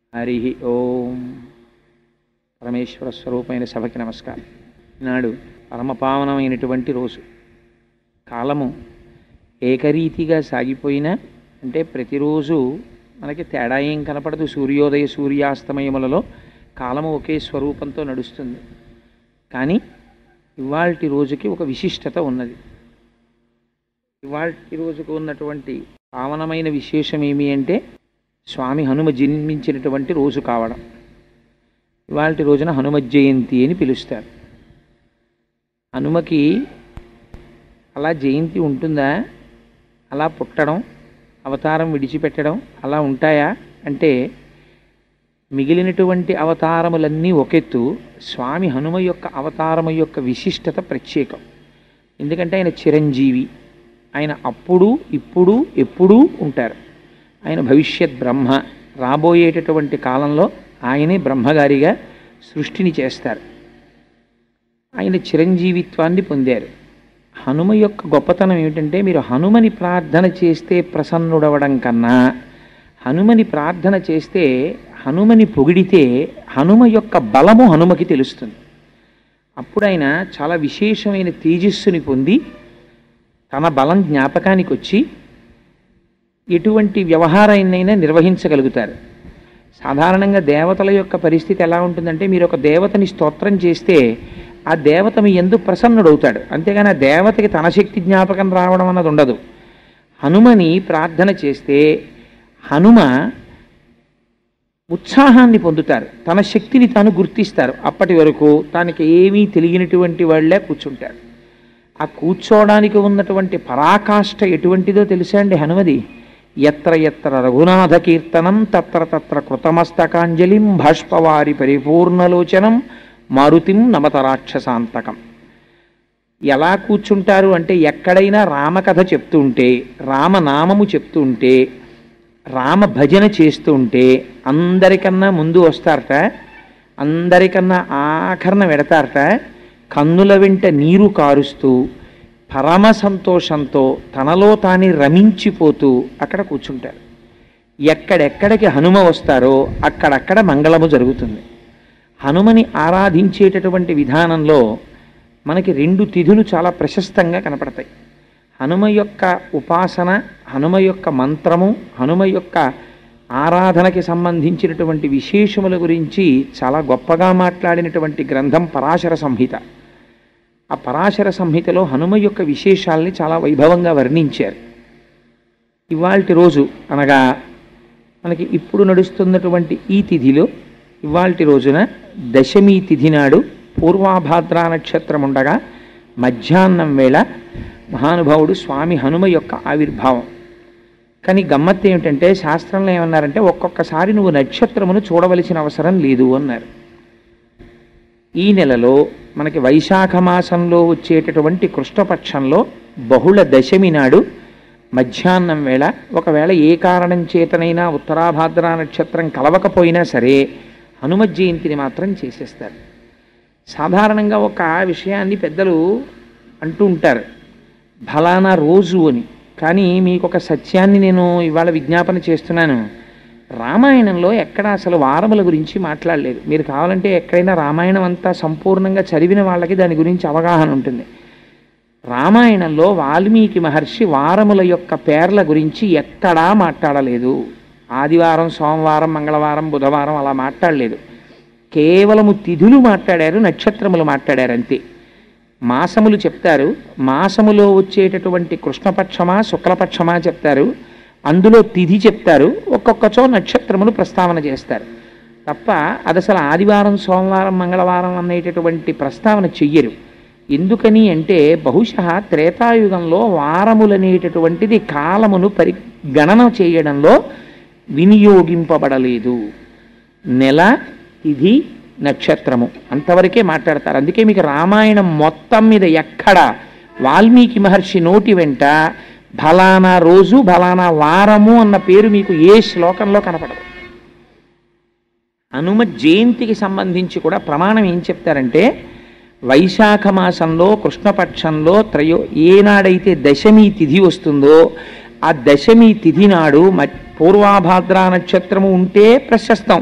హరి ఓం పరమేశ్వర స్వరూపమైన సభకి నమస్కారం ఈనాడు పరమపావనమైనటువంటి రోజు కాలము ఏకరీతిగా సాగిపోయినా అంటే ప్రతిరోజు మనకి తేడా ఏం కనపడదు సూర్యోదయ సూర్యాస్తమయములలో కాలము ఒకే స్వరూపంతో నడుస్తుంది కానీ ఇవాల్టి రోజుకి ఒక విశిష్టత ఉన్నది ఇవాల్టి రోజుకు ఉన్నటువంటి పావనమైన విశేషం ఏమి అంటే స్వామి హనుమ జన్మించినటువంటి రోజు కావడం ఇవాళ రోజున హనుమ జయంతి అని పిలుస్తారు హనుమకి అలా జయంతి ఉంటుందా అలా పుట్టడం అవతారం విడిచిపెట్టడం అలా ఉంటాయా అంటే మిగిలినటువంటి అవతారములన్నీ ఒకెత్తు స్వామి హనుమ యొక్క అవతారము యొక్క విశిష్టత ప్రత్యేకం ఎందుకంటే ఆయన చిరంజీవి ఆయన అప్పుడు ఇప్పుడు ఎప్పుడూ ఉంటారు ఆయన భవిష్యత్ బ్రహ్మ రాబోయేటటువంటి కాలంలో ఆయనే బ్రహ్మగారిగా సృష్టిని చేస్తారు ఆయన చిరంజీవిత్వాన్ని పొందారు హనుమ యొక్క గొప్పతనం ఏమిటంటే మీరు హనుమని ప్రార్థన చేస్తే ప్రసన్నుడవడం కన్నా హనుమని ప్రార్థన చేస్తే హనుమని పొగిడితే హనుమ యొక్క బలము హనుమకి తెలుస్తుంది అప్పుడు ఆయన చాలా విశేషమైన తేజస్సుని పొంది తన బలం జ్ఞాపకానికి వచ్చి ఎటువంటి వ్యవహారాన్నైనా నిర్వహించగలుగుతారు సాధారణంగా దేవతల యొక్క పరిస్థితి ఎలా ఉంటుందంటే మీరు ఒక దేవతని స్తోత్రం చేస్తే ఆ దేవత మీ ఎందు ప్రసన్నుడవుతాడు అంతేగాని ఆ దేవతకి తన శక్తి జ్ఞాపకం రావడం అన్నది ఉండదు హనుమని ప్రార్థన చేస్తే హనుమ ఉత్సాహాన్ని పొందుతారు తన శక్తిని తాను గుర్తిస్తారు అప్పటి వరకు తనకి ఏమీ తెలియనటువంటి వాళ్ళే కూర్చుంటారు ఆ కూర్చోవడానికి ఉన్నటువంటి పరాకాష్ఠ ఎటువంటిదో తెలుసా అండి హనుమది ఎత్ర ఎత్ర రఘునాథ కీర్తనం తత్ర తత్ర కృతమస్తకాంజలిం భాష్పవారి పరిపూర్ణలోచనం మారుతిం నమత రాక్షసాంతకం ఎలా కూర్చుంటారు అంటే ఎక్కడైనా రామకథ చెప్తుంటే రామనామము చెప్తుంటే రామ భజన చేస్తుంటే అందరికన్నా ముందు వస్తారట అందరికన్నా ఆఖరణ వెడతారట కన్నుల వెంట నీరు కారుస్తూ పరమ సంతోషంతో తనలో తాని రమించిపోతూ అక్కడ కూర్చుంటారు ఎక్కడెక్కడికి హనుమ వస్తారో అక్కడక్కడ మంగళము జరుగుతుంది హనుమని ఆరాధించేటటువంటి విధానంలో మనకి రెండు తిథులు చాలా ప్రశస్తంగా కనపడతాయి హనుమ యొక్క ఉపాసన హనుమ యొక్క మంత్రము హనుమ యొక్క ఆరాధనకి సంబంధించినటువంటి విశేషముల గురించి చాలా గొప్పగా మాట్లాడినటువంటి గ్రంథం పరాశర సంహిత ఆ పరాశర సంహితలో హనుమ యొక్క విశేషాల్ని చాలా వైభవంగా వర్ణించారు ఇవాల్టి రోజు అనగా మనకి ఇప్పుడు నడుస్తున్నటువంటి ఈ తిథిలో ఇవాల్టి రోజున దశమి తిథి నాడు పూర్వాభాద్రా నక్షత్రం ఉండగా మధ్యాహ్నం వేళ మహానుభావుడు స్వామి హనుమ యొక్క ఆవిర్భావం కానీ గమ్మత్తు ఏమిటంటే శాస్త్రంలో ఏమన్నారంటే ఒక్కొక్కసారి నువ్వు నక్షత్రమును చూడవలసిన అవసరం లేదు అన్నారు ఈ నెలలో మనకి వైశాఖ మాసంలో వచ్చేటటువంటి కృష్ణపక్షంలో బహుళ దశమి నాడు మధ్యాహ్నం వేళ ఒకవేళ ఏ కారణం చేతనైనా ఉత్తరాభాద్ర నక్షత్రం కలవకపోయినా సరే హనుమ జయంతిని మాత్రం చేసేస్తారు సాధారణంగా ఒక విషయాన్ని పెద్దలు అంటూ ఉంటారు ఫలానా రోజు అని కానీ మీకు ఒక సత్యాన్ని నేను ఇవాళ విజ్ఞాపన చేస్తున్నాను రామాయణంలో ఎక్కడ అసలు వారముల గురించి మాట్లాడలేదు మీరు కావాలంటే ఎక్కడైనా రామాయణం అంతా సంపూర్ణంగా చదివిన వాళ్ళకి దాని గురించి అవగాహన ఉంటుంది రామాయణంలో వాల్మీకి మహర్షి వారముల యొక్క పేర్ల గురించి ఎక్కడా మాట్లాడలేదు ఆదివారం సోమవారం మంగళవారం బుధవారం అలా మాట్లాడలేదు కేవలము తిథులు మాట్లాడారు నక్షత్రములు మాట్లాడారు అంతే మాసములు చెప్తారు మాసములో వచ్చేటటువంటి కృష్ణపక్షమా శుక్లపక్షమా చెప్తారు అందులో తిథి చెప్తారు ఒక్కొక్కచో నక్షత్రములు ప్రస్తావన చేస్తారు తప్ప అది అసలు ఆదివారం సోమవారం మంగళవారం అనేటటువంటి ప్రస్తావన చెయ్యరు ఎందుకని అంటే బహుశా త్రేతాయుగంలో వారములనేటటువంటిది కాలమును పరి గణన చేయడంలో వినియోగింపబడలేదు నెల తిథి నక్షత్రము అంతవరకే మాట్లాడతారు అందుకే మీకు రామాయణం మొత్తం మీద ఎక్కడ వాల్మీకి మహర్షి నోటి వెంట ఫలానా రోజు ఫలానా వారము అన్న పేరు మీకు ఏ శ్లోకంలో కనపడదు హనుమ జయంతికి సంబంధించి కూడా ప్రమాణం ఏం చెప్తారంటే వైశాఖ మాసంలో కృష్ణపక్షంలో త్రయో ఏనాడైతే దశమి తిథి వస్తుందో ఆ దశమి తిథి నాడు మ పూర్వాభాద్ర నక్షత్రము ఉంటే ప్రశస్తం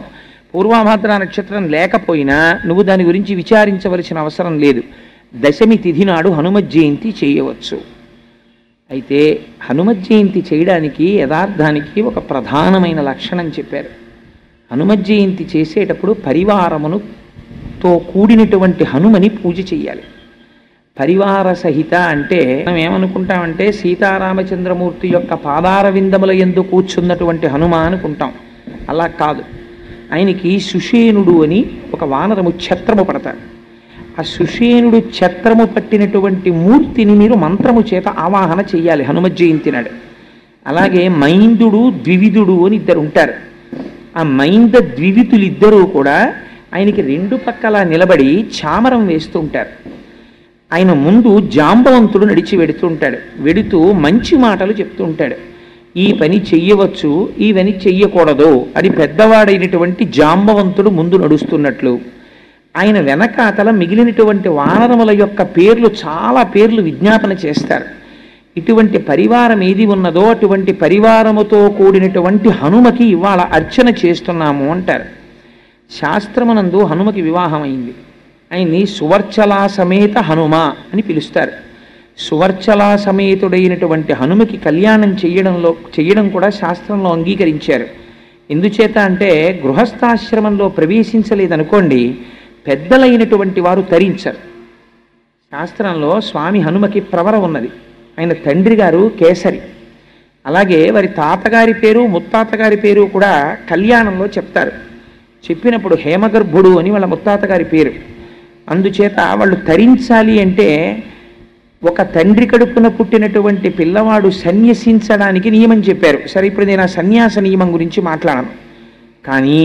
పూర్వాభాద్ర నక్షత్రం లేకపోయినా నువ్వు దాని గురించి విచారించవలసిన అవసరం లేదు దశమి తిథి నాడు హనుమత్ జయంతి చేయవచ్చు అయితే హనుమత్ జయంతి చేయడానికి యథార్థానికి ఒక ప్రధానమైన లక్షణం చెప్పారు హనుమత్ జయంతి చేసేటప్పుడు పరివారమును తో కూడినటువంటి హనుమని పూజ చెయ్యాలి పరివార సహిత అంటే మనం ఏమనుకుంటామంటే సీతారామచంద్రమూర్తి యొక్క పాదార విందముల ఎందు కూర్చున్నటువంటి హనుమ అనుకుంటాం అలా కాదు ఆయనకి సుషేనుడు అని ఒక వానరము ఛత్రము పడతారు ఆ సుషేనుడు ఛత్రము పట్టినటువంటి మూర్తిని మీరు మంత్రము చేత ఆవాహన చెయ్యాలి హనుమత్ జయంతి నాడు అలాగే మైందుడు ద్వివిధుడు అని ఇద్దరు ఉంటారు ఆ మైంద ద్వివితులిద్దరూ కూడా ఆయనకి రెండు పక్కల నిలబడి చామరం వేస్తూ ఉంటారు ఆయన ముందు జాంబవంతుడు నడిచి వెడుతూ ఉంటాడు వెడుతూ మంచి మాటలు చెప్తూ ఉంటాడు ఈ పని చెయ్యవచ్చు ఈ పని చెయ్యకూడదు అని పెద్దవాడైనటువంటి జాంబవంతుడు ముందు నడుస్తున్నట్లు ఆయన వెనకాతల మిగిలినటువంటి వానరముల యొక్క పేర్లు చాలా పేర్లు విజ్ఞాపన చేస్తారు ఇటువంటి పరివారం ఏది ఉన్నదో అటువంటి పరివారముతో కూడినటువంటి హనుమకి ఇవాళ అర్చన చేస్తున్నాము అంటారు శాస్త్రమునందు హనుమకి వివాహం అయింది ఆయన్ని సువర్చలా సమేత హనుమ అని పిలుస్తారు సువర్చలా సమేతుడైనటువంటి హనుమకి కళ్యాణం చేయడంలో చేయడం కూడా శాస్త్రంలో అంగీకరించారు ఎందుచేత అంటే గృహస్థాశ్రమంలో ప్రవేశించలేదనుకోండి పెద్దలైనటువంటి వారు తరించరు శాస్త్రంలో స్వామి హనుమకి ప్రవర ఉన్నది ఆయన తండ్రి గారు కేసరి అలాగే వారి తాతగారి పేరు ముత్తాతగారి పేరు కూడా కళ్యాణంలో చెప్తారు చెప్పినప్పుడు హేమగర్భుడు అని వాళ్ళ ముత్తాతగారి పేరు అందుచేత వాళ్ళు తరించాలి అంటే ఒక తండ్రి కడుపున పుట్టినటువంటి పిల్లవాడు సన్యసించడానికి నియమం చెప్పారు సరే ఇప్పుడు నేను ఆ సన్యాస నియమం గురించి మాట్లాడను కానీ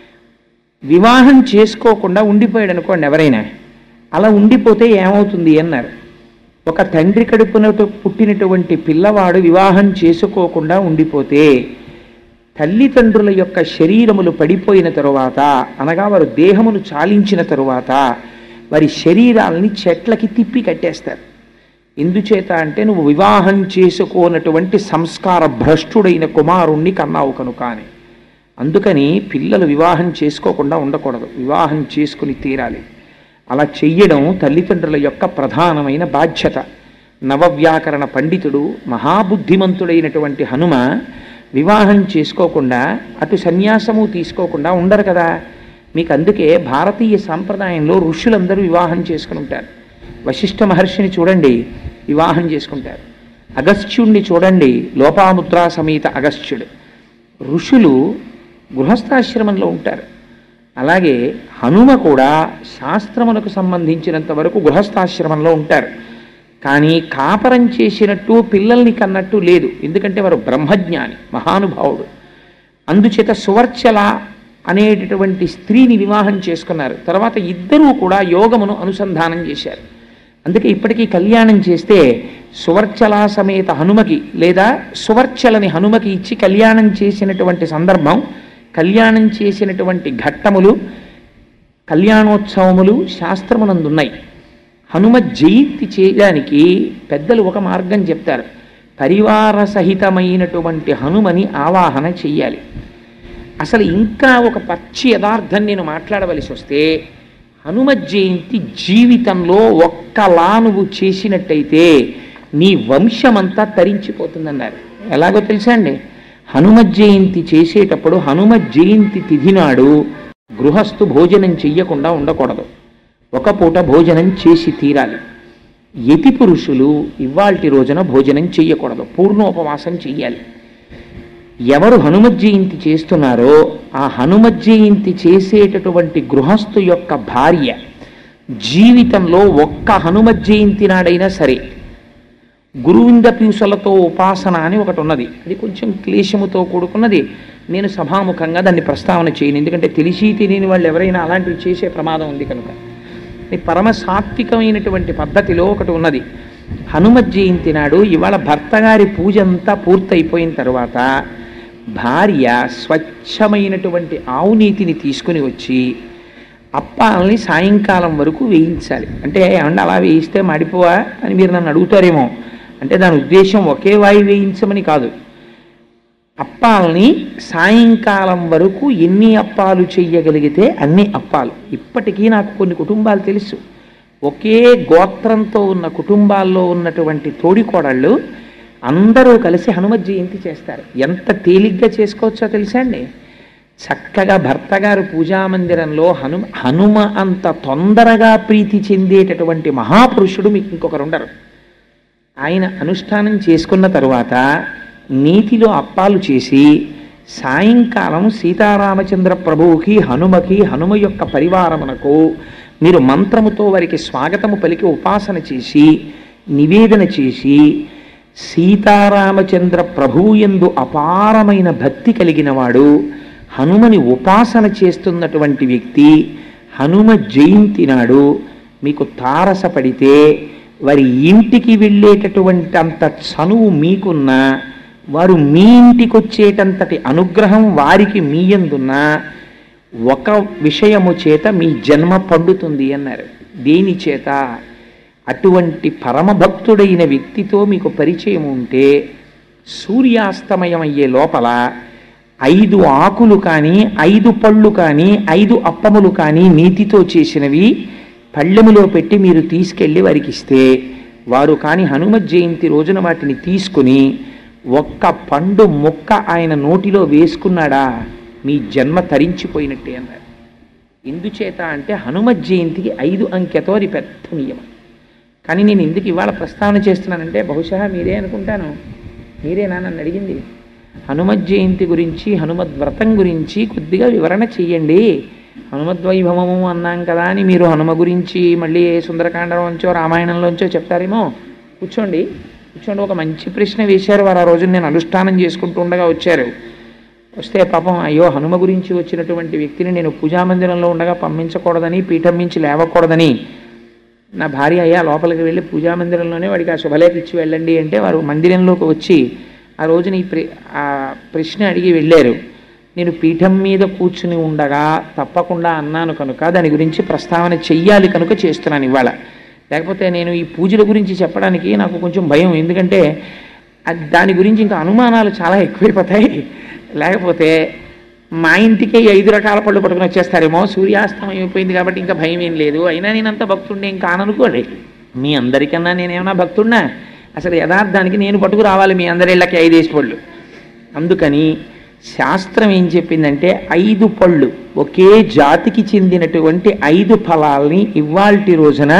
వివాహం చేసుకోకుండా ఉండిపోయాడు అనుకోండి ఎవరైనా అలా ఉండిపోతే ఏమవుతుంది అన్నారు ఒక తండ్రి కడుపున పుట్టినటువంటి పిల్లవాడు వివాహం చేసుకోకుండా ఉండిపోతే తల్లిదండ్రుల యొక్క శరీరములు పడిపోయిన తరువాత అనగా వారు దేహమును చాలించిన తరువాత వారి శరీరాలని చెట్లకి తిప్పి కట్టేస్తారు ఎందుచేత అంటే నువ్వు వివాహం చేసుకోనటువంటి సంస్కార భ్రష్టుడైన కుమారుణ్ణి కన్నావు కనుక అని అందుకని పిల్లలు వివాహం చేసుకోకుండా ఉండకూడదు వివాహం చేసుకుని తీరాలి అలా చెయ్యడం తల్లిదండ్రుల యొక్క ప్రధానమైన బాధ్యత నవవ్యాకరణ పండితుడు మహాబుద్ధిమంతుడైనటువంటి హనుమ వివాహం చేసుకోకుండా అటు సన్యాసము తీసుకోకుండా ఉండరు కదా మీకు అందుకే భారతీయ సాంప్రదాయంలో ఋషులందరూ వివాహం చేసుకుని ఉంటారు వశిష్ఠ మహర్షిని చూడండి వివాహం చేసుకుంటారు అగస్త్యుణ్ణి చూడండి లోపాముద్రా సమేత అగస్త్యుడు ఋషులు గృహస్థాశ్రమంలో ఉంటారు అలాగే హనుమ కూడా శాస్త్రములకు సంబంధించినంత వరకు గృహస్థాశ్రమంలో ఉంటారు కానీ కాపరం చేసినట్టు పిల్లల్ని కన్నట్టు లేదు ఎందుకంటే వారు బ్రహ్మజ్ఞాని మహానుభావుడు అందుచేత సువర్చల అనేటటువంటి స్త్రీని వివాహం చేసుకున్నారు తర్వాత ఇద్దరూ కూడా యోగమును అనుసంధానం చేశారు అందుకే ఇప్పటికీ కళ్యాణం చేస్తే సువర్చలా సమేత హనుమకి లేదా సువర్చలని హనుమకి ఇచ్చి కళ్యాణం చేసినటువంటి సందర్భం కళ్యాణం చేసినటువంటి ఘట్టములు కళ్యాణోత్సవములు శాస్త్రమునందున్నాయి హనుమ జయంతి చేయడానికి పెద్దలు ఒక మార్గం చెప్తారు పరివార సహితమైనటువంటి హనుమని ఆవాహన చెయ్యాలి అసలు ఇంకా ఒక పచ్చి యథార్థం నేను మాట్లాడవలసి వస్తే హనుమ జయంతి జీవితంలో ఒక్కలా నువ్వు చేసినట్టయితే నీ వంశమంతా తరించిపోతుందన్నారు ఎలాగో తెలుసా అండి హనుమ జయంతి చేసేటప్పుడు హనుమ జయంతి తిథి నాడు గృహస్థు భోజనం చెయ్యకుండా ఉండకూడదు ఒక పూట భోజనం చేసి తీరాలి యతి పురుషులు ఇవాల్టి రోజున భోజనం చెయ్యకూడదు పూర్ణోపవాసం చెయ్యాలి ఎవరు హనుమత్ జయంతి చేస్తున్నారో ఆ హనుమత్ జయంతి చేసేటటువంటి గృహస్థు యొక్క భార్య జీవితంలో ఒక్క హనుమత్ జయంతి నాడైనా సరే గురువింద పీసులతో ఉపాసన అని ఒకటి ఉన్నది అది కొంచెం క్లేశముతో కూడుకున్నది నేను సభాముఖంగా దాన్ని ప్రస్తావన చేయను ఎందుకంటే తెలిసి తెలియని వాళ్ళు ఎవరైనా అలాంటివి చేసే ప్రమాదం ఉంది కనుక ఇది పరమ సాత్వికమైనటువంటి పద్ధతిలో ఒకటి ఉన్నది హనుమత్ జయంతి నాడు ఇవాళ భర్త గారి పూజ అంతా పూర్తయిపోయిన తర్వాత భార్య స్వచ్ఛమైనటువంటి ఆవు నీతిని తీసుకుని వచ్చి అప్పాలని సాయంకాలం వరకు వేయించాలి అంటే ఏమన్నా అలా వేయిస్తే మాడిపోవా అని మీరు నన్ను అడుగుతారేమో అంటే దాని ఉద్దేశం ఒకే వాయి వేయించమని కాదు అప్పాలని సాయంకాలం వరకు ఎన్ని అప్పాలు చెయ్యగలిగితే అన్ని అప్పాలు ఇప్పటికీ నాకు కొన్ని కుటుంబాలు తెలుసు ఒకే గోత్రంతో ఉన్న కుటుంబాల్లో ఉన్నటువంటి తోడికోడళ్ళు అందరూ కలిసి హనుమత్ జయంతి చేస్తారు ఎంత తేలిగ్గా చేసుకోవచ్చో తెలుసా అండి చక్కగా భర్త గారు పూజామందిరంలో హనుమ హనుమ అంత తొందరగా ప్రీతి చెందేటటువంటి మహాపురుషుడు మీకు ఇంకొకరు ఉండరు ఆయన అనుష్ఠానం చేసుకున్న తరువాత నీతిలో అప్పాలు చేసి సాయంకాలం సీతారామచంద్ర ప్రభువుకి హనుమకి హనుమ యొక్క పరివారమునకు మీరు మంత్రముతో వారికి స్వాగతము పలికి ఉపాసన చేసి నివేదన చేసి సీతారామచంద్ర ప్రభువు యందు అపారమైన భక్తి కలిగిన వాడు హనుమని ఉపాసన చేస్తున్నటువంటి వ్యక్తి హనుమ జయంతి నాడు మీకు తారసపడితే వారి ఇంటికి వెళ్ళేటటువంటి అంత చనువు మీకున్న వారు మీ ఇంటికి వచ్చేటంతటి అనుగ్రహం వారికి మీయందున్న ఒక విషయము చేత మీ జన్మ పండుతుంది అన్నారు దేని చేత అటువంటి పరమభక్తుడైన వ్యక్తితో మీకు పరిచయం ఉంటే సూర్యాస్తమయం అయ్యే లోపల ఐదు ఆకులు కానీ ఐదు పళ్ళు కానీ ఐదు అప్పములు కానీ నీతితో చేసినవి పళ్ళెములో పెట్టి మీరు తీసుకెళ్ళి వారికి ఇస్తే వారు కానీ హనుమత్ జయంతి రోజున వాటిని తీసుకుని ఒక్క పండు ముక్క ఆయన నోటిలో వేసుకున్నాడా మీ జన్మ తరించిపోయినట్టే అన్నారు ఎందుచేత అంటే హనుమత్ జయంతికి ఐదు అంకెతో అది పెద్ద నియమం కానీ నేను ఎందుకు ఇవాళ ప్రస్తావన చేస్తున్నానంటే బహుశా మీరే అనుకుంటాను మీరేనా నన్ను అడిగింది హనుమత్ జయంతి గురించి హనుమద్ వ్రతం గురించి కొద్దిగా వివరణ చెయ్యండి హనుమద్వైభవము అన్నాం కదా అని మీరు హనుమ గురించి మళ్ళీ ఏ సుందరకాండంలోంచో రామాయణంలోంచో చెప్తారేమో కూర్చోండి కూర్చోండి ఒక మంచి ప్రశ్న వేశారు వారు ఆ రోజు నేను అనుష్ఠానం చేసుకుంటూ ఉండగా వచ్చారు వస్తే పాపం అయ్యో హనుమ గురించి వచ్చినటువంటి వ్యక్తిని నేను పూజామందిరంలో ఉండగా పంపించకూడదని పీఠం మించి లేవకూడదని నా భార్య అయ్యా లోపలికి వెళ్ళి పూజామందిరంలోనే వాడికి ఆ శుభలేఖ ఇచ్చి వెళ్ళండి అంటే వారు మందిరంలోకి వచ్చి ఆ రోజున ఈ ప్ర ఆ ప్రశ్న అడిగి వెళ్ళారు నేను పీఠం మీద కూర్చుని ఉండగా తప్పకుండా అన్నాను కనుక దాని గురించి ప్రస్తావన చెయ్యాలి కనుక చేస్తున్నాను ఇవాళ లేకపోతే నేను ఈ పూజల గురించి చెప్పడానికి నాకు కొంచెం భయం ఎందుకంటే అది దాని గురించి ఇంకా అనుమానాలు చాలా ఎక్కువైపోతాయి లేకపోతే మా ఇంటికే ఈ ఐదు రకాల పళ్ళు పట్టుకుని వచ్చేస్తారేమో సూర్యాస్తమయం అయిపోయింది కాబట్టి ఇంకా భయం ఏం లేదు అయినా నేను అంత భక్తుండే ఇంకా అననుకోండి మీ అందరికన్నా నేనేమన్నా భక్తున్నా అసలు యథార్థానికి నేను పట్టుకు రావాలి మీ అందరిళ్ళకి ఐదేసి పళ్ళు అందుకని శాస్త్రం ఏం చెప్పిందంటే ఐదు పళ్ళు ఒకే జాతికి చెందినటువంటి ఐదు ఫలాల్ని ఇవాల్టి రోజున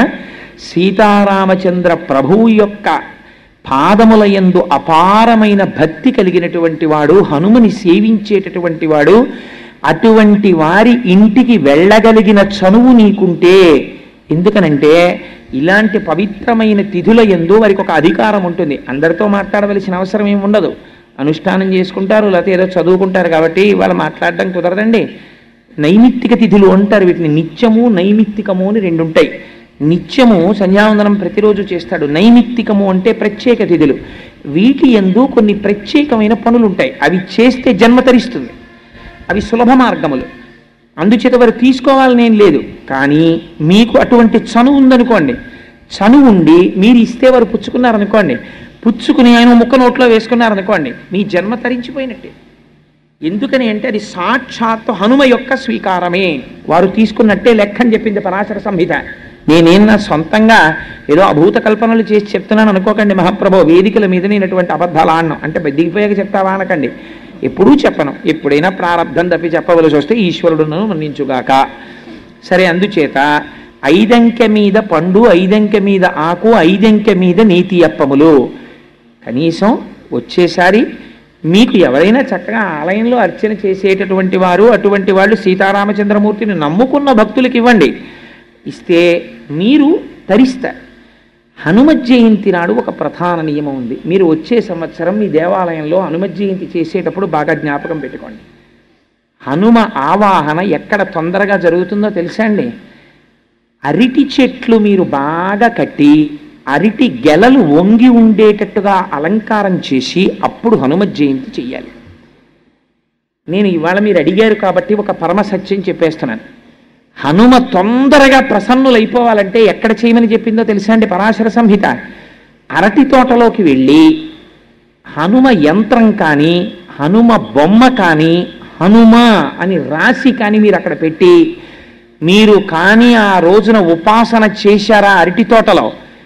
సీతారామచంద్ర ప్రభువు యొక్క పాదముల యందు అపారమైన భక్తి కలిగినటువంటి వాడు హనుమని సేవించేటటువంటి వాడు అటువంటి వారి ఇంటికి వెళ్ళగలిగిన చనువు నీకుంటే ఎందుకనంటే ఇలాంటి పవిత్రమైన తిథుల ఎందు వారికి ఒక అధికారం ఉంటుంది అందరితో మాట్లాడవలసిన అవసరం ఏమి ఉండదు అనుష్ఠానం చేసుకుంటారు లేకపోతే ఏదో చదువుకుంటారు కాబట్టి వాళ్ళు మాట్లాడడం కుదరదండి నైమిత్తిక తిథులు అంటారు వీటిని నిత్యము నైమిత్తికము అని రెండు ఉంటాయి నిత్యము సంధ్యావందనం ప్రతిరోజు చేస్తాడు నైమిత్తికము అంటే ప్రత్యేక తిథులు వీటి ఎందు కొన్ని ప్రత్యేకమైన పనులు ఉంటాయి అవి చేస్తే జన్మ తరిస్తుంది అవి సులభ మార్గములు అందుచేత వారు తీసుకోవాలని ఏం లేదు కానీ మీకు అటువంటి చనువు ఉందనుకోండి చనువు ఉండి మీరు ఇస్తే వారు పుచ్చుకున్నారనుకోండి పుచ్చుకుని ఆయన ముక్క నోట్లో వేసుకున్నారనుకోండి మీ జన్మ తరించిపోయినట్టే ఎందుకని అంటే అది సాక్షాత్తు హనుమ యొక్క స్వీకారమే వారు తీసుకున్నట్టే లెక్క అని చెప్పింది పరాశర సంహిత నేనేం నా సొంతంగా ఏదో అభూత కల్పనలు చేసి చెప్తున్నాను అనుకోకండి మహాప్రభు వేదికల మీద నేనటువంటి అబద్ధాలు ఆడను అంటే దిగిపోయాక చెప్తావా అనకండి ఎప్పుడూ చెప్పను ఎప్పుడైనా ప్రారంధం తప్పి చెప్పవలసి వస్తే ఈశ్వరుడును మన్నించుగాక సరే అందుచేత ఐదంకె మీద పండు ఐదంకె మీద ఆకు ఐదంకె మీద నీతి అప్పములు కనీసం వచ్చేసారి మీకు ఎవరైనా చక్కగా ఆలయంలో అర్చన చేసేటటువంటి వారు అటువంటి వాళ్ళు సీతారామచంద్రమూర్తిని నమ్ముకున్న భక్తులకి ఇవ్వండి ఇస్తే మీరు తరిస్తారు హనుమత్ జయంతి నాడు ఒక ప్రధాన నియమం ఉంది మీరు వచ్చే సంవత్సరం మీ దేవాలయంలో హనుమత్ జయంతి చేసేటప్పుడు బాగా జ్ఞాపకం పెట్టుకోండి హనుమ ఆవాహన ఎక్కడ తొందరగా జరుగుతుందో తెలుసా అండి అరటి చెట్లు మీరు బాగా కట్టి అరటి గెలలు వంగి ఉండేటట్టుగా అలంకారం చేసి అప్పుడు హనుమత్ జయంతి చెయ్యాలి నేను ఇవాళ మీరు అడిగారు కాబట్టి ఒక పరమ సత్యం చెప్పేస్తున్నాను హనుమ తొందరగా ప్రసన్నులైపోవాలంటే ఎక్కడ చేయమని చెప్పిందో తెలుసా అండి పరాశర సంహిత అరటి తోటలోకి వెళ్ళి హనుమ యంత్రం కానీ హనుమ బొమ్మ కానీ హనుమ అని రాసి కానీ మీరు అక్కడ పెట్టి మీరు కానీ ఆ రోజున ఉపాసన చేశారా అరటి తోటలో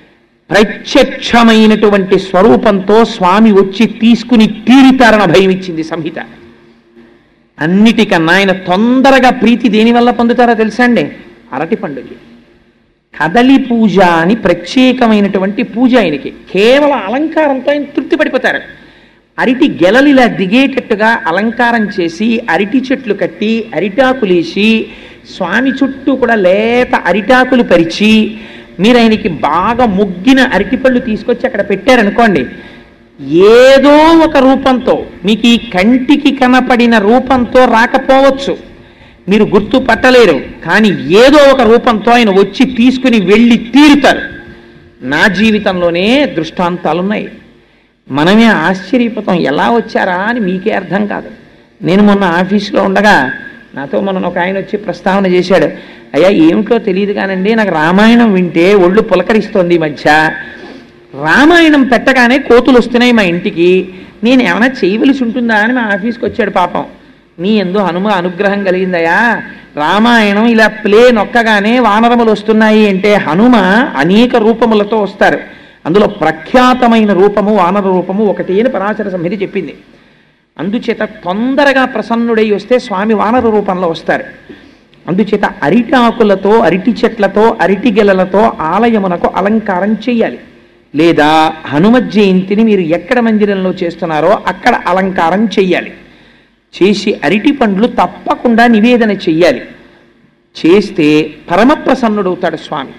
ప్రత్యక్షమైనటువంటి స్వరూపంతో స్వామి వచ్చి తీసుకుని తీరుతారన్న భయం ఇచ్చింది సంహిత అన్నిటికన్నా ఆయన తొందరగా ప్రీతి దేనివల్ల పొందుతారో తెలుసా అండి అరటి పండుగ కదలి పూజ అని ప్రత్యేకమైనటువంటి పూజ ఆయనకి కేవలం అలంకారంతో ఆయన తృప్తి పడిపోతారు అరటి గెలలిలా దిగేటట్టుగా అలంకారం చేసి అరటి చెట్లు కట్టి అరిటాకులేసి స్వామి చుట్టూ కూడా లేత అరిటాకులు పరిచి మీరు ఆయనకి బాగా ముగ్గిన అరటిపళ్ళు తీసుకొచ్చి అక్కడ పెట్టారనుకోండి ఏదో ఒక రూపంతో మీకు ఈ కంటికి కనపడిన రూపంతో రాకపోవచ్చు మీరు గుర్తు పట్టలేరు కానీ ఏదో ఒక రూపంతో ఆయన వచ్చి తీసుకుని వెళ్ళి తీరుతారు నా జీవితంలోనే దృష్టాంతాలున్నాయి మనమే ఆశ్చర్యపోతాం ఎలా వచ్చారా అని మీకే అర్థం కాదు నేను మొన్న ఆఫీసులో ఉండగా నాతో మొన్న ఒక ఆయన వచ్చి ప్రస్తావన చేశాడు అయ్యా ఏమిటో తెలియదు కానండి నాకు రామాయణం వింటే ఒళ్ళు పులకరిస్తోంది ఈ మధ్య రామాయణం పెట్టగానే కోతులు వస్తున్నాయి మా ఇంటికి నేను ఏమైనా చేయవలసి ఉంటుందా అని మా ఆఫీస్కి వచ్చాడు పాపం నీ ఎందు హనుమ అనుగ్రహం కలిగిందయా రామాయణం ఇలా ప్లే నొక్కగానే వానరములు వస్తున్నాయి అంటే హనుమ అనేక రూపములతో వస్తారు అందులో ప్రఖ్యాతమైన రూపము వానర రూపము ఒకటి అని పరాశర సంహిత చెప్పింది అందుచేత తొందరగా ప్రసన్నుడై వస్తే స్వామి వానర రూపంలో వస్తారు అందుచేత అరిటి ఆకులతో అరటి చెట్లతో అరటి గెలలతో ఆలయమునకు అలంకారం చేయాలి లేదా హనుమత్ జయంతిని మీరు ఎక్కడ మందిరంలో చేస్తున్నారో అక్కడ అలంకారం చెయ్యాలి చేసి అరటి పండ్లు తప్పకుండా నివేదన చెయ్యాలి చేస్తే పరమప్రసన్నుడవుతాడు స్వామి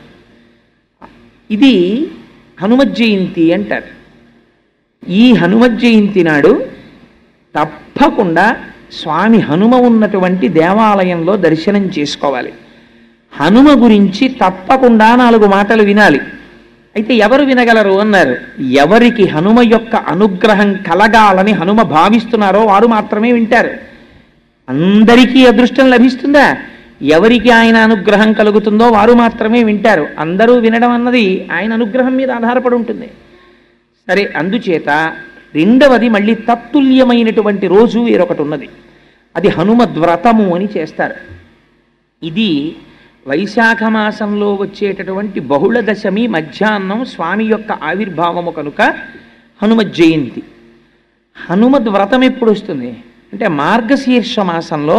ఇది హనుమత్ జయంతి అంటారు ఈ హనుమత్ జయంతి నాడు తప్పకుండా స్వామి హనుమ ఉన్నటువంటి దేవాలయంలో దర్శనం చేసుకోవాలి హనుమ గురించి తప్పకుండా నాలుగు మాటలు వినాలి అయితే ఎవరు వినగలరు అన్నారు ఎవరికి హనుమ యొక్క అనుగ్రహం కలగాలని హనుమ భావిస్తున్నారో వారు మాత్రమే వింటారు అందరికీ అదృష్టం లభిస్తుందా ఎవరికి ఆయన అనుగ్రహం కలుగుతుందో వారు మాత్రమే వింటారు అందరూ వినడం అన్నది ఆయన అనుగ్రహం మీద ఆధారపడి ఉంటుంది సరే అందుచేత రెండవది మళ్ళీ తత్తుల్యమైనటువంటి రోజు వేరొకటి ఉన్నది అది హనుమద్వ్రతము అని చేస్తారు ఇది వైశాఖ మాసంలో వచ్చేటటువంటి బహుళ దశమి మధ్యాహ్నం స్వామి యొక్క ఆవిర్భావము కనుక హనుమత్ జయంతి హనుమద్ వ్రతం ఎప్పుడు వస్తుంది అంటే మార్గశీర్ష మాసంలో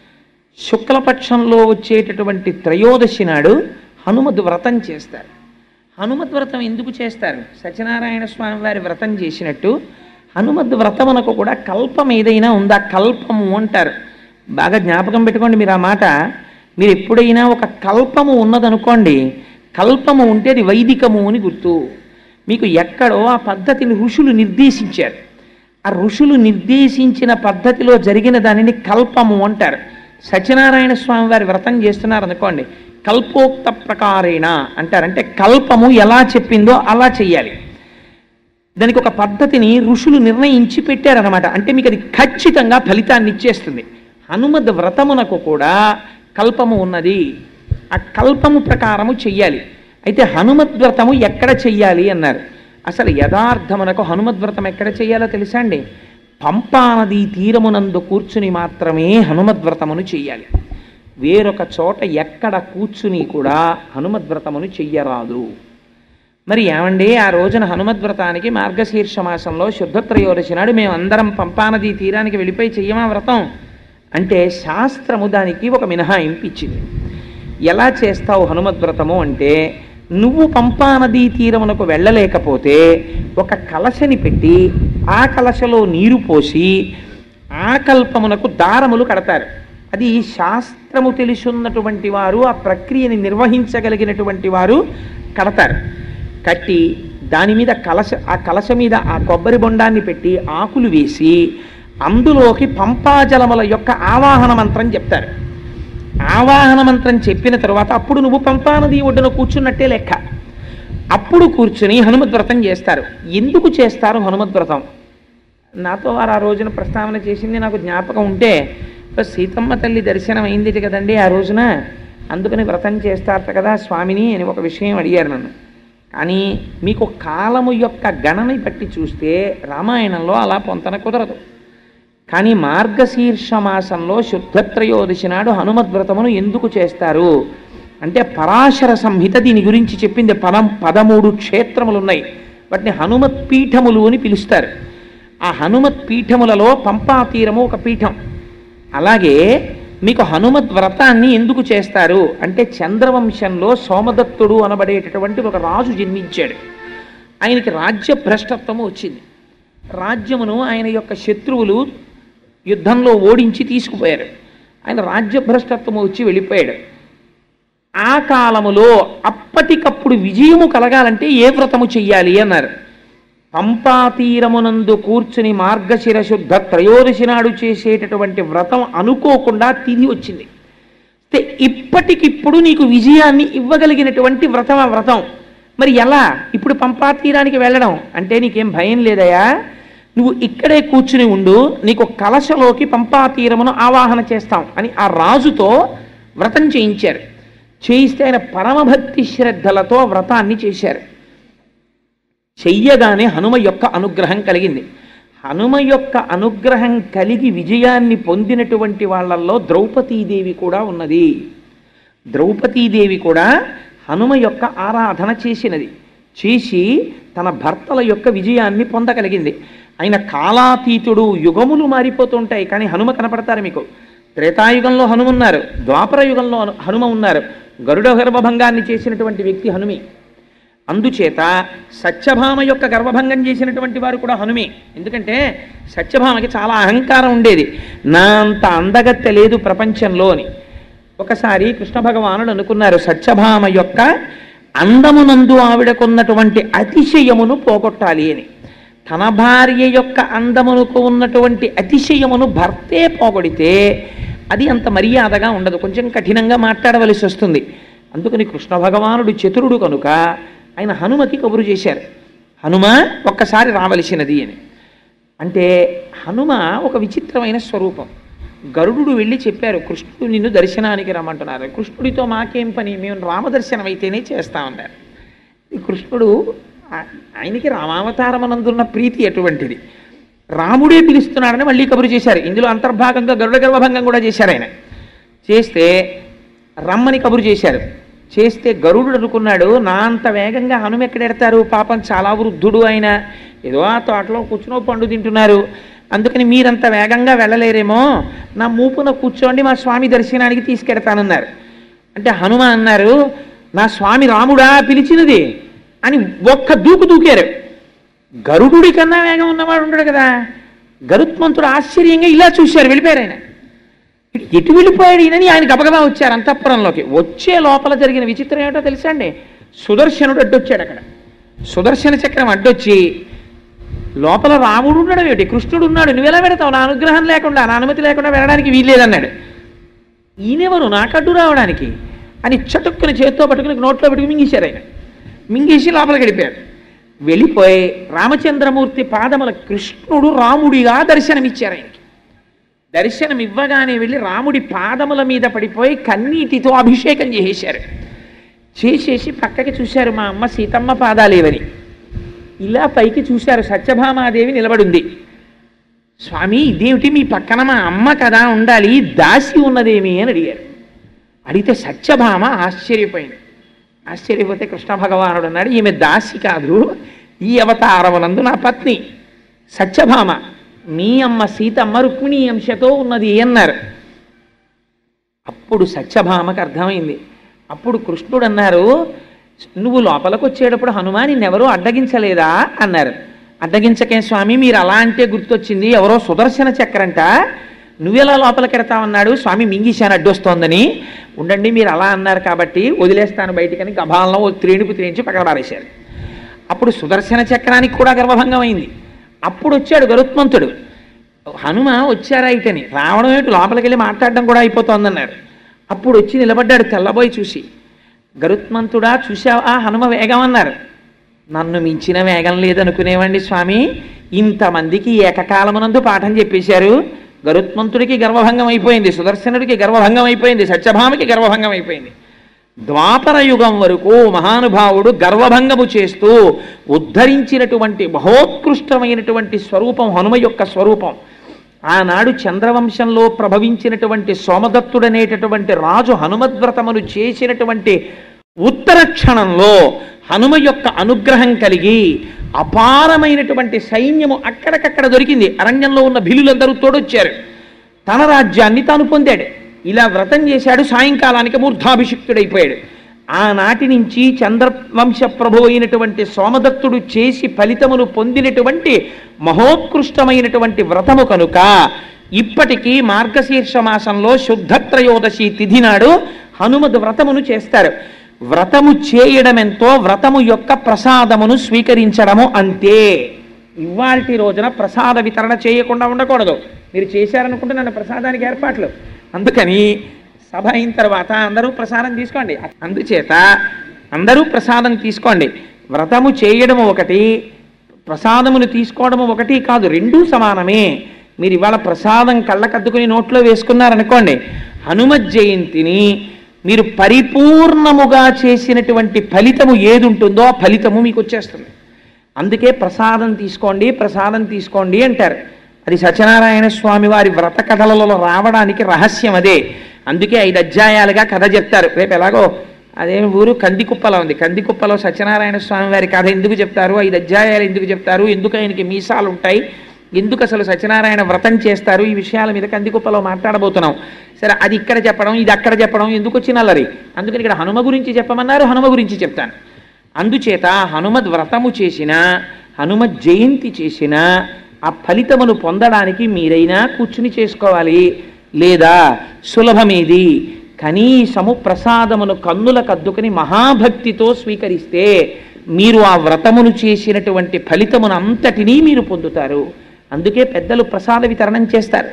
శుక్లపక్షంలో వచ్చేటటువంటి త్రయోదశి నాడు హనుమద్ వ్రతం చేస్తారు హనుమద్ వ్రతం ఎందుకు చేస్తారు సత్యనారాయణ స్వామి వారి వ్రతం చేసినట్టు హనుమద్ వ్రతమునకు కూడా కల్పం ఏదైనా ఉందా కల్పము అంటారు బాగా జ్ఞాపకం పెట్టుకోండి మీరు ఆ మాట మీరు ఎప్పుడైనా ఒక కల్పము ఉన్నదనుకోండి కల్పము ఉంటే అది వైదికము అని గుర్తు మీకు ఎక్కడో ఆ పద్ధతిని ఋషులు నిర్దేశించారు ఆ ఋషులు నిర్దేశించిన పద్ధతిలో జరిగిన దానిని కల్పము అంటారు సత్యనారాయణ స్వామి వారి వ్రతం చేస్తున్నారు అనుకోండి కల్పోక్త ప్రకారేణ అంటారు అంటే కల్పము ఎలా చెప్పిందో అలా చెయ్యాలి దానికి ఒక పద్ధతిని ఋషులు నిర్ణయించి పెట్టారనమాట అంటే మీకు అది ఖచ్చితంగా ఫలితాన్ని ఇచ్చేస్తుంది హనుమద్ వ్రతమునకు కూడా కల్పము ఉన్నది ఆ కల్పము ప్రకారము చెయ్యాలి అయితే హనుమద్ వ్రతము ఎక్కడ చెయ్యాలి అన్నారు అసలు యథార్థమునకు హనుమద్ వ్రతం ఎక్కడ చెయ్యాలో తెలుసా అండి పంపానది తీరమునందు కూర్చుని మాత్రమే హనుమద్ వ్రతమును చెయ్యాలి వేరొక చోట ఎక్కడ కూర్చుని కూడా హనుమద్ వ్రతమును చెయ్యరాదు మరి ఏమండి ఆ రోజున హనుమద్వ్రతానికి మార్గశీర్ష మాసంలో శుద్ధ త్రయోదశి నాడు మేము అందరం పంపానది తీరానికి వెళ్ళిపోయి చెయ్యమా వ్రతం అంటే శాస్త్రము దానికి ఒక మినహాయింపు ఇచ్చింది ఎలా చేస్తావు హనుమద్వ్రతము అంటే నువ్వు పంపానదీ తీరమునకు వెళ్ళలేకపోతే ఒక కలశని పెట్టి ఆ కలశలో నీరు పోసి ఆ కల్పమునకు దారములు కడతారు అది శాస్త్రము తెలుసున్నటువంటి వారు ఆ ప్రక్రియని నిర్వహించగలిగినటువంటి వారు కడతారు కట్టి దాని మీద కలశ ఆ కలశ మీద ఆ కొబ్బరి బొండాన్ని పెట్టి ఆకులు వేసి అందులోకి పంపాజలముల యొక్క ఆవాహన మంత్రం చెప్తారు ఆవాహన మంత్రం చెప్పిన తర్వాత అప్పుడు నువ్వు పంపానది ఒడ్డున కూర్చున్నట్టే లెక్క అప్పుడు కూర్చుని హనుమద్వ్రతం చేస్తారు ఎందుకు చేస్తారు హనుమద్వ్రతం నాతో వారు ఆ రోజున ప్రస్తావన చేసింది నాకు జ్ఞాపకం ఉంటే "బస్ సీతమ్మ తల్లి దర్శనం అయింది కదండి ఆ రోజున అందుకని వ్రతం చేస్తారట కదా స్వామిని అని ఒక విషయం అడిగారు నన్ను కానీ మీకు కాలము యొక్క గణని బట్టి చూస్తే రామాయణంలో అలా పొంతన కుదరదు కానీ మార్గశీర్ష మాసంలో శుద్ధ త్రయోదశి నాడు హనుమద్వ్రతమును ఎందుకు చేస్తారు అంటే పరాశర సంహిత దీని గురించి చెప్పింది పదం పదమూడు క్షేత్రములు ఉన్నాయి వాటిని హనుమత్ పీఠములు అని పిలుస్తారు ఆ హనుమత్ పీఠములలో పంపా తీరము ఒక పీఠం అలాగే మీకు హనుమత్ వ్రతాన్ని ఎందుకు చేస్తారు అంటే చంద్రవంశంలో సోమదత్తుడు అనబడేటటువంటి ఒక రాజు జన్మించాడు ఆయనకి రాజ్య భ్రష్టత్వము వచ్చింది రాజ్యమును ఆయన యొక్క శత్రువులు యుద్ధంలో ఓడించి తీసుకుపోయారు ఆయన రాజ్య భ్రష్టత్వము వచ్చి వెళ్ళిపోయాడు ఆ కాలములో అప్పటికప్పుడు విజయము కలగాలంటే ఏ వ్రతము చెయ్యాలి అన్నారు పంపాతీరమునందు కూర్చుని మార్గశిర శుద్ధ త్రయోదశి నాడు చేసేటటువంటి వ్రతం అనుకోకుండా తిథి వచ్చింది అయితే ఇప్పటికిప్పుడు నీకు విజయాన్ని ఇవ్వగలిగినటువంటి వ్రతం ఆ వ్రతం మరి ఎలా ఇప్పుడు పంపా తీరానికి వెళ్ళడం అంటే నీకేం భయం లేదయా నువ్వు ఇక్కడే కూర్చుని ఉండు నీకు కలశలోకి పంపా తీరమును ఆవాహన చేస్తాం అని ఆ రాజుతో వ్రతం చేయించారు చేయిస్తే ఆయన పరమభక్తి శ్రద్ధలతో వ్రతాన్ని చేశారు చెయ్యగానే హనుమ యొక్క అనుగ్రహం కలిగింది హనుమ యొక్క అనుగ్రహం కలిగి విజయాన్ని పొందినటువంటి వాళ్ళల్లో ద్రౌపదీదేవి కూడా ఉన్నది ద్రౌపదీదేవి కూడా హనుమ యొక్క ఆరాధన చేసినది చేసి తన భర్తల యొక్క విజయాన్ని పొందగలిగింది ఆయన కాలాతీతుడు యుగములు మారిపోతుంటాయి కానీ హనుమ కనపడతారు మీకు త్రేతాయుగంలో హనుమ ఉన్నారు ద్వాపర యుగంలో హను- హనుమ ఉన్నారు గరుడ గర్భభంగాన్ని చేసినటువంటి వ్యక్తి హనుమి అందుచేత సత్యభామ యొక్క గర్భభంగం చేసినటువంటి వారు కూడా హనుమే ఎందుకంటే సత్యభామకి చాలా అహంకారం ఉండేది నా అంత అందగత్తె లేదు ప్రపంచంలో అని ఒకసారి కృష్ణ భగవానుడు అనుకున్నారు సత్యభామ యొక్క అందమునందు ఆవిడకున్నటువంటి అతిశయమును పోగొట్టాలి అని తన భార్య యొక్క అందమునకు ఉన్నటువంటి అతిశయమును భర్తే పోగొడితే అది అంత మర్యాదగా ఉండదు కొంచెం కఠినంగా మాట్లాడవలసి వస్తుంది అందుకని కృష్ణ భగవానుడు చతురుడు కనుక ఆయన హనుమకి కబురు చేశారు హనుమ ఒక్కసారి రావలసినది అని అంటే హనుమ ఒక విచిత్రమైన స్వరూపం గరుడు వెళ్ళి చెప్పారు కృష్ణుడు నిన్ను దర్శనానికి రమ్మంటున్నారు కృష్ణుడితో మాకేం పని మేము రామదర్శనం అయితేనే చేస్తామన్నారు ఈ కృష్ణుడు ఆ- ఆయనకి రామావతారమనందున్న ప్రీతి అటువంటిది రాముడే పిలుస్తున్నాడని మళ్ళీ కబురు చేశారు ఇందులో అంతర్భాగంగా గరుడ గర్భభంగం కూడా చేశారు ఆయన చేస్తే రమ్మని కబురు చేశారు చేస్తే గరుడు అనుకున్నాడు నా అంత వేగంగా హనుమ ఎక్కడెడతారు పాపం చాలా వృద్ధుడు ఆయన ఏదో ఆ తోటలో కూర్చునో పండు తింటున్నారు అందుకని మీరంత వేగంగా వెళ్ళలేరేమో నా మూపున కూర్చోండి మా స్వామి దర్శనానికి తీసుకెడతానన్నారు అంటే హనుమ అన్నారు నా స్వామి రాముడా పిలిచినది అని ఒక్క దూకు దూకారు గరుడుడి కన్నా వేగం ఉన్నవాడు ఉండడు కదా గరుత్మంతుడు ఆశ్చర్యంగా ఇలా చూశారు వెళ్ళిపోయారు ఆయన ఎటు వెళ్ళిపోయాడు ఈయనని ఆయన గబగబా వచ్చారు అంతఃపురంలోకి వచ్చే లోపల జరిగిన విచిత్రం ఏమిటో తెలుసా అండి సుదర్శనుడు అడ్డొచ్చాడు అక్కడ సుదర్శన చక్రం అడ్డొచ్చి లోపల రాముడు ఉన్నాడు ఏమిటి కృష్ణుడు ఉన్నాడు నువ్వెలా పెడతావు నా అనుగ్రహం లేకుండా నా అనుమతి లేకుండా వెళ్ళడానికి వీల్లేదన్నాడు ఈయనెవరు నాకడ్డు రావడానికి అని చటుక్కుని చేత్తో పట్టుకుని నోట్లో పెట్టుకుని మింగేశారు ఆయన మింగేసి లోపలికి వెళ్ళిపోయారు వెళ్ళిపోయి రామచంద్రమూర్తి పాదముల కృష్ణుడు రాముడిగా దర్శనమిచ్చారు ఆయనకి దర్శనం ఇవ్వగానే వెళ్ళి రాముడి పాదముల మీద పడిపోయి కన్నీటితో అభిషేకం చేసేశారు చేసేసి పక్కకి చూశారు మా అమ్మ సీతమ్మ పాదాలేవని ఇలా పైకి చూశారు సత్యభామాదేవి నిలబడింది స్వామి ఇదేమిటి మీ పక్కన మా అమ్మ కదా ఉండాలి దాసి ఉన్నదేమి అని అడిగారు అడిగితే సత్యభామ ఆశ్చర్యపోయింది ఆశ్చర్యపోతే కృష్ణ భగవానుడు అన్నాడు ఈమె దాసి కాదు ఈ అవతారమునందు నా పత్ని సత్యభామ మీ అమ్మ సీతమ్మ రుక్మిణీ అంశతో ఉన్నది అన్నారు అప్పుడు సత్యభామకు అర్థమైంది అప్పుడు కృష్ణుడు అన్నారు నువ్వు లోపలికి వచ్చేటప్పుడు హనుమా నిన్నెవరూ అడ్డగించలేదా అన్నారు అడ్డగించకే స్వామి మీరు అలా అంటే గుర్తొచ్చింది ఎవరో సుదర్శన చక్రంట నువ్వెలా లోపలికి ఎడతావన్నాడు స్వామి మింగిశాను అడ్డొస్తోందని ఉండండి మీరు అలా అన్నారు కాబట్టి వదిలేస్తాను బయటికని గభాలను ఓ త్రేణుకు త్రేణించి పక్కన పారేశారు అప్పుడు సుదర్శన చక్రానికి కూడా గర్వభంగం అయింది అప్పుడు వచ్చాడు గరుత్మంతుడు హనుమ వచ్చారా ఇటని రావడం ఏంటి లోపలికి వెళ్ళి మాట్లాడడం కూడా అయిపోతోందన్నారు అప్పుడు వచ్చి నిలబడ్డాడు తెల్లబోయి చూసి గరుత్మంతుడా చూసావా హనుమ వేగం అన్నారు నన్ను మించిన వేగం లేదనుకునేవండి స్వామి ఇంతమందికి ఏకకాలమునందు పాఠం చెప్పేశారు గరుత్మంతుడికి గర్వభంగం అయిపోయింది సుదర్శనుడికి గర్వభంగం అయిపోయింది సత్యభామకి గర్వభంగం అయిపోయింది ద్వాపర యుగం వరకు మహానుభావుడు గర్వభంగము చేస్తూ ఉద్ధరించినటువంటి మహోత్కృష్టమైనటువంటి స్వరూపం హనుమ యొక్క స్వరూపం ఆనాడు చంద్రవంశంలో ప్రభవించినటువంటి సోమదత్తుడనేటటువంటి రాజు హనుమద్వ్రతమును చేసినటువంటి ఉత్తర క్షణంలో హనుమ యొక్క అనుగ్రహం కలిగి అపారమైనటువంటి సైన్యము అక్కడికక్కడ దొరికింది అరణ్యంలో ఉన్న భిలులందరూ తోడొచ్చారు తన రాజ్యాన్ని తాను పొందాడు ఇలా వ్రతం చేశాడు సాయంకాలానికి మూర్ధాభిషిక్తుడైపోయాడు ఆనాటి నుంచి చంద్రవంశ ప్రభు అయినటువంటి సోమదత్తుడు చేసి ఫలితమును పొందినటువంటి మహోత్కృష్టమైనటువంటి వ్రతము కనుక ఇప్పటికీ మార్గశీర్ష మాసంలో శుద్ధ త్రయోదశి తిథి నాడు హనుమద్ వ్రతమును చేస్తారు వ్రతము చేయడమెంతో వ్రతము యొక్క ప్రసాదమును స్వీకరించడము అంతే ఇవాల్టి రోజున ప్రసాద వితరణ చేయకుండా ఉండకూడదు మీరు చేశారనుకుంటే నన్ను ప్రసాదానికి ఏర్పాట్లు అందుకని సభ అయిన తర్వాత అందరూ ప్రసాదం తీసుకోండి అందుచేత అందరూ ప్రసాదం తీసుకోండి వ్రతము చేయడము ఒకటి ప్రసాదమును తీసుకోవడము ఒకటి కాదు రెండూ సమానమే మీరు ఇవాళ ప్రసాదం కళ్ళకద్దుకుని నోట్లో వేసుకున్నారనుకోండి హనుమత్ జయంతిని మీరు పరిపూర్ణముగా చేసినటువంటి ఫలితము ఏది ఉంటుందో ఆ ఫలితము మీకు వచ్చేస్తుంది అందుకే ప్రసాదం తీసుకోండి ప్రసాదం తీసుకోండి అంటారు అది సత్యనారాయణ స్వామి వారి వ్రత కథలలో రావడానికి రహస్యం అదే అందుకే ఐదు అధ్యాయాలుగా కథ చెప్తారు రేపు ఎలాగో అదే ఊరు కందికుప్పలో ఉంది కందికుప్పలో సత్యనారాయణ స్వామి వారి కథ ఎందుకు చెప్తారు ఐదు అధ్యాయాలు ఎందుకు చెప్తారు ఎందుకు ఆయనకి మీసాలు ఉంటాయి ఎందుకు అసలు సత్యనారాయణ వ్రతం చేస్తారు ఈ విషయాల మీద కందికుప్పలో మాట్లాడబోతున్నాం సరే అది ఇక్కడ చెప్పడం ఇది అక్కడ చెప్పడం ఎందుకు వచ్చిన అల్లరి అందుకని ఇక్కడ హనుమ గురించి చెప్పమన్నారు హనుమ గురించి చెప్తాను అందుచేత హనుమద్ వ్రతము చేసిన హనుమత్ జయంతి చేసిన ఆ ఫలితమును పొందడానికి మీరైనా కూర్చుని చేసుకోవాలి లేదా సులభమేది కనీసము ప్రసాదమును కన్నుల కద్దుకుని మహాభక్తితో స్వీకరిస్తే మీరు ఆ వ్రతమును చేసినటువంటి ఫలితమును అంతటినీ మీరు పొందుతారు అందుకే పెద్దలు ప్రసాద వితరణం చేస్తారు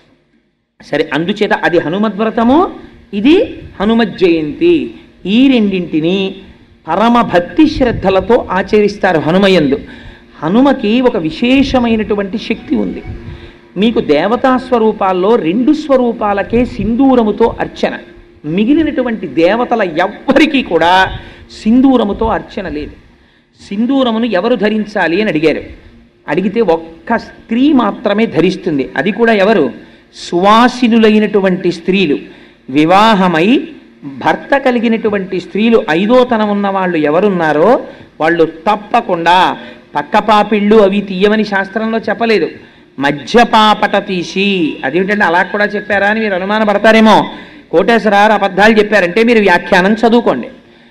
సరే అందుచేత అది హనుమద్వ్రతము ఇది హనుమత్ జయంతి ఈ రెండింటిని పరమ భక్తి శ్రద్ధలతో ఆచరిస్తారు హనుమయందు హనుమకి ఒక విశేషమైనటువంటి శక్తి ఉంది మీకు దేవతా స్వరూపాల్లో రెండు స్వరూపాలకే సింధూరముతో అర్చన మిగిలినటువంటి దేవతల ఎవ్వరికీ కూడా సింధూరముతో అర్చన లేదు సింధూరమును ఎవరు ధరించాలి అని అడిగారు అడిగితే ఒక్క స్త్రీ మాత్రమే ధరిస్తుంది అది కూడా ఎవరు సువాసినులైనటువంటి స్త్రీలు వివాహమై భర్త కలిగినటువంటి స్త్రీలు ఐదోతనం ఉన్న వాళ్ళు ఎవరున్నారో వాళ్ళు తప్పకుండా పక్కపాపిళ్ళు అవి తీయమని శాస్త్రంలో చెప్పలేదు మధ్యపాపట తీసి అదేమిటంటే అలా కూడా చెప్పారా అని మీరు అనుమానపడతారేమో కోటేశ్వరారు అబద్ధాలు చెప్పారంటే మీరు వ్యాఖ్యానం చదువుకోండి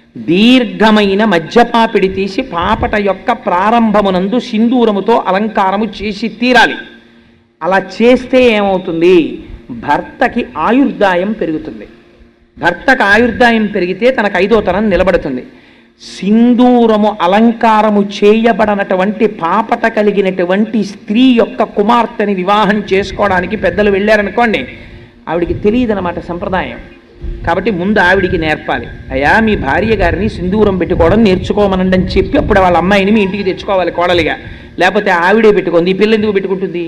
దీర్ఘమైన మధ్యపాపిడి తీసి పాపట యొక్క ప్రారంభమునందు సింధూరముతో అలంకారము చేసి తీరాలి అలా చేస్తే ఏమవుతుంది భర్తకి ఆయుర్దాయం పెరుగుతుంది భర్తకు ఆయుర్దాయం పెరిగితే తనకు ఐదోతనం నిలబడుతుంది సింధూరము అలంకారము చేయబడనటువంటి పాపట కలిగినటువంటి స్త్రీ యొక్క కుమార్తెని వివాహం చేసుకోవడానికి పెద్దలు వెళ్ళారనుకోండి ఆవిడికి తెలియదన్నమాట సంప్రదాయం కాబట్టి ముందు ఆవిడికి నేర్పాలి అయ్యా మీ భార్య గారిని సింధూరం పెట్టుకోవడం నేర్చుకోమనండి అని చెప్పి అప్పుడు వాళ్ళ అమ్మాయిని మీ ఇంటికి తెచ్చుకోవాలి కోడలిగా లేకపోతే ఆవిడే పెట్టుకుంది ఈ పిల్ల ఎందుకు పెట్టుకుంటుంది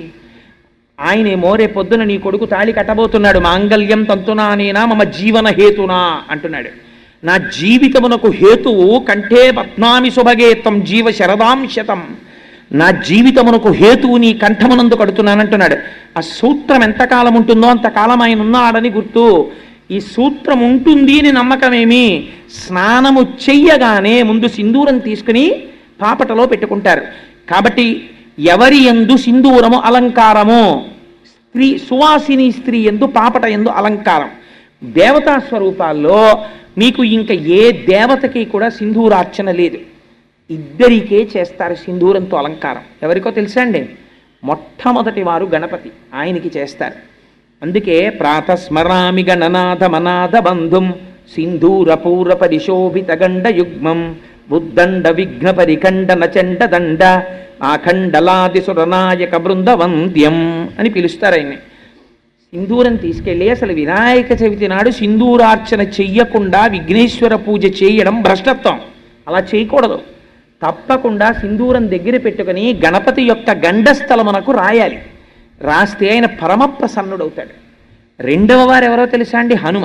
ఆయనేమో రేపు పొద్దున నీ కొడుకు తాళి కట్టబోతున్నాడు మాంగళ్యం తంతునానేనా మమ జీవన హేతునా అంటున్నాడు నా జీవితమునకు హేతువు కంఠే పద్నామి శుభగేతం జీవ శరదాంశతం నా జీవితమునకు హేతువు నీ కంఠమునందు కడుతున్నానంటున్నాడు ఆ సూత్రం ఎంతకాలం ఉంటుందో అంతకాలం ఆయన ఉన్నాడని గుర్తు ఈ సూత్రం ఉంటుంది అని నమ్మకమేమి స్నానము చెయ్యగానే ముందు సింధూరం తీసుకుని పాపటలో పెట్టుకుంటారు కాబట్టి ఎవరి ఎందు సింధూరము అలంకారము స్త్రీ సువాసిని స్త్రీ ఎందు పాపట ఎందు అలంకారం దేవతా స్వరూపాల్లో మీకు ఇంకా ఏ దేవతకి కూడా సింధూరార్చన లేదు ఇద్దరికే చేస్తారు సింధూరంతో అలంకారం ఎవరికో తెలుసా అండి మొట్టమొదటి వారు గణపతి ఆయనకి చేస్తారు అందుకే ప్రాతస్మరామి గణనాథ మనాథ బంధుం సింధూర పూర పరిశోభిత గండ యుగ్మం బుద్దండ విఘ్న పరిఖండ నచండ దండ ఆఖండలాది సురనాయక బృందవంద్యం అని పిలుస్తారు ఆయన్ని సింధూరం తీసుకెళ్ళి అసలు వినాయక చవితి నాడు సింధూరార్చన చెయ్యకుండా విఘ్నేశ్వర పూజ చేయడం భ్రష్టత్వం అలా చేయకూడదు తప్పకుండా సింధూరం దగ్గర పెట్టుకుని గణపతి యొక్క గండస్థలమునకు రాయాలి రాస్తే ఆయన పరమ ప్రసన్నుడవుతాడు రెండవ వారు ఎవరో తెలుసా అండి హనుమ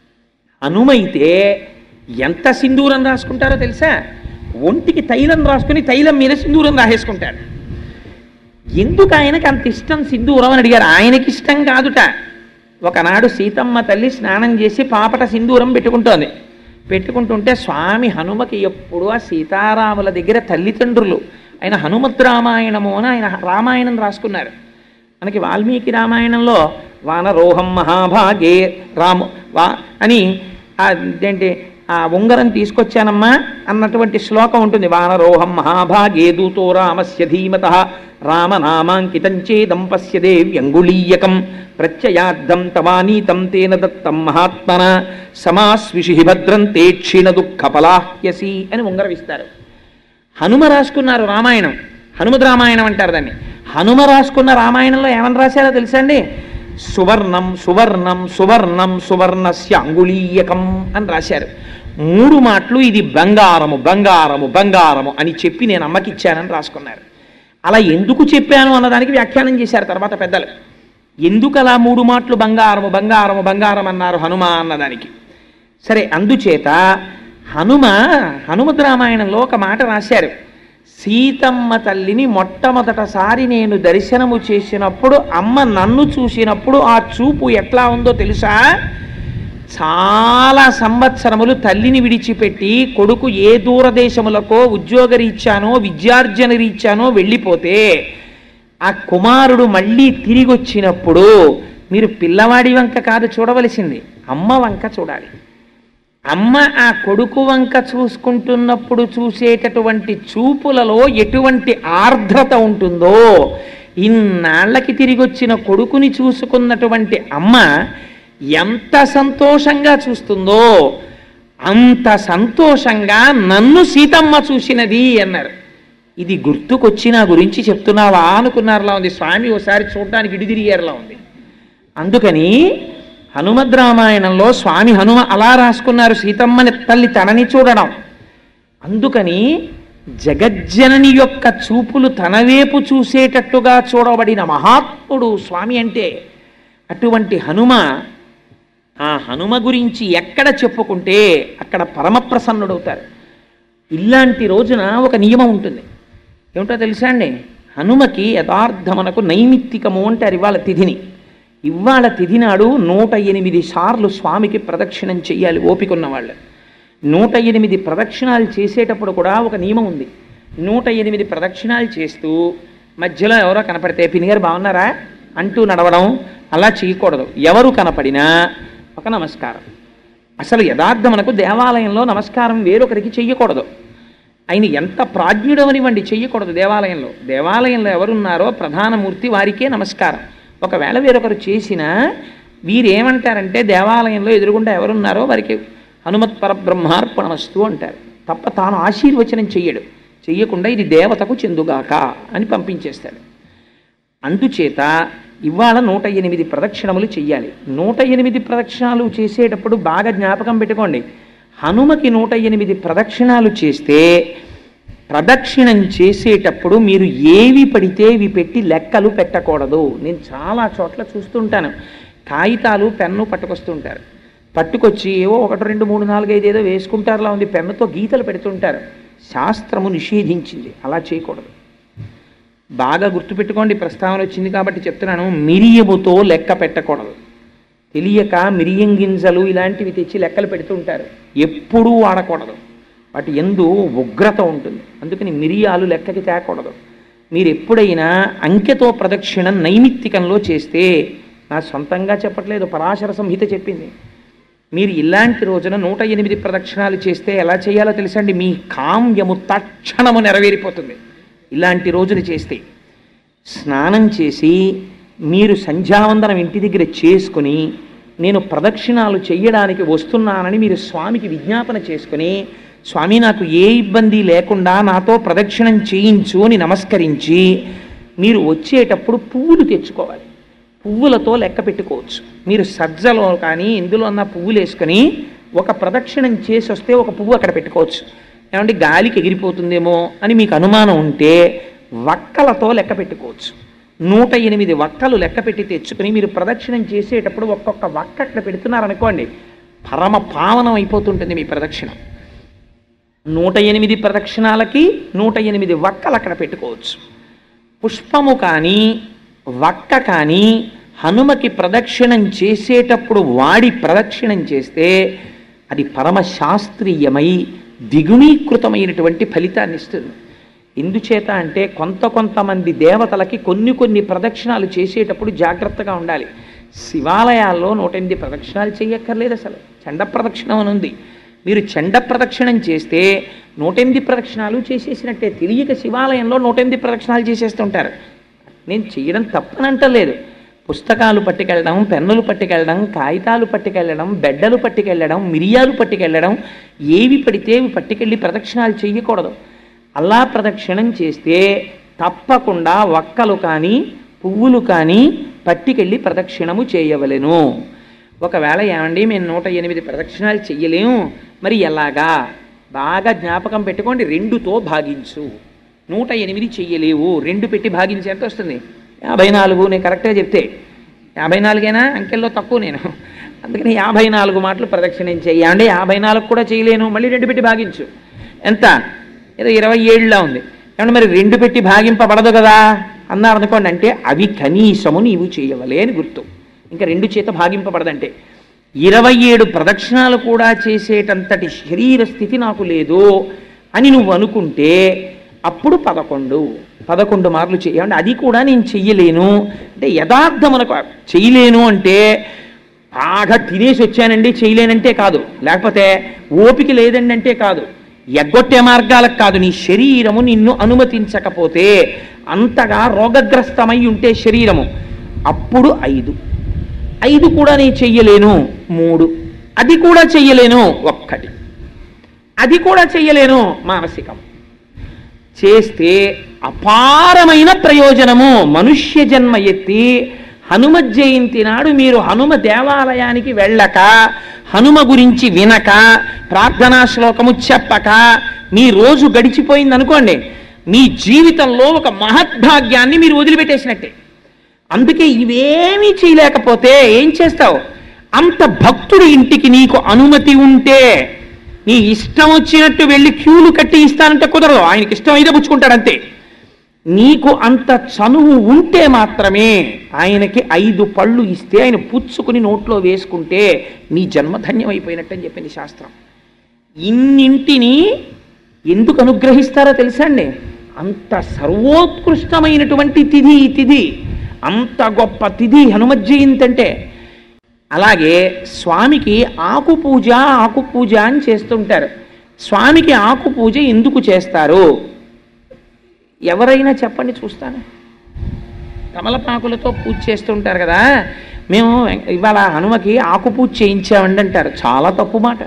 హనుమ అయితే ఎంత సింధూరం రాసుకుంటారో తెలుసా ఒంటికి తైలం రాసుకుని తైలం మీద సింధూరం రాసేసుకుంటాడు ఎందుకు ఆయనకి అంత ఇష్టం సింధూరం అని అడిగారు ఆయనకి ఇష్టం కాదుట ఒకనాడు సీతమ్మ తల్లి స్నానం చేసి పాపట సింధూరం పెట్టుకుంటోంది పెట్టుకుంటుంటే స్వామి హనుమకి ఎప్పుడు ఆ సీతారాముల దగ్గర తల్లిదండ్రులు ఆయన హనుమద్ రామాయణము అని ఆయన రామాయణం రాసుకున్నారు మనకి వాల్మీకి రామాయణంలో వానరోహం మహాభాగే రాము వా అని అదేంటి ఆ ఉంగరం తీసుకొచ్చానమ్మా అన్నటువంటి శ్లోకం ఉంటుంది వానరోహం మహాభాగే దూతో రామస్య ధీమత రామనామాంకితం చేదం పశ్యదే వ్యంగుళీయకం ప్రత్యయార్థం తవానీతం తేన దత్తం మహాత్మన సమాస్విషి భద్రం తే క్షీణ దుఃఖపలాహ్యసి అని ఉంగరం ఇస్తారు హనుమ రాసుకున్నారు రామాయణం హనుమద్ రామాయణం అంటారు దాన్ని హనుమ రాసుకున్న రామాయణంలో ఏమని రాశారో తెలుసా అండి సువర్ణం సువర్ణం సువర్ణం సువర్ణస్య అంగుళీయకం అని రాశారు మూడు మాటలు ఇది బంగారము బంగారము బంగారము అని చెప్పి నేను అమ్మకి ఇచ్చానని రాసుకున్నారు అలా ఎందుకు చెప్పాను అన్నదానికి వ్యాఖ్యానం చేశారు తర్వాత పెద్దలు ఎందుకు అలా మూడు మాటలు బంగారము బంగారము బంగారం అన్నారు హనుమ అన్నదానికి సరే అందుచేత హనుమ హనుమద్ రామాయణంలో ఒక మాట రాశారు సీతమ్మ తల్లిని మొట్టమొదటసారి నేను దర్శనము చేసినప్పుడు అమ్మ నన్ను చూసినప్పుడు ఆ చూపు ఎట్లా ఉందో తెలుసా చాలా సంవత్సరములు తల్లిని విడిచిపెట్టి కొడుకు ఏ దూరదేశములకో ఉద్యోగరీత్యానో విద్యార్జన రీత్యానో వెళ్ళిపోతే ఆ కుమారుడు మళ్ళీ తిరిగి వచ్చినప్పుడు మీరు పిల్లవాడి వంక కాదు చూడవలసింది అమ్మ వంక చూడాలి అమ్మ ఆ కొడుకు వంక చూసుకుంటున్నప్పుడు చూసేటటువంటి చూపులలో ఎటువంటి ఆర్ద్రత ఉంటుందో ఇన్నాళ్ళకి తిరిగి వచ్చిన కొడుకుని చూసుకున్నటువంటి అమ్మ ఎంత సంతోషంగా చూస్తుందో అంత సంతోషంగా నన్ను సీతమ్మ చూసినది అన్నారు ఇది గుర్తుకొచ్చి నా గురించి చెప్తున్నావా అనుకున్నారులా ఉంది స్వామి ఓసారి చూడడానికి ఇడిదిరిగారులా ఉంది అందుకని హనుమద్ రామాయణంలో స్వామి హనుమ అలా రాసుకున్నారు సీతమ్మని తల్లి తనని చూడడం అందుకని జగజ్జనని యొక్క చూపులు తన వైపు చూసేటట్టుగా చూడబడిన మహాత్ముడు స్వామి అంటే అటువంటి హనుమ ఆ హనుమ గురించి ఎక్కడ చెప్పుకుంటే అక్కడ పరమప్రసన్నుడవుతారు ఇలాంటి రోజున ఒక నియమం ఉంటుంది ఏమిటో తెలుసా అండి హనుమకి యథార్థమనకు నైమిత్తికము అంటారు ఇవాళ తిథిని ఇవాళ తిథి నాడు నూట ఎనిమిది సార్లు స్వామికి ప్రదక్షిణం చెయ్యాలి ఓపిక ఉన్న వాళ్ళు నూట ఎనిమిది ప్రదక్షిణాలు చేసేటప్పుడు కూడా ఒక నియమం ఉంది నూట ఎనిమిది ప్రదక్షిణాలు చేస్తూ మధ్యలో ఎవరో కనపడితే పినిగారు బాగున్నారా అంటూ నడవడం అలా చేయకూడదు ఎవరు కనపడినా ఒక నమస్కారం అసలు యథార్థమనకు దేవాలయంలో నమస్కారం వేరొకరికి చెయ్యకూడదు ఆయన ఎంత ప్రాజ్ఞుడవనివ్వండి చెయ్యకూడదు దేవాలయంలో దేవాలయంలో ఎవరున్నారో ప్రధానమూర్తి వారికే నమస్కారం ఒకవేళ వేరొకరు చేసినా వీరేమంటారంటే దేవాలయంలో ఎదురుగుండా ఎవరున్నారో వారికి హనుమత్ పరబ్రహ్మార్పణమస్తు అంటారు తప్ప తాను ఆశీర్వచనం చెయ్యడు చెయ్యకుండా ఇది దేవతకు చెందుగాక అని పంపించేస్తాడు అందుచేత ఇవాళ నూట ఎనిమిది ప్రదక్షిణములు చెయ్యాలి నూట ఎనిమిది ప్రదక్షిణాలు చేసేటప్పుడు బాగా జ్ఞాపకం పెట్టుకోండి హనుమకి నూట ఎనిమిది ప్రదక్షిణాలు చేస్తే ప్రదక్షిణం చేసేటప్పుడు మీరు ఏవి పడితే ఇవి పెట్టి లెక్కలు పెట్టకూడదు నేను చాలా చోట్ల చూస్తుంటాను కాగితాలు పెన్ను పట్టుకొస్తుంటారు పట్టుకొచ్చి ఏవో ఒకటి రెండు మూడు నాలుగు ఐదు ఏదో వేసుకుంటారులా ఉంది పెన్నుతో గీతలు పెడుతుంటారు శాస్త్రము నిషేధించింది అలా చేయకూడదు బాగా గుర్తుపెట్టుకోండి ప్రస్తావన వచ్చింది కాబట్టి చెప్తున్నాను మిరియముతో లెక్క పెట్టకూడదు తెలియక మిరియం గింజలు ఇలాంటివి తెచ్చి లెక్కలు పెడుతుంటారు ఎప్పుడూ వాడకూడదు వాటి ఎందు ఉగ్రత ఉంటుంది అందుకని మిరియాలు లెక్కకి తేకూడదు మీరు ఎప్పుడైనా అంకెతో ప్రదక్షిణం నైమిత్తికంలో చేస్తే నా సొంతంగా చెప్పట్లేదు పరాశర సంహిత చెప్పింది మీరు ఇలాంటి రోజున నూట ఎనిమిది ప్రదక్షిణాలు చేస్తే ఎలా చేయాలో తెలుసండి మీ కామ్యము తక్షణము నెరవేరిపోతుంది ఇలాంటి రోజులు చేస్తే స్నానం చేసి మీరు సంధ్యావందనం ఇంటి దగ్గర చేసుకుని నేను ప్రదక్షిణాలు చెయ్యడానికి వస్తున్నానని మీరు స్వామికి విజ్ఞాపన చేసుకుని స్వామి నాకు ఏ ఇబ్బంది లేకుండా నాతో ప్రదక్షిణం చేయించు అని నమస్కరించి మీరు వచ్చేటప్పుడు పువ్వులు తెచ్చుకోవాలి పువ్వులతో లెక్క పెట్టుకోవచ్చు మీరు సజ్జలో కానీ ఇందులో ఉన్న పువ్వులు వేసుకొని ఒక ప్రదక్షిణం చేసి వస్తే ఒక పువ్వు అక్కడ పెట్టుకోవచ్చు ఏమంటే గాలికి ఎగిరిపోతుందేమో అని మీకు అనుమానం ఉంటే వక్కలతో లెక్క పెట్టుకోవచ్చు నూట ఎనిమిది వక్కలు లెక్క పెట్టి తెచ్చుకుని మీరు ప్రదక్షిణం చేసేటప్పుడు ఒక్కొక్క వక్క అక్కడ పెడుతున్నారనుకోండి పరమ పావనం అయిపోతుంటుంది మీ ప్రదక్షిణం నూట ఎనిమిది ప్రదక్షిణాలకి నూట ఎనిమిది వక్కలు అక్కడ పెట్టుకోవచ్చు పుష్పము కానీ వక్క కానీ హనుమకి ప్రదక్షిణం చేసేటప్పుడు వాడి ప్రదక్షిణం చేస్తే అది పరమ శాస్త్రీయమై దిగుణీకృతమైనటువంటి ఫలితాన్ని ఇస్తుంది ఎందుచేత అంటే కొంత కొంతమంది దేవతలకి కొన్ని కొన్ని ప్రదక్షిణాలు చేసేటప్పుడు జాగ్రత్తగా ఉండాలి శివాలయాల్లో నూట ఎనిమిది ప్రదక్షిణాలు చేయక్కర్లేదు అసలు చండ ప్రదక్షిణం అని ఉంది మీరు చండ ప్రదక్షిణం చేస్తే నూట ఎనిమిది ప్రదక్షిణాలు చేసేసినట్టే తెలియక శివాలయంలో నూట ఎనిమిది ప్రదక్షిణాలు చేసేస్తుంటారు నేను చేయడం తప్పనంటలేదు పుస్తకాలు పట్టుకెళ్ళడం పెన్నులు పట్టుకెళ్ళడం కాగితాలు పట్టుకెళ్ళడం బెడ్డలు పట్టుకెళ్ళడం మిరియాలు పట్టుకెళ్ళడం ఏవి పడితే అవి పట్టుకెళ్ళి ప్రదక్షిణాలు చేయకూడదు అలా ప్రదక్షిణం చేస్తే తప్పకుండా వక్కలు కానీ పువ్వులు కానీ పట్టుకెళ్ళి ప్రదక్షిణము చేయవలెను ఒకవేళ ఏమండి మేము నూట ఎనిమిది ప్రదక్షిణాలు చెయ్యలేము మరి ఎలాగా బాగా జ్ఞాపకం పెట్టుకోండి రెండుతో భాగించు నూట ఎనిమిది చెయ్యలేవు రెండు పెట్టి భాగించి ఎంత వస్తుంది యాభై నాలుగు నేను కరెక్ట్గా చెప్తే యాభై నాలుగేనా అంకెల్లో తక్కువ నేను అందుకని యాభై నాలుగు మాటలు ప్రదక్షిణం చెయ్యి అంటే యాభై నాలుగు కూడా చేయలేను మళ్ళీ రెండు పెట్టి భాగించు ఎంత ఏదో ఇరవై ఏళ్ళలో ఉంది ఏమంటే మరి రెండు పెట్టి భాగింపబడదు కదా అన్నారు అనుకోండి అంటే అవి కనీసము నీవు చేయవలే అని గుర్తు ఇంకా రెండు చేత భాగింపబడదంటే ఇరవై ఏడు ప్రదక్షిణాలు కూడా చేసేటంతటి శరీర స్థితి నాకు లేదు అని నువ్వు అనుకుంటే అప్పుడు పదకొండు పదకొండు మార్లు చేయాలంటే అది కూడా నేను చెయ్యలేను అంటే యథార్థమునకు చెయ్యలేను అంటే బాగా తినేసి వచ్చానండి చేయలేనంటే కాదు లేకపోతే ఓపిక లేదండి అంటే కాదు ఎగ్గొట్టే మార్గాలకు కాదు నీ శరీరము నిన్ను అనుమతించకపోతే అంతగా రోగగ్రస్తమై ఉంటే శరీరము అప్పుడు ఐదు ఐదు కూడా నేను చెయ్యలేను మూడు అది కూడా చెయ్యలేను ఒక్కటి అది కూడా చెయ్యలేను మానసికం చేస్తే అపారమైన ప్రయోజనము మనుష్య జన్మ ఎత్తి హనుమ జయంతి నాడు మీరు హనుమ దేవాలయానికి వెళ్ళక హనుమ గురించి వినక ప్రార్థనా శ్లోకము చెప్పక మీ రోజు గడిచిపోయింది అనుకోండి మీ జీవితంలో ఒక మహద్భాగ్యాన్ని మీరు వదిలిపెట్టేసినట్టే అందుకే ఇవేమీ చేయలేకపోతే ఏం చేస్తావు అంత భక్తుడి ఇంటికి నీకు అనుమతి ఉంటే నీ ఇష్టం వచ్చినట్టు వెళ్ళి క్యూలు కట్టి ఇస్తానంటే కుదరదు ఆయనకి ఇష్టం అయితే పుచ్చుకుంటాడు అంతే నీకు అంత చనువు ఉంటే మాత్రమే ఆయనకి ఐదు పళ్ళు ఇస్తే ఆయన పుచ్చుకుని నోట్లో వేసుకుంటే నీ జన్మధన్యం అయిపోయినట్టని చెప్పింది శాస్త్రం ఇన్నింటిని ఎందుకు అనుగ్రహిస్తారో తెలుసా అండి అంత సర్వోత్కృష్టమైనటువంటి తిథి ఈ తిథి అంత గొప్ప తిథి హనుమత్ జయంతి అంటే అలాగే స్వామికి ఆకు పూజ ఆకు పూజ అని చేస్తుంటారు స్వామికి ఆకు పూజ ఎందుకు చేస్తారు ఎవరైనా చెప్పండి చూస్తాను తమలపాకులతో పూజ చేస్తుంటారు కదా మేము ఇవాళ హనుమకి ఆకు పూజ చేయించామండి అంటారు చాలా తప్పు మాట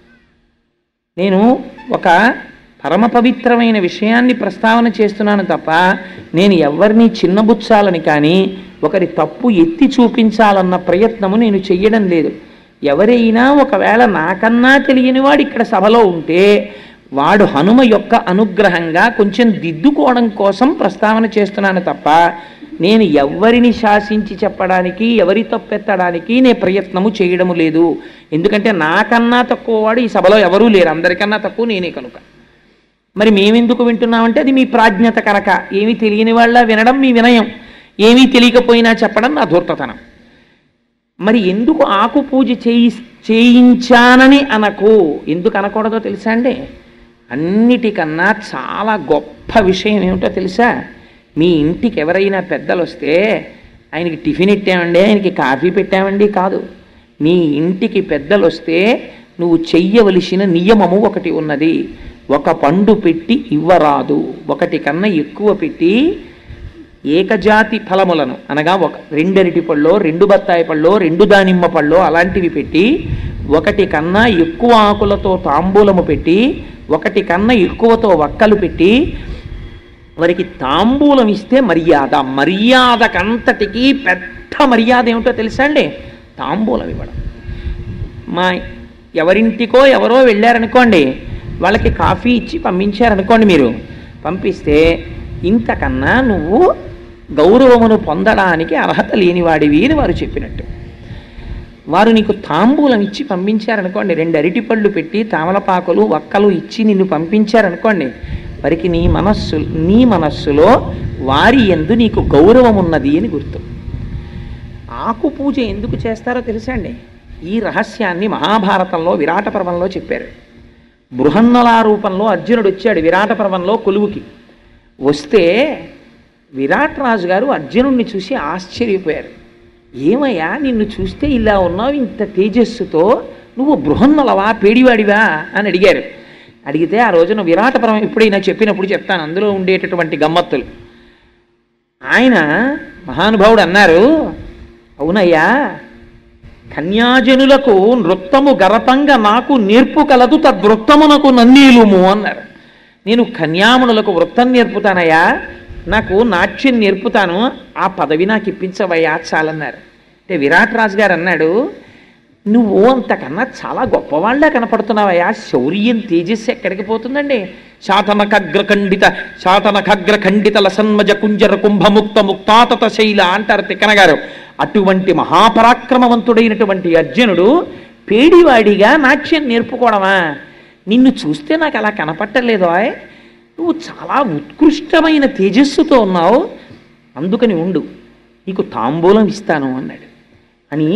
నేను ఒక పరమ పవిత్రమైన విషయాన్ని ప్రస్తావన చేస్తున్నాను తప్ప నేను ఎవరిని చిన్నబుచ్చాలని కానీ ఒకరి తప్పు ఎత్తి చూపించాలన్న ప్రయత్నము నేను చెయ్యడం లేదు ఎవరైనా ఒకవేళ నాకన్నా తెలియని వాడు ఇక్కడ సభలో ఉంటే వాడు హనుమ యొక్క అనుగ్రహంగా కొంచెం దిద్దుకోవడం కోసం ప్రస్తావన చేస్తున్నాను తప్ప నేను ఎవరిని శాసించి చెప్పడానికి ఎవరి తప్పెత్తడానికి నేను ప్రయత్నము చేయడము లేదు ఎందుకంటే నాకన్నా తక్కువ వాడు ఈ సభలో ఎవరూ లేరు అందరికన్నా తక్కువ నేనే కనుక మరి మేమెందుకు వింటున్నామంటే అది మీ ప్రాజ్ఞత కనుక ఏమీ తెలియని వాళ్ళ వినడం మీ వినయం ఏమీ తెలియకపోయినా చెప్పడం నా ధూర్తతనం మరి ఎందుకు ఆకు పూజ చేయి చేయించానని అనకు ఎందుకు అనకూడదో తెలుసా అండి అన్నిటికన్నా చాలా గొప్ప విషయం ఏమిటో తెలుసా మీ ఇంటికి ఎవరైనా పెద్దలు వస్తే ఆయనకి టిఫిన్ ఇట్టామండి ఆయనకి కాఫీ పెట్టామండి కాదు మీ ఇంటికి పెద్దలు వస్తే నువ్వు చెయ్యవలసిన నియమము ఒకటి ఉన్నది ఒక పండు పెట్టి ఇవ్వరాదు ఒకటి కన్నా ఎక్కువ పెట్టి ఏకజాతి ఫలములను అనగా ఒక రెండరిటి పళ్ళో రెండు బత్తాయి పళ్ళో రెండు దానిమ్మ పళ్ళో అలాంటివి పెట్టి ఒకటి కన్నా ఎక్కువ ఆకులతో తాంబూలము పెట్టి ఒకటి కన్నా ఎక్కువతో వక్కలు పెట్టి వారికి తాంబూలం ఇస్తే మర్యాద మర్యాదకంతటికి పెద్ద మర్యాద ఏమిటో తెలుసా అండి తాంబూలం ఇవ్వడం మా ఎవరింటికో ఎవరో వెళ్ళారనుకోండి వాళ్ళకి కాఫీ ఇచ్చి పంపించారనుకోండి మీరు పంపిస్తే ఇంతకన్నా నువ్వు గౌరవమును పొందడానికి అర్హత లేనివాడివి అని వారు చెప్పినట్టు వారు నీకు తాంబూలం ఇచ్చి పంపించారనుకోండి రెండు అరటిపళ్ళు పెట్టి తామలపాకులు వక్కలు ఇచ్చి నిన్ను పంపించారనుకోండి వారికి నీ మనస్సు నీ మనస్సులో వారి ఎందు నీకు గౌరవం ఉన్నది అని గుర్తు ఆకు పూజ ఎందుకు చేస్తారో తెలుసా అండి ఈ రహస్యాన్ని మహాభారతంలో విరాట పర్వంలో చెప్పారు బృహన్నలా రూపంలో అర్జునుడు వచ్చాడు విరాట పర్వంలో కొలువుకి వస్తే విరాట్ రాజు గారు అర్జునుడిని చూసి ఆశ్చర్యపోయారు ఏమయ్యా నిన్ను చూస్తే ఇలా ఉన్నావు ఇంత తేజస్సుతో నువ్వు బృహన్నలవా పేడివాడివా అని అడిగారు అడిగితే ఆ రోజున విరాటపరం ఎప్పుడైనా చెప్పినప్పుడు చెప్తాను అందులో ఉండేటటువంటి గమ్మత్తులు ఆయన మహానుభావుడు అన్నారు అవునయ్యా కన్యాజనులకు నృత్తము గరతంగా నాకు నేర్పు కలదు తద్వృత్తమునకు నన్నీలుము అన్నారు నేను కన్యామునులకు వృత్తం నేర్పుతానయ్యా నాకు నాట్యం నేర్పుతాను ఆ పదవి నాకు ఇప్పించవయ్యా చాలన్నారు అంటే విరాట్ రాజు గారు అన్నాడు నువ్వు అంతకన్నా చాలా గొప్పవాళ్ళ కనపడుతున్నావయ్యా శౌర్యం తేజస్సు ఎక్కడికి పోతుందండి శాతనఖగ్రఖండిత శాతనఖగ్రఖండిత లసన్మజ కుంజర కుంభముక్త ముక్తాతత శైల అంటారు తిక్కన గారు అటువంటి మహాపరాక్రమవంతుడైనటువంటి అర్జునుడు పేడివాడిగా నాట్యం నేర్పుకోవడమా నిన్ను చూస్తే నాకు అలా కనపట్టలేదు ఆయ్ నువ్వు చాలా ఉత్కృష్టమైన తేజస్సుతో ఉన్నావు అందుకని ఉండు నీకు తాంబూలం ఇస్తాను అన్నాడు అని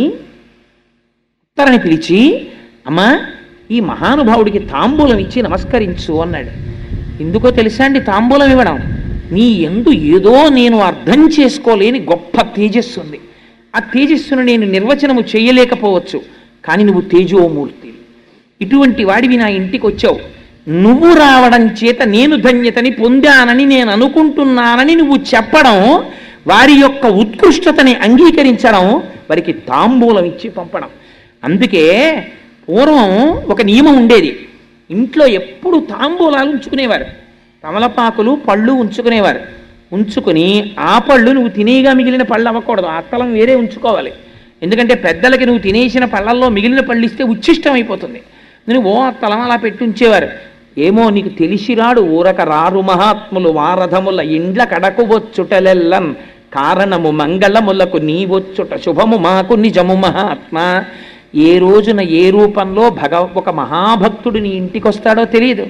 ఉత్తరని పిలిచి అమ్మా ఈ మహానుభావుడికి తాంబూలం ఇచ్చి నమస్కరించు అన్నాడు ఎందుకో తెలుసా అండి తాంబూలం ఇవ్వడం నీ ఎందు ఏదో నేను అర్థం చేసుకోలేని గొప్ప తేజస్సు ఉంది ఆ తేజస్సును నేను నిర్వచనము చేయలేకపోవచ్చు కానీ నువ్వు తేజోమూర్తి ఇటువంటి వాడివి నా ఇంటికి వచ్చావు నువ్వు రావడం చేత నేను ధన్యతని పొందానని నేను అనుకుంటున్నానని నువ్వు చెప్పడం వారి యొక్క ఉత్కృష్టతని అంగీకరించడం వారికి తాంబూలం ఇచ్చి పంపడం అందుకే పూర్వం ఒక నియమం ఉండేది ఇంట్లో ఎప్పుడు తాంబూలాలు ఉంచుకునేవారు తమలపాకులు పళ్ళు ఉంచుకునేవారు ఉంచుకుని ఆ పళ్ళు నువ్వు తినేగా మిగిలిన పళ్ళు అవ్వకూడదు ఆ అత్తలం వేరే ఉంచుకోవాలి ఎందుకంటే పెద్దలకి నువ్వు తినేసిన పళ్ళల్లో మిగిలిన పళ్ళు ఇస్తే ఉచ్ఛిష్టం అయిపోతుంది నేను ఓ అత్తలం అలా పెట్టి ఉంచేవారు ఏమో నీకు తెలిసిరాడు ఊరక రారు మహాత్ములు వారథముల ఇండ్ల కడకు వచ్చుటలెల్లన్ కారణము మంగళములకు నీ వచ్చుట శుభము మాకు నిజము మహాత్మ ఏ రోజున ఏ రూపంలో భగ ఒక మహాభక్తుడు నీ ఇంటికి వస్తాడో తెలియదు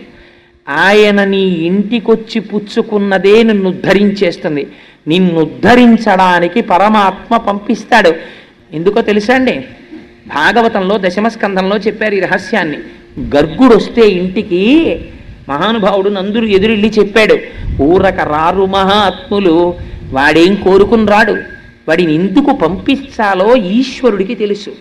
ఆయన నీ ఇంటికొచ్చి పుచ్చుకున్నదే నిన్ను ఉద్ధరించేస్తుంది నిన్ను ఉద్ధరించడానికి పరమాత్మ పంపిస్తాడు ఎందుకో తెలుసా అండి భాగవతంలో దశమస్కంధంలో చెప్పారు ఈ రహస్యాన్ని గర్గుడు వస్తే ఇంటికి మహానుభావుడు నందురు ఎదురెళ్ళి చెప్పాడు ఊరక రారు మహాత్ములు వాడేం కోరుకుని రాడు వాడిని ఎందుకు పంపించాలో ఈశ్వరుడికి తెలుసు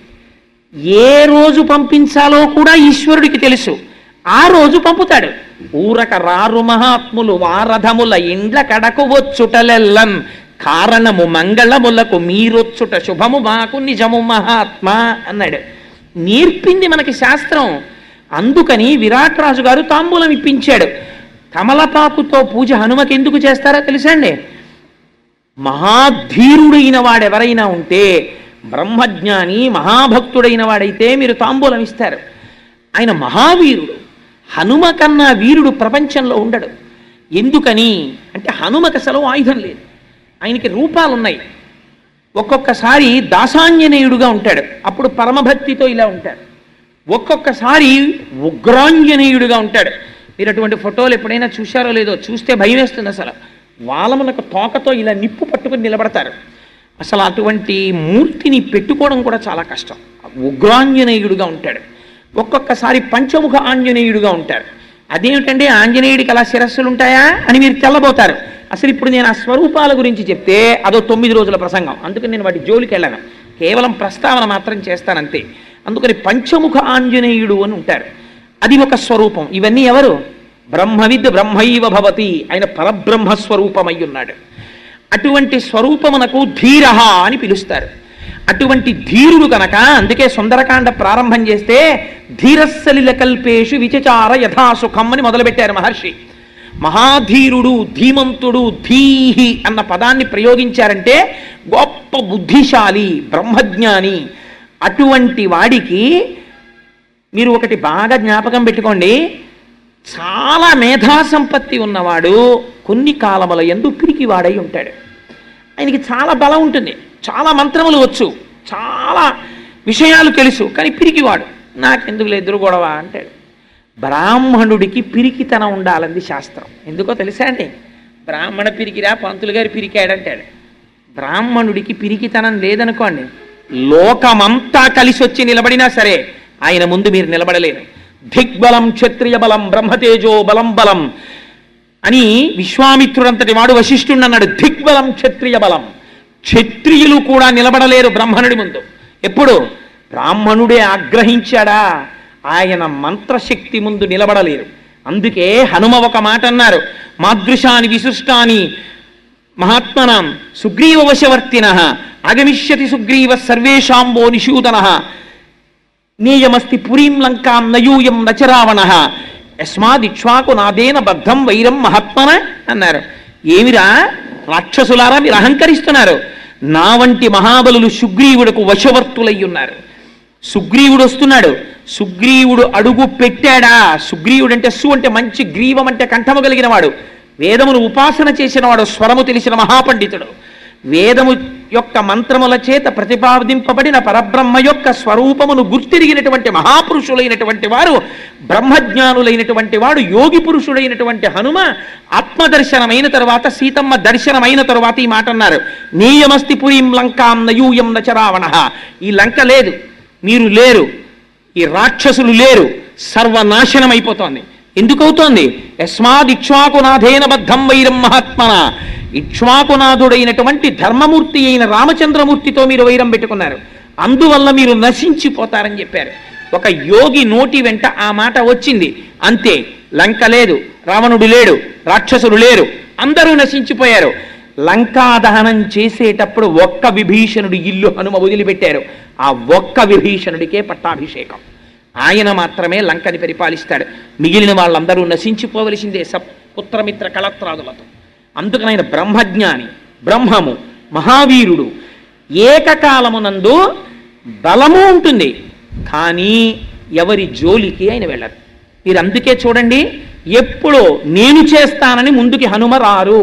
ఏ రోజు పంపించాలో కూడా ఈశ్వరుడికి తెలుసు ఆ రోజు పంపుతాడు ఊరక రారు మహాత్ములు వారథముల ఇండ్ల కడకు వచ్చుటలెల్లన్ కారణము మంగళములకు మీరొచ్చుట శుభము మాకు నిజము మహాత్మ అన్నాడు నేర్పింది మనకి శాస్త్రం అందుకని విరాట్ రాజు గారు తాంబూలం ఇప్పించాడు కమలపాకుతో పూజ హనుమకి ఎందుకు చేస్తారో తెలుసా అండి మహాధీరుడైన వాడెవరైనా ఉంటే బ్రహ్మజ్ఞాని మహాభక్తుడైన వాడైతే మీరు తాంబూలం ఇస్తారు ఆయన మహావీరుడు హనుమ కన్నా వీరుడు ప్రపంచంలో ఉండడు ఎందుకని అంటే హనుమకి అసలు ఆయుధం లేదు ఆయనకి రూపాలు ఉన్నాయి ఒక్కొక్కసారి దాసాంజనేయుడుగా ఉంటాడు అప్పుడు పరమభక్తితో ఇలా ఉంటాడు ఒక్కొక్కసారి ఉగ్రాంజనేయుడుగా ఉంటాడు మీరు అటువంటి ఫోటోలు ఎప్పుడైనా చూశారో లేదో చూస్తే భయం వేస్తుంది అసలు వాళ్ళములకు తోకతో ఇలా నిప్పు పట్టుకుని నిలబడతారు అసలు అటువంటి మూర్తిని పెట్టుకోవడం కూడా చాలా కష్టం ఉగ్రాంజనేయుడుగా ఉంటాడు ఒక్కొక్కసారి పంచముఖ ఆంజనేయుడుగా ఉంటారు అదేమిటండి ఆంజనేయుడికి అలా శిరస్సులు ఉంటాయా అని మీరు తెల్లబోతారు అసలు ఇప్పుడు నేను ఆ స్వరూపాల గురించి చెప్తే అదో తొమ్మిది రోజుల ప్రసంగం అందుకని నేను వాటి జోలికి వెళ్ళను కేవలం ప్రస్తావన మాత్రం చేస్తానంతే అందుకని పంచముఖ ఆంజనేయుడు అని ఉంటారు అది ఒక స్వరూపం ఇవన్నీ ఎవరు బ్రహ్మవిద్ బ్రహ్మైవ భవతి ఆయన పరబ్రహ్మ స్వరూపమై ఉన్నాడు అటువంటి స్వరూపమునకు ధీర అని పిలుస్తారు అటువంటి ధీరుడు కనుక అందుకే సుందరకాండ ప్రారంభం చేస్తే ధీరస్సలిల కల్పేషు విచచార యథాసుఖం అని మొదలుపెట్టారు మహర్షి మహాధీరుడు ధీమంతుడు ధీహి అన్న పదాన్ని ప్రయోగించారంటే గొప్ప బుద్ధిశాలి బ్రహ్మజ్ఞాని అటువంటి వాడికి మీరు ఒకటి బాగా జ్ఞాపకం పెట్టుకోండి చాలా మేధా సంపత్తి ఉన్నవాడు కొన్ని కాలముల ఎందు పిరికివాడై ఉంటాడు ఆయనకి చాలా బలం ఉంటుంది చాలా మంత్రములు వచ్చు చాలా విషయాలు తెలుసు కానీ పిరికివాడు నాకెందుకు ఎదురు గొడవ అంటాడు బ్రాహ్మణుడికి పిరికితనం ఉండాలంది శాస్త్రం ఎందుకో తెలుసా అండి బ్రాహ్మణ పిరికిరా పంతులు గారు పిరికాడంటాడు బ్రాహ్మణుడికి పిరికితనం లేదనుకోండి లోకమంతా కలిసి వచ్చి నిలబడినా సరే ఆయన ముందు మీరు నిలబడలేరు దిగ్బలం క్షత్రియ బలం బ్రహ్మతేజో బలం బలం అని విశ్వామిత్రుడంతటి వాడు వశిష్ఠుడు అన్నాడు దిగ్బలం క్షత్రియ బలం క్షత్రియులు కూడా నిలబడలేరు బ్రహ్మణుడి ముందు ఎప్పుడు బ్రాహ్మణుడే ఆగ్రహించాడా ఆయన మంత్రశక్తి ముందు నిలబడలేరు అందుకే హనుమ ఒక మాట అన్నారు మాదృశాని విశిష్టాని మహాత్మనాం సుగ్రీవ వశవర్తిన ఆగమిష్యతి సుగ్రీవ సర్వేషాంబో నిషూదన నేయమస్తి పురీం లంకాం నయూయం నచరావణ యస్మాదిక్ష్వాకు నాదేన బద్ధం వైరం మహాత్మన అన్నారు ఏమిరా రాక్షసులారా మీరు అహంకరిస్తున్నారు నా వంటి మహాబలులు సుగ్రీవుడకు వశవర్తులై ఉన్నారు సుగ్రీవుడు వస్తున్నాడు సుగ్రీవుడు అడుగు పెట్టాడా సుగ్రీవుడు అంటే సు అంటే మంచి గ్రీవం అంటే కంఠము కలిగిన వాడు వేదమును ఉపాసన చేసిన వాడు స్వరము తెలిసిన మహాపండితుడు వేదము యొక్క మంత్రముల చేత ప్రతిపాదింపబడిన పరబ్రహ్మ యొక్క స్వరూపమును గుర్తిరిగినటువంటి మహాపురుషులైనటువంటి వారు బ్రహ్మజ్ఞానులైనటువంటి వాడు యోగి పురుషుడైనటువంటి హనుమ ఆత్మదర్శనమైన తరువాత సీతమ్మ దర్శనమైన తరువాత ఈ మాట అన్నారు నీయమస్తి పురీం లంకాం నయూయం నచరావణ ఈ లంక లేదు మీరు లేరు ఈ రాక్షసులు లేరు సర్వనాశనం అయిపోతోంది ఎందుకు అవుతోంది యస్మాద్ ఇక్ష్వాకునాథేన బద్ధం వైరం మహాత్మన ఇక్ష్వాకునాథుడైనటువంటి ధర్మమూర్తి అయిన రామచంద్రమూర్తితో మీరు వైరం పెట్టుకున్నారు అందువల్ల మీరు నశించిపోతారని చెప్పారు ఒక యోగి నోటి వెంట ఆ మాట వచ్చింది అంతే లంక లేదు రావణుడు లేడు రాక్షసులు లేరు అందరూ నశించిపోయారు లంకా దహనం చేసేటప్పుడు ఒక్క విభీషణుడు ఇల్లు హనుమ వదిలిపెట్టారు ఆ ఒక్క విభీషణుడికే పట్టాభిషేకం ఆయన మాత్రమే లంకని పరిపాలిస్తాడు మిగిలిన వాళ్ళందరూ నశించిపోవలసిందే స పుత్రమిత్ర కళత్రాదులతో అందుకని ఆయన బ్రహ్మజ్ఞాని బ్రహ్మము మహావీరుడు ఏకకాలమునందు బలము ఉంటుంది కానీ ఎవరి జోలికి ఆయన వెళ్ళరు మీరు అందుకే చూడండి ఎప్పుడో నేను చేస్తానని ముందుకి హనుమ రారు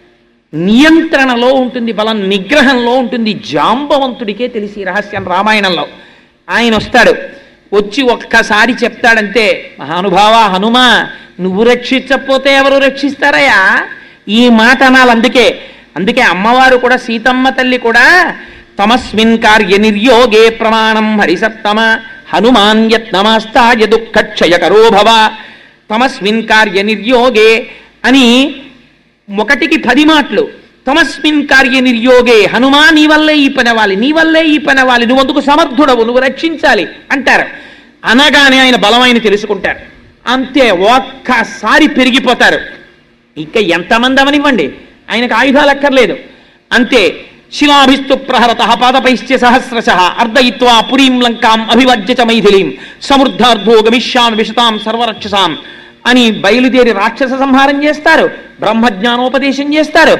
నియంత్రణలో ఉంటుంది బలం నిగ్రహంలో ఉంటుంది జాంబవంతుడికే తెలిసి ఈ రహస్యం రామాయణంలో ఆయన వస్తాడు వచ్చి ఒక్కసారి చెప్తాడంతే మహానుభావ హనుమ నువ్వు రక్షించకపోతే ఎవరు రక్షిస్తారయ్యా ఈ మాట అనాలి అందుకే అందుకే అమ్మవారు కూడా సీతమ్మ తల్లి కూడా తమస్మిన్ కార్య నిర్యోగే ప్రమాణం హరిసత్తమ హనుమాన్ యత్నమాస్తాయ దుఃఖక్షయకరో భవ తమస్మిన్ కార్య నిర్యోగే అని ఒకటికి పది మాటలు తమస్మిన్ కార్య నిర్యోగే హనుమా నీ వల్లే ఈ పని అవ్వాలి నీ వల్లే ఈ పని అవ్వాలి నువ్వు అందుకు సమర్థుడవు నువ్వు రక్షించాలి అంటారు అనగానే ఆయన బలమైన తెలుసుకుంటారు అంతే ఒక్కసారి పెరిగిపోతారు ఇంకా ఎంతమంది అవనివ్వండి ఆయనకు ఆయుధాలు అక్కర్లేదు అంతే శిలాభిస్తు ప్రహరత పాదపైశ్చ సహస్రశ అర్ధయిత్వా పురీం లంకాం అభివజ్య చ మైథిలీం సమృద్ధార్థో గమిష్యాం విశతాం సర్వరక్షసాం అని బయలుదేరి రాక్షస సంహారం చేస్తారు బ్రహ్మజ్ఞానోపదేశం చేస్తారు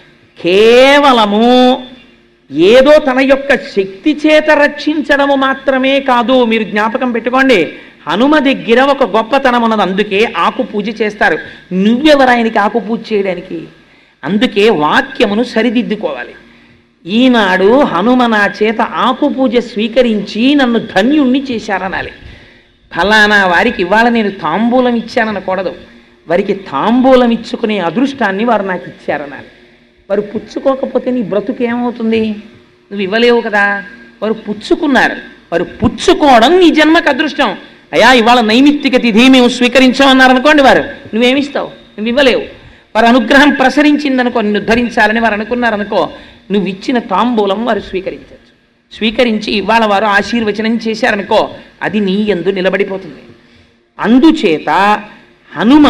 కేవలము ఏదో తన యొక్క శక్తి చేత రక్షించడము మాత్రమే కాదు మీరు జ్ఞాపకం పెట్టుకోండి హనుమ దగ్గర ఒక గొప్పతనం ఉన్నది అందుకే ఆకు పూజ చేస్తారు నువ్వెవరు ఆయనకి ఆకు పూజ చేయడానికి అందుకే వాక్యమును సరిదిద్దుకోవాలి ఈనాడు హనుమ నా చేత ఆకు పూజ స్వీకరించి నన్ను ధన్యుణ్ణి చేశారనాలి ఫలానా వారికి ఇవాళ నేను తాంబూలం ఇచ్చాననకూడదు వారికి తాంబూలం ఇచ్చుకునే అదృష్టాన్ని వారు నాకు ఇచ్చారనాలి వారు పుచ్చుకోకపోతే నీ బ్రతుకు ఏమవుతుంది నువ్వు ఇవ్వలేవు కదా వారు పుచ్చుకున్నారు వారు పుచ్చుకోవడం నీ జన్మకు అదృష్టం అయా ఇవాళ నైమిత్తిక తిథి మేము స్వీకరించామన్నారు అనుకోండి వారు నువ్వేమిస్తావు నువ్వు ఇవ్వలేవు వారి అనుగ్రహం ప్రసరించిందనుకో నిన్ను ధరించాలని వారు అనుకున్నారనుకో నువ్వు ఇచ్చిన తాంబూలం వారు స్వీకరించవచ్చు స్వీకరించి ఇవాళ వారు ఆశీర్వచనం చేశారనుకో అది నీ ఎందు నిలబడిపోతుంది అందుచేత హనుమ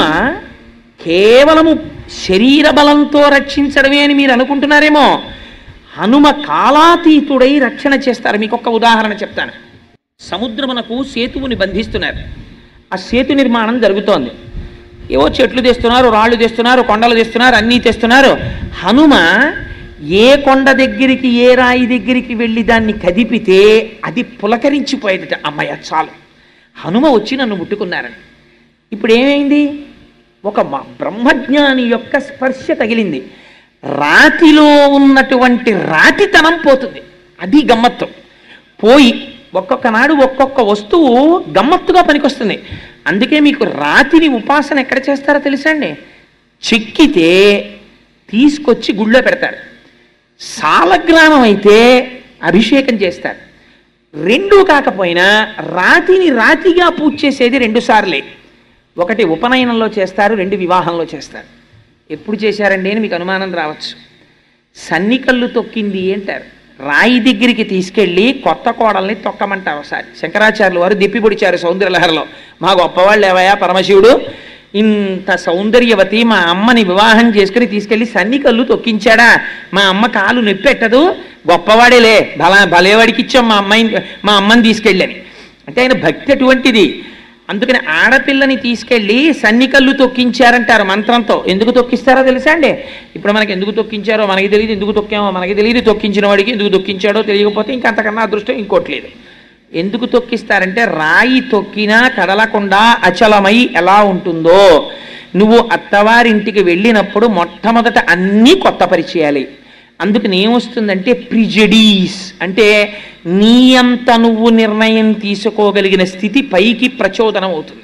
కేవలము శరీర బలంతో రక్షించడమే అని మీరు అనుకుంటున్నారేమో హనుమ కాలాతీతుడై రక్షణ చేస్తారు మీకు ఒక ఉదాహరణ చెప్తాను సముద్రమునకు సేతువుని బంధిస్తున్నారు ఆ సేతు నిర్మాణం జరుగుతోంది ఏవో చెట్లు తెస్తున్నారు రాళ్ళు తెస్తున్నారు కొండలు తెస్తున్నారు అన్నీ తెస్తున్నారు హనుమ ఏ కొండ దగ్గరికి ఏ రాయి దగ్గరికి వెళ్ళి దాన్ని కదిపితే అది పులకరించిపోయేదట అమ్మయ్య చాలు హనుమ వచ్చి నన్ను ముట్టుకున్నారని ఇప్పుడు ఏమైంది ఒక మ- బ్రహ్మజ్ఞాని యొక్క స్పర్శ తగిలింది రాతిలో ఉన్నటువంటి రాతితనం పోతుంది అది గమ్మత్తు పోయి ఒక్కొక్క నాడు ఒక్కొక్క వస్తువు గమ్మత్తుగా పనికొస్తుంది అందుకే మీకు రాతిని ఉపాసన ఎక్కడ చేస్తారో తెలుసా అండి చెక్కితే తీసుకొచ్చి గుళ్ళో పెడతారు సాలగ్రామం అయితే అభిషేకం చేస్తారు రెండు కాకపోయినా రాతిని రాతిగా పూజ చేసేది రెండు సార్లే ఒకటి ఉపనయనంలో చేస్తారు రెండు వివాహంలో చేస్తారు ఎప్పుడు చేశారండి అని మీకు అనుమానం రావచ్చు సన్నికల్లు తొక్కింది అంటారు రాయి దగ్గరికి తీసుకెళ్ళి కొత్త కోడల్ని తొక్కమంటారు ఒకసారి శంకరాచార్యులు వారు దిప్పి పొడిచారు సౌందర్యలహరిలో మా గొప్పవాళ్ళు ఏవయా పరమశివుడు ఇంత సౌందర్యవతి మా అమ్మని వివాహం చేసుకుని తీసుకెళ్లి సన్నికల్లు తొక్కించాడా మా అమ్మ కాలు నొప్పెట్టదు గొప్పవాడేలే భలా భలేవాడికి ఇచ్చాం మా అమ్మాయిని మా అమ్మని తీసుకెళ్ళని అంటే ఆయన భక్తి అటువంటిది అందుకని ఆడపిల్లని తీసుకెళ్ళి సన్నికల్లు తొక్కించారంటారు మంత్రంతో ఎందుకు తొక్కిస్తారో తెలుసా అండి ఇప్పుడు మనకి ఎందుకు తొక్కించారో మనకి తెలియదు ఎందుకు తొక్కామో మనకి తెలియదు తొక్కించిన వాడికి ఎందుకు తొక్కించాడో తెలియకపోతే ఇంకా అంతకన్నా అదృష్టం ఇంకోట్లేదు ఎందుకు తొక్కిస్తారంటే రాయి తొక్కినా కదలకుండా అచలమై ఎలా ఉంటుందో నువ్వు అత్తవారింటికి వెళ్ళినప్పుడు మొట్టమొదట అన్నీ కొత్త పరిచయాలి అందుకని ఏమొస్తుందంటే ప్రిజడీస్ అంటే నీ అంత నువ్వు నిర్ణయం తీసుకోగలిగిన స్థితి పైకి ప్రచోదనం అవుతుంది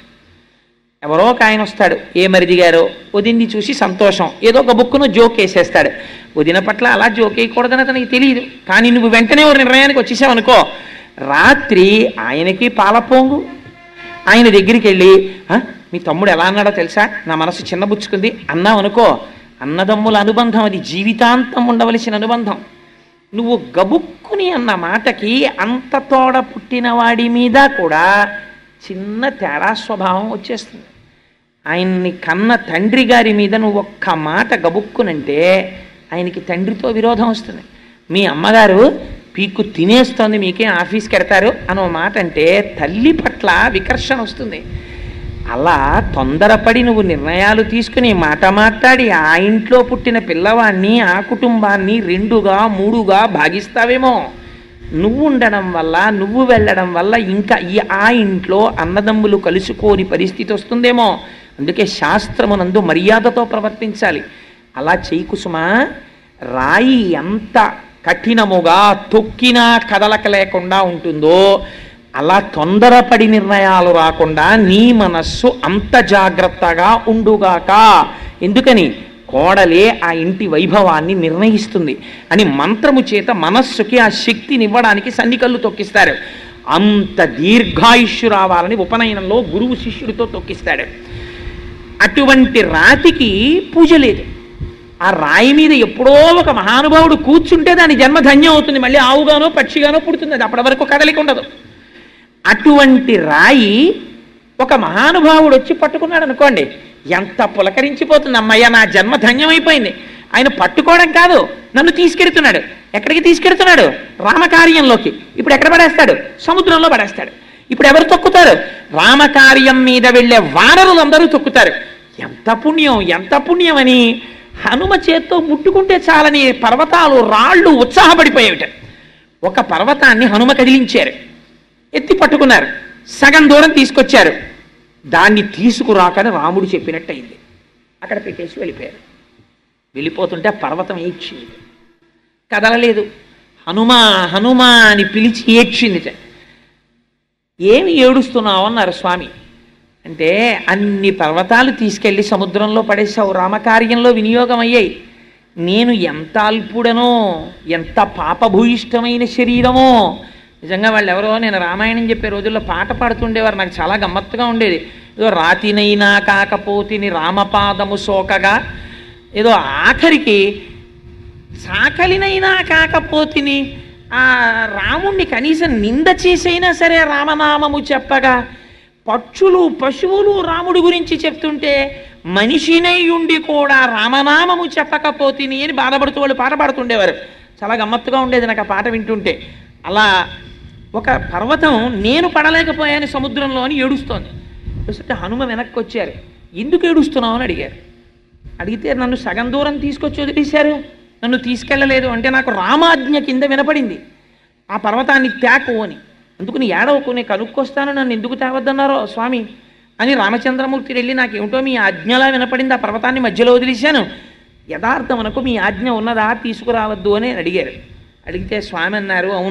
ఎవరో ఒక ఆయన వస్తాడు ఏ మరిది గారో వదిన్ని చూసి సంతోషం ఏదో ఒక బుక్కును జోక్ వేసేస్తాడు వదిన పట్ల అలా జోక్ వేయకూడదని అతనికి తెలియదు కానీ నువ్వు వెంటనే ఒక నిర్ణయానికి వచ్చేసావనుకో రాత్రి ఆయనకి పాలపోంగు ఆయన దగ్గరికి వెళ్ళి "ఆ, మీ తమ్ముడు ఎలా అన్నాడో తెలుసా నా మనసు చిన్నబుచ్చుకుంది అన్నావు అనుకో అన్నదమ్ముల అనుబంధం అది జీవితాంతం ఉండవలసిన అనుబంధం నువ్వు గబుక్కుని అన్న మాటకి అంత తోడ పుట్టిన వాడి మీద కూడా చిన్న తేడా స్వభావం వచ్చేస్తుంది ఆయన్ని కన్న తండ్రి గారి మీద నువ్వు ఒక్క మాట గబుక్కునంటే ఆయనకి తండ్రితో విరోధం వస్తుంది మీ అమ్మగారు పీక్కు తినేస్తోంది మీకే ఆఫీస్కి వెడతారు అనో మాట అంటే తల్లి పట్ల వికర్షణ వస్తుంది అలా తొందరపడి నువ్వు నిర్ణయాలు తీసుకుని మాట మాట్లాడి ఆ ఇంట్లో పుట్టిన పిల్లవాడిని ఆ కుటుంబాన్ని రెండుగా మూడుగా భాగిస్తావేమో నువ్వు ఉండడం వల్ల నువ్వు వెళ్ళడం వల్ల ఇంకా ఈ ఆ ఇంట్లో అన్నదమ్ములు కలుసుకోని పరిస్థితి వస్తుందేమో అందుకే శాస్త్రమునందు మర్యాదతో ప్రవర్తించాలి అలా చేయి కుసుమా రాయి ఎంత కఠినముగా తొక్కినా కదలక లేకుండా ఉంటుందో అలా తొందరపడి నిర్ణయాలు రాకుండా నీ మనస్సు అంత జాగ్రత్తగా ఉండుగాక ఎందుకని కోడలే ఆ ఇంటి వైభవాన్ని నిర్ణయిస్తుంది అని మంత్రము చేత మనస్సుకి ఆ శక్తినివ్వడానికి సన్నికల్లు తొక్కిస్తారు అంత దీర్ఘాయుష్యు రావాలని ఉపనయనంలో గురువు శిష్యుడితో తొక్కిస్తాడు అటువంటి రాతికి పూజ లేదు ఆ రాయి మీద ఎప్పుడో ఒక మహానుభావుడు కూర్చుంటే దాని జన్మ ధన్యం అవుతుంది మళ్ళీ ఆవుగానో పక్షిగానో పుడుతుంది అది అప్పటి వరకు కదలిక ఉండదు అటువంటి రాయి ఒక మహానుభావుడు వచ్చి పట్టుకున్నాడు అనుకోండి ఎంత పులకరించిపోతుంది అమ్మయ్య నా జన్మ ధన్యమైపోయింది ఆయన పట్టుకోవడం కాదు నన్ను తీసుకెడుతున్నాడు ఎక్కడికి తీసుకెడుతున్నాడు రామకార్యంలోకి ఇప్పుడు ఎక్కడ పడేస్తాడు సముద్రంలో పడేస్తాడు ఇప్పుడు ఎవరు తొక్కుతారు రామకార్యం మీద వెళ్ళే వానరులందరూ తొక్కుతారు ఎంత పుణ్యం ఎంత పుణ్యం అని హనుమ చేత్తో ముట్టుకుంటే చాలని పర్వతాలు రాళ్ళు ఉత్సాహపడిపోయేవిట ఒక పర్వతాన్ని హనుమ కదిలించారు ఎత్తి పట్టుకున్నారు సగం దూరం తీసుకొచ్చారు దాన్ని తీసుకురాకని రాముడు చెప్పినట్టు అయింది అక్కడ పెట్టేసి వెళ్ళిపోయారు వెళ్ళిపోతుంటే ఆ పర్వతం ఏడ్చింది కదలలేదు హనుమా హనుమా అని పిలిచి ఏడ్చింది ఏమి ఏడుస్తున్నావు అన్నారు స్వామి అంటే అన్ని పర్వతాలు తీసుకెళ్ళి సముద్రంలో పడేసావు రామకార్యంలో వినియోగం అయ్యాయి నేను ఎంత అల్పుడనో ఎంత పాపభూయిష్టమైన శరీరమో నిజంగా వాళ్ళు ఎవరో నేను రామాయణం చెప్పే రోజుల్లో పాట పాడుతుండేవారు నాకు చాలా గమ్మత్తుగా ఉండేది ఏదో రాతినైనా కాకపోతిని రామపాదము సోకగా ఏదో ఆఖరికి సాకలినైనా కాకపోతిని ఆ రాముణ్ణి కనీసం నింద చేసైనా సరే రామనామము చెప్పగా పక్షులు పశువులు రాముడి గురించి చెప్తుంటే మనిషినై ఉండి కూడా రామనామము చెప్పకపోతిని అని బాధపడుతూ వాళ్ళు పాట పాడుతుండేవారు చాలా గమ్మత్తుగా ఉండేది నాకు ఆ పాట వింటుంటే అలా ఒక పర్వతం నేను పడలేకపోయాను సముద్రంలో అని ఏడుస్తోంది చూస్తే హనుమ వెనక్కి వచ్చారు ఎందుకు ఏడుస్తున్నావు అని అడిగారు అడిగితే నన్ను సగం దూరం తీసుకొచ్చి వదిలేశారు నన్ను తీసుకెళ్ళలేదు అంటే నాకు రామాజ్ఞ కింద వినపడింది ఆ పర్వతాన్ని త్యాకు అని అందుకుని ఏడవకు నేను కనుక్కొస్తాను నన్ను ఎందుకు తేవద్దన్నారో స్వామి అని రామచంద్రమూర్తి వెళ్ళి నాకేమిటో మీ ఆజ్ఞలా వినపడింది ఆ పర్వతాన్ని మధ్యలో వదిలేశాను యథార్థమునకు మీ ఆజ్ఞ ఉన్నదా తీసుకురావద్దు అని అడిగారు అడిగితే స్వామి అన్నారు అవును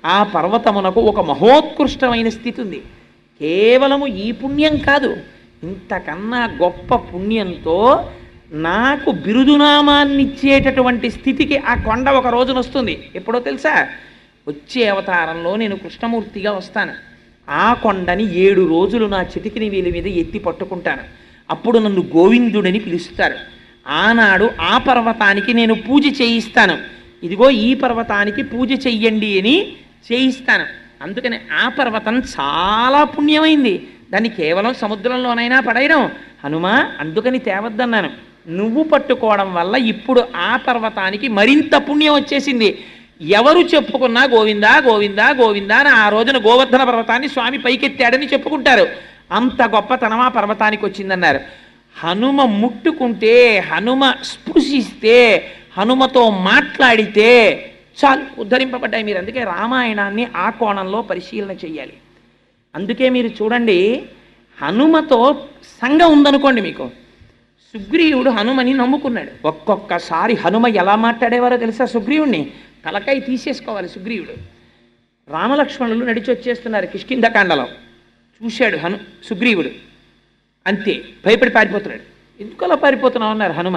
ఆ పర్వతమునకు ఒక మహోత్కృష్టమైన స్థితి ఉంది కేవలము ఈ పుణ్యం కాదు ఇంతకన్నా గొప్ప పుణ్యంతో నాకు బిరుదునామాన్ని ఇచ్చేటటువంటి స్థితికి ఆ కొండ ఒక రోజున వస్తుంది ఎప్పుడో తెలుసా వచ్చే అవతారంలో నేను కృష్ణమూర్తిగా వస్తాను ఆ కొండని ఏడు రోజులు నా చిటికిని వీలి మీద ఎత్తి పట్టుకుంటాను అప్పుడు నన్ను గోవిందుడని పిలుస్తారు ఆనాడు ఆ పర్వతానికి నేను పూజ చేయిస్తాను ఇదిగో ఈ పర్వతానికి పూజ చెయ్యండి అని చేయిస్తాను అందుకని ఆ పర్వతం చాలా పుణ్యమైంది దాన్ని కేవలం సముద్రంలోనైనా పడేయడం హనుమా అందుకని తేవద్దన్నాను నువ్వు పట్టుకోవడం వల్ల ఇప్పుడు ఆ పర్వతానికి మరింత పుణ్యం వచ్చేసింది ఎవరు చెప్పుకున్నా గోవిందా గోవిందా గోవిందా అని ఆ రోజున గోవర్ధన పర్వతాన్ని స్వామి పైకెత్తాడని చెప్పుకుంటారు అంత గొప్పతనం ఆ పర్వతానికి వచ్చిందన్నారు హనుమ ముట్టుకుంటే హనుమ స్పృశిస్తే హనుమతో మాట్లాడితే చాలు ఉద్ధరింపబడ్డాయి మీరు అందుకే రామాయణాన్ని ఆ కోణంలో పరిశీలన చేయాలి అందుకే మీరు చూడండి హనుమతో సంఘం ఉందనుకోండి మీకు సుగ్రీవుడు హనుమని నమ్ముకున్నాడు ఒక్కొక్కసారి హనుమ ఎలా మాట్లాడేవారో తెలుసా సుగ్రీవుణ్ణి తలకాయ తీసేసుకోవాలి సుగ్రీవుడు రామలక్ష్మణులు నడిచి వచ్చేస్తున్నారు కిష్కింధకాండలో చూశాడు హను సుగ్రీవుడు అంతే భయపడి పారిపోతున్నాడు ఎందుకు అలా పారిపోతున్నావు అన్నారు హనుమ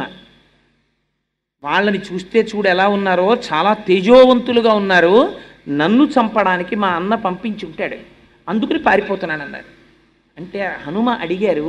వాళ్ళని చూస్తే చూడు ఎలా ఉన్నారో చాలా తేజోవంతులుగా ఉన్నారు నన్ను చంపడానికి మా అన్న పంపించి ఉంటాడు అందుకని పారిపోతున్నానన్నారు అంటే హనుమ అడిగారు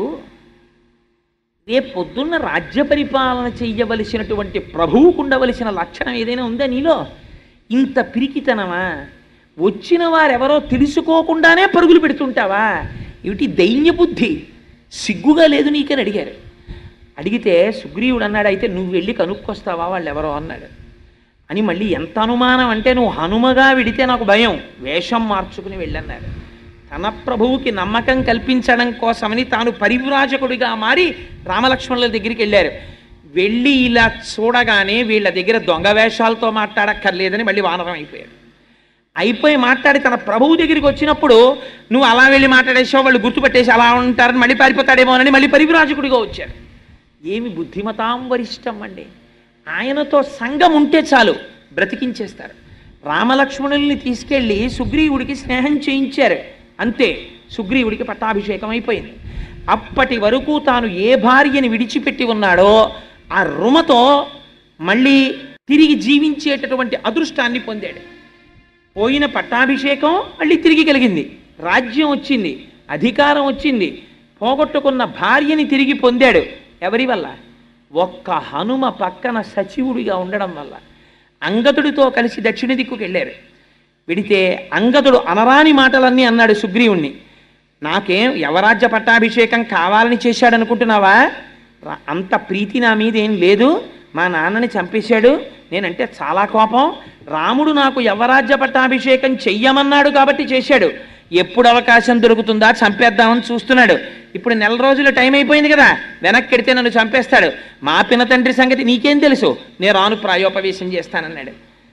రేపు పొద్దున్న రాజ్య పరిపాలన చెయ్యవలసినటువంటి ప్రభువుకు ఉండవలసిన లక్షణం ఏదైనా ఉందా నీలో ఇంత పిరికితనమా వచ్చిన వారెవరో తెలుసుకోకుండానే పరుగులు పెడుతుంటావా ఏమిటి దైన్య బుద్ధి సిగ్గుగా లేదు నీకని అడిగారు అడిగితే సుగ్రీవుడు అన్నాడు అయితే నువ్వు వెళ్ళి కనుక్కొస్తావా వాళ్ళు ఎవరో అన్నాడు అని మళ్ళీ ఎంత అనుమానం అంటే నువ్వు హనుమగా విడితే నాకు భయం వేషం మార్చుకుని వెళ్ళన్నారు తన ప్రభువుకి నమ్మకం కల్పించడం కోసమని తాను పరివ్రాజకుడిగా మారి రామలక్ష్మణుల దగ్గరికి వెళ్ళారు వెళ్ళి ఇలా చూడగానే వీళ్ళ దగ్గర దొంగ వేషాలతో మాట్లాడక్కర్లేదని మళ్ళీ వానరం అయిపోయాడు అయిపోయి మాట్లాడి తన ప్రభువు దగ్గరికి వచ్చినప్పుడు నువ్వు అలా వెళ్ళి మాట్లాడేసావు వాళ్ళు గుర్తుపెట్టేసి అలా ఉంటారని మళ్ళీ పారిపోతాడేమోనని మళ్ళీ పరివ్రాజకుడిగా వచ్చారు ఏమి బుద్ధిమతాం వరిష్టం అండి ఆయనతో సంఘం ఉంటే చాలు బ్రతికించేస్తారు రామలక్ష్మణుల్ని తీసుకెళ్ళి సుగ్రీవుడికి స్నేహం చేయించారు అంతే సుగ్రీవుడికి పట్టాభిషేకం అయిపోయింది అప్పటి వరకు తాను ఏ భార్యని విడిచిపెట్టి ఉన్నాడో ఆ రుమతో మళ్ళీ తిరిగి జీవించేటటువంటి అదృష్టాన్ని పొందాడు పోయిన పట్టాభిషేకం మళ్ళీ తిరిగి కలిగింది రాజ్యం వచ్చింది అధికారం వచ్చింది పోగొట్టుకున్న భార్యని తిరిగి పొందాడు ఎవరి వల్ల ఒక్క హనుమ పక్కన సచివుడిగా ఉండడం వల్ల అంగదుడితో కలిసి దక్షిణ దిక్కుకు వెళ్ళారు వెడితే అంగదుడు అనరాని మాటలన్నీ అన్నాడు సుగ్రీవుణ్ణి నాకేం యవరాజ్య పట్టాభిషేకం కావాలని చేశాడు అనుకుంటున్నావా రా- అంత ప్రీతి నా మీద ఏం లేదు మా నాన్నని చంపేశాడు నేనంటే చాలా కోపం రాముడు నాకు యవరాజ్య పట్టాభిషేకం చెయ్యమన్నాడు కాబట్టి చేశాడు ఎప్పుడు అవకాశం దొరుకుతుందా చంపేద్దామని చూస్తున్నాడు ఇప్పుడు నెల రోజులు టైం అయిపోయింది కదా వెనక్కి ఎడితే నన్ను చంపేస్తాడు మా పిన తండ్రి సంగతి నీకేం తెలుసు నేను రాను ప్రాయోపవేశం చేస్తానన్నాడు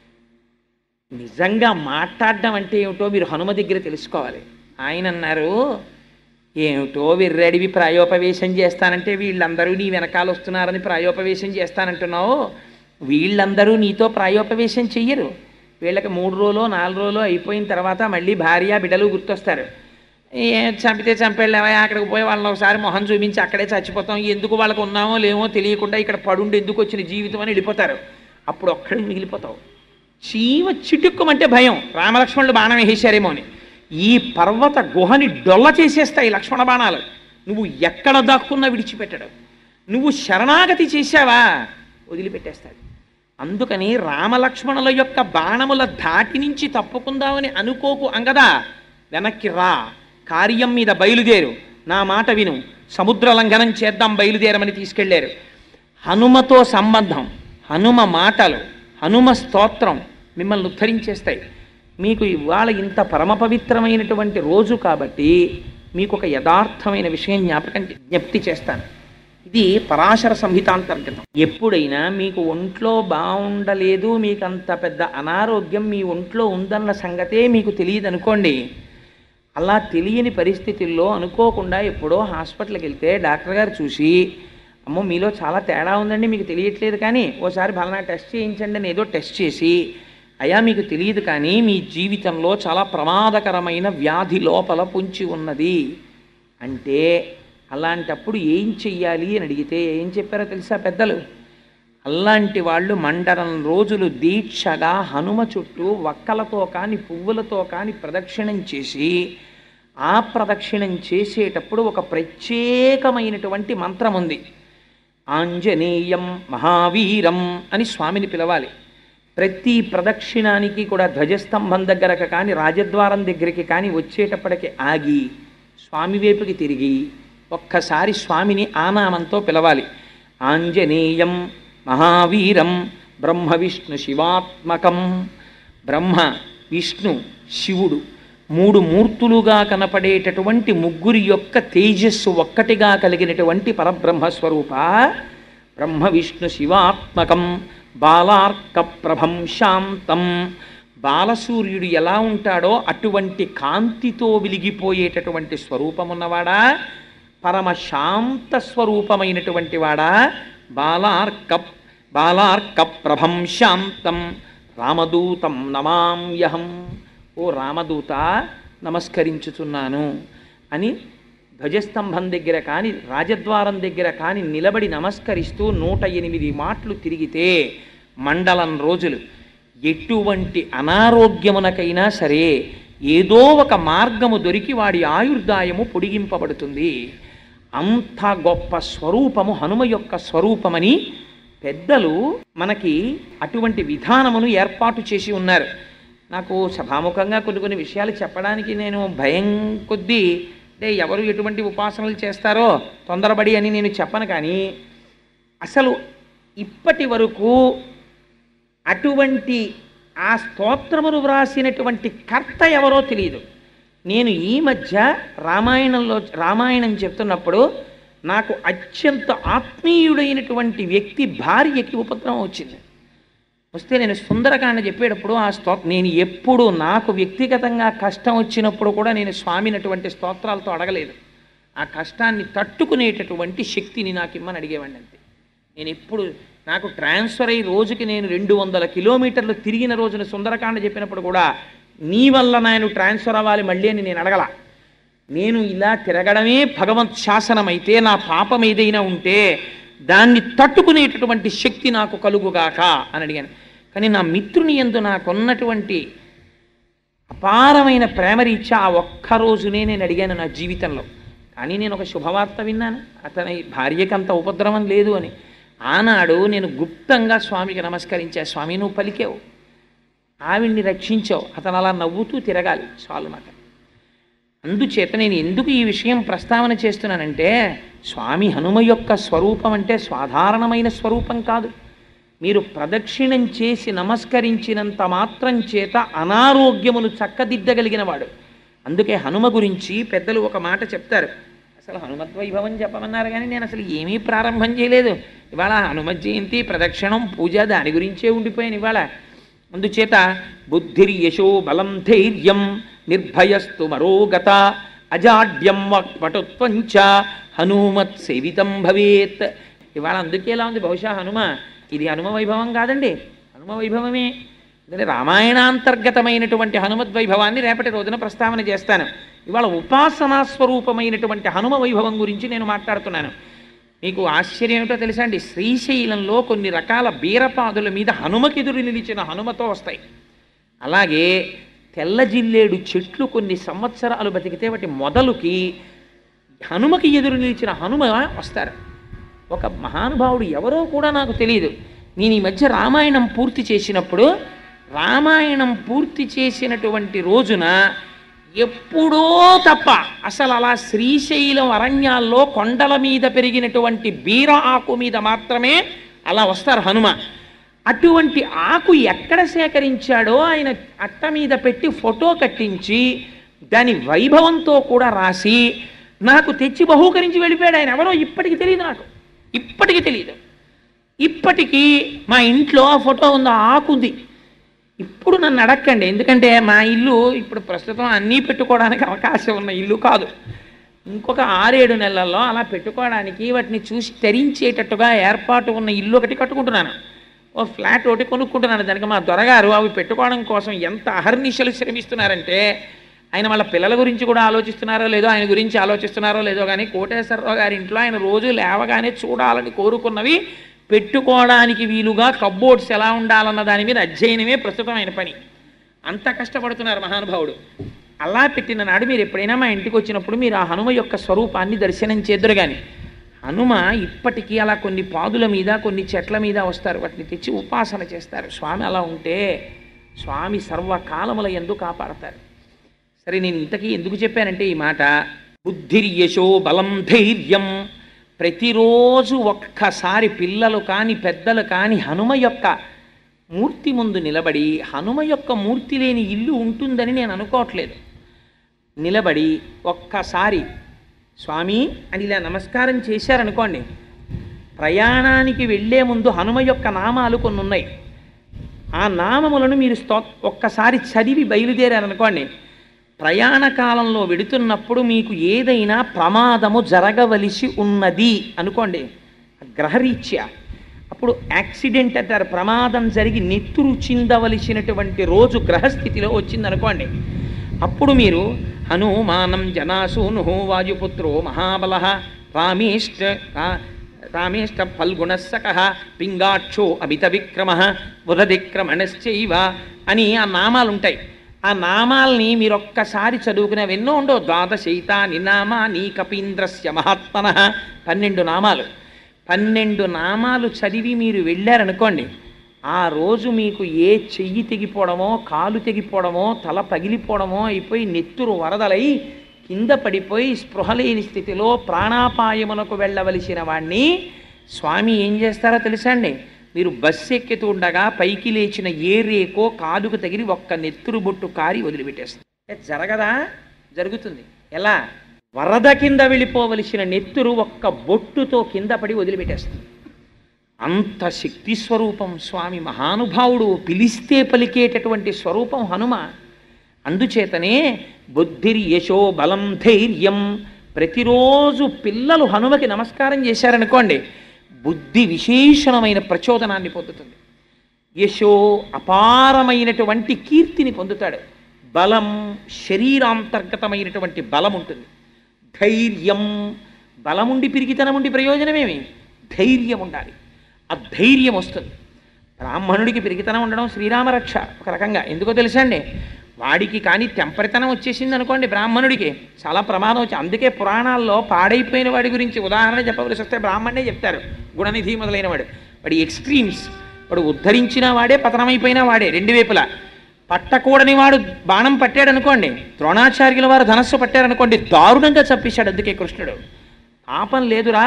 నిజంగా మాట్లాడడం అంటే ఏమిటో మీరు హనుమ దగ్గర తెలుసుకోవాలి ఆయన అన్నారు ఏమిటో విర్రడివి ప్రాయోపవేశం చేస్తానంటే వీళ్ళందరూ నీ వెనకాల వస్తున్నారని ప్రాయోపవేశం చేస్తానంటున్నావు వీళ్ళందరూ నీతో ప్రాయోపవేశం చెయ్యరు వీళ్ళకి మూడు రోజులు నాలుగు రోజులు అయిపోయిన తర్వాత మళ్ళీ భార్య బిడ్డలు గుర్తొస్తారు ఏ చంపితే చంపేళ్ళేవా అక్కడికి పోయి వాళ్ళని ఒకసారి మొహం చూపించి అక్కడే చచ్చిపోతాం ఎందుకు వాళ్ళకు ఉన్నామో లేమో తెలియకుండా ఇక్కడ పడుండి ఎందుకు వచ్చిన జీవితం అని వెళ్ళిపోతారు అప్పుడు ఒక్కడే మిగిలిపోతావు చీమ చిటుక్కుమంటే భయం రామలక్ష్మణుడు బాణం వేసేశారేమో అని ఈ పర్వత గుహని డొల్ల చేసేస్తాయి లక్ష్మణ బాణాలు నువ్వు ఎక్కడ దాక్కున్నా విడిచిపెట్టడు నువ్వు శరణాగతి చేశావా వదిలిపెట్టేస్తాడు అందుకని రామలక్ష్మణుల యొక్క బాణముల ధాటి నుంచి తప్పుకుందామని అనుకోకు అంగదా వెనక్కి రా కార్యం మీద బయలుదేరు నా మాట విను సముద్ర లంఘనం చేద్దాం బయలుదేరమని తీసుకెళ్లారు హనుమతో సంబంధం హనుమ మాటలు హనుమ స్తోత్రం మిమ్మల్ని ఉద్ధరించేస్తాయి మీకు ఇవాళ ఇంత పరమ పవిత్రమైనటువంటి రోజు కాబట్టి మీకు ఒక యథార్థమైన విషయం జ్ఞాపకం జ్ఞప్తి చేస్తాను ఇది పరాశర సంహితాంతర్గతం ఎప్పుడైనా మీకు ఒంట్లో బాగుండలేదు మీకు అంత పెద్ద అనారోగ్యం మీ ఒంట్లో ఉందన్న సంగతే మీకు తెలియదు అనుకోండి అలా తెలియని పరిస్థితుల్లో అనుకోకుండా ఎప్పుడో హాస్పిటల్కి వెళ్తే డాక్టర్ గారు చూసి అమ్మో మీలో చాలా తేడా ఉందండి మీకు తెలియట్లేదు కానీ ఓసారి బలనా టెస్ట్ చేయించండి అని ఏదో టెస్ట్ చేసి అయా మీకు తెలియదు కానీ మీ జీవితంలో చాలా ప్రమాదకరమైన వ్యాధి లోపల పొంచి ఉన్నది అంటే అలాంటప్పుడు ఏం చెయ్యాలి అని అడిగితే ఏం చెప్పారో తెలుసా పెద్దలు అలాంటి వాళ్ళు మండలం రోజులు దీక్షగా హనుమ చుట్టూ వక్కలతో కాని పువ్వులతో కాని ప్రదక్షిణం చేసి ఆ ప్రదక్షిణం చేసేటప్పుడు ఒక ప్రత్యేకమైనటువంటి మంత్రం ఉంది ఆంజనేయం మహావీరం అని స్వామిని పిలవాలి ప్రతి ప్రదక్షిణానికి కూడా ధ్వజస్తంభం దగ్గరకు కానీ రాజద్వారం దగ్గరికి కానీ వచ్చేటప్పటికి ఆగి స్వామి వైపుకి తిరిగి ఒక్కసారి స్వామిని ఆనామంతో పిలవాలి ఆంజనేయం మహావీరం బ్రహ్మ విష్ణు శివాత్మకం బ్రహ్మ విష్ణు శివుడు మూడు మూర్తులుగా కనపడేటటువంటి ముగ్గురి యొక్క తేజస్సు ఒక్కటిగా కలిగినటువంటి పరబ్రహ్మ స్వరూప బ్రహ్మ విష్ణు శివాత్మకం బాలార్క ప్రభం శాంతం బాలసూర్యుడు ఎలా ఉంటాడో అటువంటి కాంతితో వెలిగిపోయేటటువంటి స్వరూపమున్నవాడా పరమ శాంత స్వరూపమైనటువంటి వాడా బాలార్క బాలార్క ప్రభం శాంతం రామదూతం నమామ్యహం ఓ రామదూత నమస్కరించుచున్నాను అని ధ్వజస్తంభం దగ్గర కానీ రాజద్వారం దగ్గర కానీ నిలబడి నమస్కరిస్తూ నూట ఎనిమిది మాటలు తిరిగితే మండలం రోజులు ఎటువంటి అనారోగ్యమునకైనా సరే ఏదో ఒక మార్గము దొరికి వాడి ఆయుర్దాయము పొడిగింపబడుతుంది అంత గొప్ప స్వరూపము హనుమ యొక్క స్వరూపమని పెద్దలు మనకి అటువంటి విధానమును ఏర్పాటు చేసి ఉన్నారు నాకు సభాముఖంగా కొన్ని కొన్ని విషయాలు చెప్పడానికి నేను భయం కొద్దీ అంటే ఎవరు ఎటువంటి ఉపాసనలు చేస్తారో తొందరపడి అని నేను చెప్పను కానీ అసలు ఇప్పటి వరకు అటువంటి ఆ స్తోత్రమును వ్రాసినటువంటి కర్త ఎవరో తెలియదు నేను ఈ మధ్య రామాయణంలో రామాయణం చెప్తున్నప్పుడు నాకు అత్యంత ఆత్మీయుడైనటువంటి వ్యక్తి భార్యకి ఉపద్రవం వచ్చింది వస్తే నేను సుందరకాండ చెప్పేటప్పుడు ఆ స్తోత్ర నేను ఎప్పుడు నాకు వ్యక్తిగతంగా కష్టం వచ్చినప్పుడు కూడా నేను స్వామిని అటువంటి స్తోత్రాలతో అడగలేదు ఆ కష్టాన్ని తట్టుకునేటటువంటి శక్తిని నాకు ఇమ్మని అడిగేవాడిని అంతే నేను ఎప్పుడు నాకు ట్రాన్స్ఫర్ అయ్యి రోజుకి నేను రెండు వందల కిలోమీటర్లు తిరిగిన రోజున సుందరకాండ చెప్పినప్పుడు కూడా నీ వల్ల నేను ట్రాన్స్ఫర్ అవ్వాలి మళ్ళీ అని నేను అడగల నేను ఇలా తిరగడమే భగవత్ శాసనమైతే నా పాపం ఏదైనా ఉంటే దాన్ని తట్టుకునేటటువంటి శక్తి నాకు కలుగుగాక అని అడిగాను కానీ నా మిత్రుని ఎందు నాకున్నటువంటి అపారమైన ప్రేమరీత్యా ఆ ఒక్క రోజునే నేను అడిగాను నా జీవితంలో కానీ నేను ఒక శుభవార్త విన్నాను అతని భార్యకి అంత ఉపద్రవం లేదు అని ఆనాడు నేను గుప్తంగా స్వామికి నమస్కరించా స్వామి నువ్వు పలికావు ఆవిడ్ని రక్షించావు అతను అలా నవ్వుతూ తిరగాలి చాలు మాట అందుచేత నేను ఎందుకు ఈ విషయం ప్రస్తావన చేస్తున్నానంటే స్వామి హనుమ యొక్క స్వరూపం అంటే సాధారణమైన స్వరూపం కాదు మీరు ప్రదక్షిణం చేసి నమస్కరించినంత మాత్రం చేత అనారోగ్యమును చక్కదిద్దగలిగిన వాడు అందుకే హనుమ గురించి పెద్దలు ఒక మాట చెప్తారు అసలు హనుమద్వైభవం చెప్పమన్నారు కానీ నేను అసలు ఏమీ ప్రారంభం చేయలేదు ఇవాళ హనుమత్ జయంతి ప్రదక్షిణం పూజ దాని గురించే ఉండిపోయాను ఇవాళ అందుచేత బుద్ధిర్యశో బలం ధైర్యం నిర్భయస్తు మరోగత అజాడ్యం పటుత్వంచ హనుమత్ సేవితం భవేత్ ఇవాళ అందుకే ఎలా ఉంది బహుశా హనుమ ఇది హనుమ వైభవం కాదండి హనుమ వైభవమే ఎందుకంటే రామాయణాంతర్గతమైనటువంటి హనుమద్ వైభవాన్ని రేపటి రోజున ప్రస్తావన చేస్తాను ఇవాళ ఉపాసనా స్వరూపమైనటువంటి హనుమ వైభవం గురించి నేను మాట్లాడుతున్నాను మీకు ఆశ్చర్యం ఏమిటో తెలుసా అండి శ్రీశైలంలో కొన్ని రకాల బీరపాదుల మీద హనుమకెదురు నిలిచిన హనుమతో వస్తాయి అలాగే తెల్ల జిల్లేడు చెట్లు కొన్ని సంవత్సరాలు బతికితే వాటి మొదలుకి హనుమకి ఎదురు నిలిచిన హనుమ వస్తారు ఒక మహానుభావుడు ఎవరో కూడా నాకు తెలియదు నేను ఈ మధ్య రామాయణం పూర్తి చేసినప్పుడు రామాయణం పూర్తి చేసినటువంటి రోజున ఎప్పుడో తప్ప అసలు అలా శ్రీశైలం అరణ్యాల్లో కొండల మీద పెరిగినటువంటి బీర ఆకు మీద మాత్రమే అలా వస్తారు హనుమ అటువంటి ఆకు ఎక్కడ సేకరించాడో ఆయన అట్ట మీద పెట్టి ఫోటో కట్టించి దాని వైభవంతో కూడా రాసి నాకు తెచ్చి బహూకరించి వెళ్ళిపోయాడు ఆయన ఎవరో ఇప్పటికి తెలియదు నాకు ఇప్పటికి తెలియదు ఇప్పటికీ మా ఇంట్లో ఆ ఫోటో ఉంది ఆ ఆకు ఉంది ఇప్పుడు నన్ను అడక్కండి ఎందుకంటే మా ఇల్లు ఇప్పుడు ప్రస్తుతం అన్నీ పెట్టుకోవడానికి అవకాశం ఉన్న ఇల్లు కాదు ఇంకొక ఆరేడు నెలల్లో అలా పెట్టుకోవడానికి వాటిని చూసి తరించేటట్టుగా ఏర్పాటు ఉన్న ఇల్లు ఒకటి కట్టుకుంటున్నాను ఓ ఫ్లాట్ ఒకటి కొనుక్కుంటున్నాడు దానికి మా దొరగారు అవి పెట్టుకోవడం కోసం ఎంత అహర్నిశలు శ్రమిస్తున్నారంటే ఆయన వాళ్ళ పిల్లల గురించి కూడా ఆలోచిస్తున్నారో లేదో ఆయన గురించి ఆలోచిస్తున్నారో లేదో కానీ కోటేశ్వరరావు గారి ఇంట్లో ఆయన రోజు లేవగానే చూడాలని కోరుకున్నవి పెట్టుకోవడానికి వీలుగా కబ్బోర్డ్స్ ఎలా ఉండాలన్న దాని మీద అధ్యయనమే ప్రస్తుతం ఆయన పని అంత కష్టపడుతున్నారు మహానుభావుడు అలా పెట్టిన నాడు మీరు ఎప్పుడైనా మా ఇంటికి వచ్చినప్పుడు మీరు ఆ హనుమ యొక్క స్వరూపాన్ని దర్శనం చేద్దరు కానీ హనుమ ఇప్పటికీ అలా కొన్ని పాదుల మీద కొన్ని చెట్ల మీద వస్తారు వాటిని తెచ్చి ఉపాసన చేస్తారు స్వామి అలా ఉంటే స్వామి సర్వకాలముల ఎందు కాపాడతారు సరే నేను ఇంతకీ ఎందుకు చెప్పానంటే ఈ మాట బుద్ధిర్యశో బలం ధైర్యం ప్రతిరోజు ఒక్కసారి పిల్లలు కాని పెద్దలు కాని హనుమ యొక్క మూర్తి ముందు నిలబడి హనుమ యొక్క మూర్తి లేని ఇల్లు ఉంటుందని నేను అనుకోవట్లేదు నిలబడి ఒక్కసారి స్వామి అని ఇలా నమస్కారం చేశారనుకోండి ప్రయాణానికి వెళ్ళే ముందు హనుమ యొక్క నామాలు కొన్ని ఉన్నాయి ఆ నామములను మీరు స్తో ఒక్కసారి చదివి బయలుదేరారనుకోండి ప్రయాణ కాలంలో వెడుతున్నప్పుడు మీకు ఏదైనా ప్రమాదము జరగవలసి ఉన్నది అనుకోండి గ్రహరీత్యా అప్పుడు యాక్సిడెంట్ అంటారు ప్రమాదం జరిగి నెత్తురు చిందవలసినటువంటి రోజు గ్రహస్థితిలో వచ్చిందనుకోండి అప్పుడు మీరు హనుమానం జనాసూను వాయుపుత్రో మహాబల రామేష్ట రా- రామేష్ట ఫల్గుణస్సక పింగాక్షో అమిత విక్రమ బుధదిక్రమణశ్చైవ అని ఆ నామాలు ఉంటాయి ఆ నామాల్ని మీరు ఒక్కసారి చదువుకునేవి ఎన్నో ఉండవు ద్వాదశైతాని నామా నీ కపీంద్రస్య మహాత్మన పన్నెండు నామాలు పన్నెండు నామాలు చదివి మీరు వెళ్ళారనుకోండి ఆ రోజు మీకు ఏ చెయ్యి తెగిపోవడమో కాలు తెగిపోవడమో తల పగిలిపోవడమో అయిపోయి నెత్తురు వరదలై కింద పడిపోయి స్పృహ లేని స్థితిలో ప్రాణాపాయమునకు వెళ్ళవలసిన వాణ్ణి స్వామి ఏం చేస్తారో తెలుసా అండి మీరు బస్సు ఎక్కుతూ ఉండగా పైకి లేచిన ఏ రేకో కాదుకు తగిలి ఒక్క నెత్తురు బొట్టు కారి వదిలిపెట్టేస్తుంది ఏ, జరగదా జరుగుతుంది ఎలా వరద కింద వెళ్ళిపోవలసిన నెత్తురు ఒక్క బొట్టుతో కింద పడి వదిలిపెట్టేస్తుంది అంత శక్తి స్వరూపం స్వామి మహానుభావుడు పిలిస్తే పలికేటటువంటి స్వరూపం హనుమ అందుచేతనే బుద్ధిర్ యశో బలం ధైర్యం ప్రతిరోజు పిల్లలు హనుమకి నమస్కారం చేశారనుకోండి బుద్ధి విశేషణమైన ప్రచోదనాన్ని పొందుతుంది యశో అపారమైనటువంటి కీర్తిని పొందుతాడు బలం శరీరాంతర్గతమైనటువంటి బలం ఉంటుంది ధైర్యం బలముండి పిరిగితనముండి ప్రయోజనమేమి ధైర్యం ఉండాలి ఆ ధైర్యం వస్తుంది బ్రాహ్మణుడికి పిరిగితనం ఉండడం శ్రీరామరక్ష ఒక రకంగా ఎందుకో తెలుసా అండి వాడికి కానీ తెంపరితనం వచ్చేసింది అనుకోండి బ్రాహ్మణుడికి చాలా ప్రమాదం వచ్చి అందుకే పురాణాల్లో పాడైపోయిన వాడి గురించి ఉదాహరణ చెప్పవలసి వస్తే బ్రాహ్మణే చెప్తారు గుణనిధి మొదలైన వాడు వాడి ఎక్స్ట్రీమ్స్ వాడు ఉద్ధరించిన వాడే పతనమైపోయిన వాడే రెండు వైపులా పట్టకూడని వాడు బాణం పట్టాడు అనుకోండి ద్రోణాచార్యుల వారు ధనస్సు పట్టారనుకోండి దారుణంగా చంపేశాడు అందుకే కృష్ణుడు పాపం లేదురా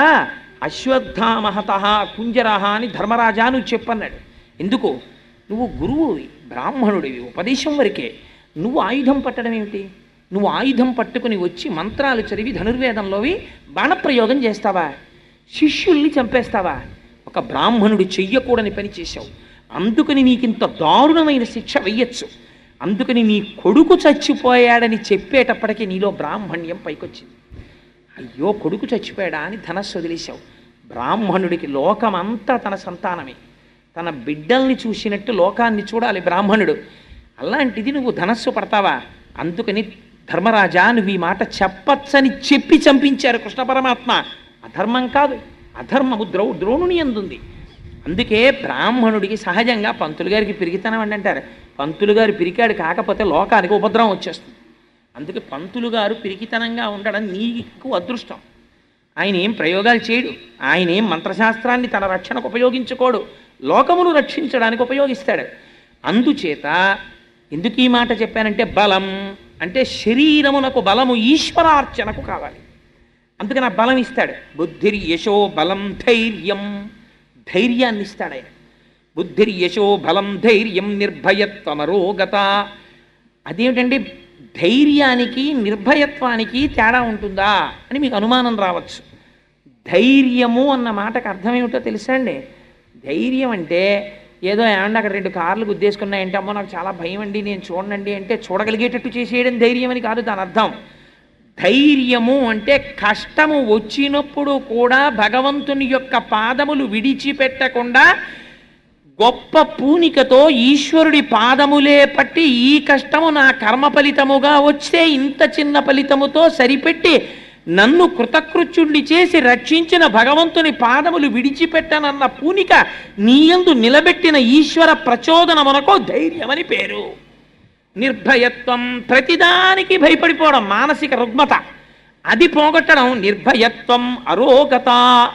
అశ్వత్థామహత కుంజరహ అని ధర్మరాజా నువ్వు చెప్పన్నాడు ఎందుకు నువ్వు గురువువి బ్రాహ్మణుడివి ఉపదేశం వరకే నువ్వు ఆయుధం పట్టడం ఏమిటి నువ్వు ఆయుధం పట్టుకుని వచ్చి మంత్రాలు చదివి ధనుర్వేదంలోవి బాణప్రయోగం చేస్తావా శిష్యుల్ని చంపేస్తావా ఒక బ్రాహ్మణుడు చెయ్యకూడని పని చేశావు అందుకని నీకింత దారుణమైన శిక్ష వెయ్యొచ్చు అందుకని నీ కొడుకు చచ్చిపోయాడని చెప్పేటప్పటికీ నీలో బ్రాహ్మణ్యం పైకొచ్చింది అయ్యో కొడుకు చచ్చిపోయాడా అని ధనస్సు వదిలేశావు బ్రాహ్మణుడికి లోకమంతా తన సంతానమే తన బిడ్డల్ని చూసినట్టు లోకాన్ని చూడాలి బ్రాహ్మణుడు అలాంటిది నువ్వు ధనస్సు పడతావా అందుకని ధర్మరాజా నువ్వు ఈ మాట చెప్పచ్చని చెప్పి చంపించారు కృష్ణ పరమాత్మ అధర్మం కాదు అధర్మము ద్రౌ ద్రోణుని అందుంది అందుకే బ్రాహ్మణుడికి సహజంగా పంతులు గారికి పిరిగితనం అని అంటారు పంతులు గారు పిరికాడు కాకపోతే లోకానికి ఉపద్రవం వచ్చేస్తుంది అందుకే పంతులు గారు పిరికితనంగా ఉండడం నీకు అదృష్టం ఆయన ఏం ప్రయోగాలు చేయడు ఆయన ఏం మంత్రశాస్త్రాన్ని తన రక్షణకు ఉపయోగించుకోడు లోకమును రక్షించడానికి ఉపయోగిస్తాడు అందుచేత ఎందుకు ఈ మాట చెప్పానంటే బలం అంటే శరీరమునకు బలము ఈశ్వరార్చనకు కావాలి అందుకని ఆ బలం ఇస్తాడు బుద్ధిర్ యశో బలం ధైర్యం ధైర్యాన్ని ఇస్తాడు ఆయన బుద్ధిర్ యశో బలం ధైర్యం నిర్భయత్వమరోగత అదేమిటంటే ధైర్యానికి నిర్భయత్వానికి తేడా ఉంటుందా అని మీకు అనుమానం రావచ్చు ధైర్యము అన్న మాటకు అర్థం ఏమిటో తెలుసా అండి ధైర్యం అంటే ఏదో ఏమన్నా అక్కడ రెండు కార్లు గుద్దేసుకున్నాయంటే అమ్మో నాకు చాలా భయం అండి నేను చూడండి అంటే చూడగలిగేటట్టు చేసేయడం ధైర్యం అని కాదు దాని అర్థం ధైర్యము అంటే కష్టము వచ్చినప్పుడు కూడా భగవంతుని యొక్క పాదములు విడిచిపెట్టకుండా గొప్ప పూనికతో ఈశ్వరుడి పాదములే పట్టి ఈ కష్టము నా కర్మ ఫలితముగా వచ్చే ఇంత చిన్న ఫలితముతో సరిపెట్టి నన్ను కృతకృత్యుణ్ణి చేసి రక్షించిన భగవంతుని పాదములు విడిచిపెట్టనన్న పూనిక నీయందు నిలబెట్టిన ఈశ్వర ప్రచోదనమునకో ధైర్యమని పేరు నిర్భయత్వం ప్రతిదానికి భయపడిపోవడం మానసిక రుగ్మత అది పోగొట్టడం నిర్భయత్వం అరోగత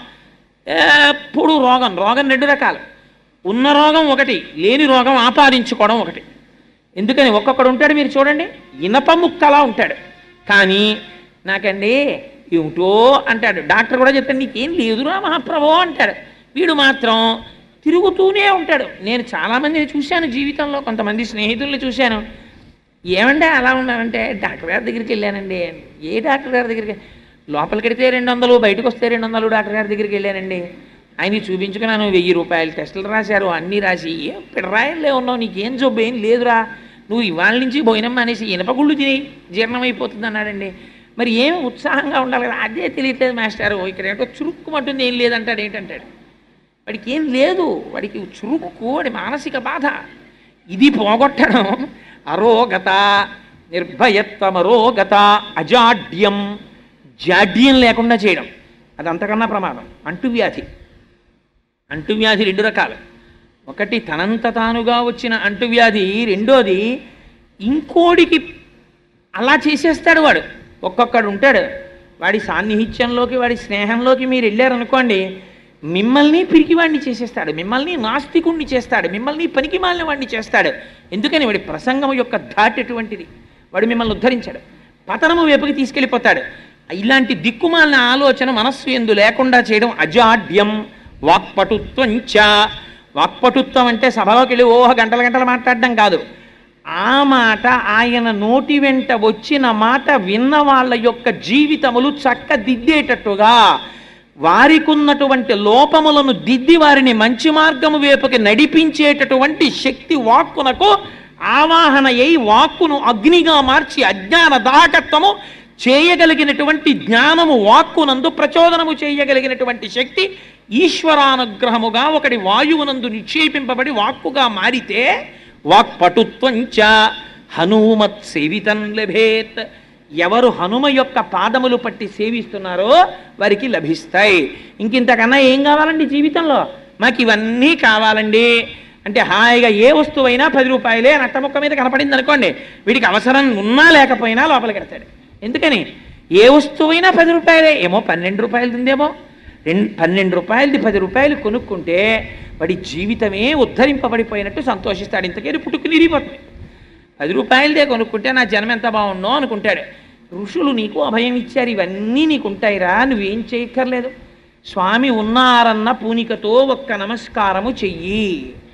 ఎప్పుడు రోగం రోగం రెండు రకాలు ఉన్న రోగం ఒకటి లేని రోగం ఆపాదించుకోవడం ఒకటి ఎందుకని ఒక్కొక్కడు ఉంటాడు మీరు చూడండి ఇనప ముక్కలా ఉంటాడు కానీ నాకండి ఏమిటో అంటాడు డాక్టర్ కూడా చెప్తాడు నీకేం లేదురా మహాప్రభో అంటాడు వీడు మాత్రం తిరుగుతూనే ఉంటాడు నేను చాలామందిని చూశాను జీవితంలో కొంతమంది స్నేహితుల్ని చూశాను ఏమంటే అలా ఉన్నామంటే డాక్టర్ గారి దగ్గరికి వెళ్ళానండి ఏ డాక్టర్ గారి దగ్గరికి లోపలికి వెడితే రెండు వందలు బయటకు వస్తే రెండు వందలు డాక్టర్ గారి దగ్గరికి వెళ్ళానండి ఆయన చూపించుకున్నాను వెయ్యి రూపాయలు టెస్టులు రాశారు అన్నీ రాసి ఏం పిడరాయలే ఉన్నావు నీకేం జబ్బు ఏం లేదురా నువ్వు ఇవాళ నుంచి భోజనం మానేసి ఇనపగుళ్ళు తిని జీర్ణమైపోతుంది అన్నాడండి మరి ఏం ఉత్సాహంగా ఉండాలి కదా అదే తెలియట్లేదు మాస్టారు ఇక్కడ ఏంటో చురుక్కుమంటుంది ఏం లేదంటాడు ఏంటంటాడు వాడికి ఏం లేదు వాడికి చురుకు వాడి మానసిక బాధ ఇది పోగొట్టడం అరోగత నిర్భయత్వమరోగత అజాడ్యం జాడ్యం లేకుండా చేయడం అది అంతకన్నా ప్రమాదం అంటువ్యాధి అంటువ్యాధి రెండు రకాలు ఒకటి తనంత తానుగా వచ్చిన అంటువ్యాధి రెండోది ఇంకోడికి అలా చేసేస్తాడు వాడు ఒక్కొక్కడు ఉంటాడు వాడి సాన్నిహిత్యంలోకి వాడి స్నేహంలోకి మీరు వెళ్ళారనుకోండి మిమ్మల్ని పిరికివాడిని చేసేస్తాడు మిమ్మల్ని నాస్తికుణ్ణి చేస్తాడు మిమ్మల్ని పనికి మాలిన వాడిని చేస్తాడు ఎందుకని వాడి ప్రసంగం యొక్క ధాట్ ఎటువంటిది వాడు మిమ్మల్ని ఉద్ధరించాడు పతనము వైపుకి తీసుకెళ్ళిపోతాడు ఇలాంటి దిక్కుమాలిన ఆలోచన మనస్సు ఎందు లేకుండా చేయడం అజాడ్యం వాక్పటుత్వం చ వాక్పటుత్వం అంటే సభలోకి వెళ్ళి ఓహ గంటల గంటలు మాట్లాడడం కాదు ఆ మాట ఆయన నోటి వెంట వచ్చిన మాట విన్న వాళ్ళ యొక్క జీవితములు చక్కదిద్దేటట్టుగా వారికి ఉన్నటువంటి లోపములను దిద్ది వారిని మంచి మార్గము వైపుకి నడిపించేటటువంటి శక్తి వాక్కునకు ఆవాహన అయి వాక్కును అగ్నిగా మార్చి అజ్ఞాన దాటత్వము చేయగలిగినటువంటి జ్ఞానము వాక్కునందు ప్రచోదనము చేయగలిగినటువంటి శక్తి ఈశ్వరానుగ్రహముగా ఒకటి వాయువునందు నిక్షేపింపబడి వాక్కుగా మారితే వాక్పటుత్వం చ హనుమత్ సేవితం లభేత్ ఎవరు హనుమ యొక్క పాదములు పట్టి సేవిస్తున్నారో వారికి లభిస్తాయి ఇంకింతకన్నా ఏం కావాలండి జీవితంలో మాకు ఇవన్నీ కావాలండి అంటే హాయిగా ఏ వస్తువైనా పది రూపాయలే నట్టముక్క మీద కనపడింది అనుకోండి వీడికి అవసరం ఉన్నా లేకపోయినా లోపలికి వెడతాడు ఎందుకని ఏ వస్తువైనా పది రూపాయలే ఏమో పన్నెండు రూపాయలు ఉందేమో రెండు పన్నెండు రూపాయలది పది రూపాయలు కొనుక్కుంటే వాడి జీవితమే ఉద్ధరింపబడిపోయినట్టు సంతోషిస్తాడు ఇంతకేది పుట్టుకు నిరిగిపోతుంది పది రూపాయలదే కొనుక్కుంటే నా జన్మ ఎంత బాగుండో అనుకుంటాడు ఋషులు నీకు అభయం ఇచ్చారు ఇవన్నీ నీకు ఉంటాయిరా నువ్వేం చేయక్కర్లేదు స్వామి ఉన్నారన్న పూనికతో ఒక్క నమస్కారము చెయ్యి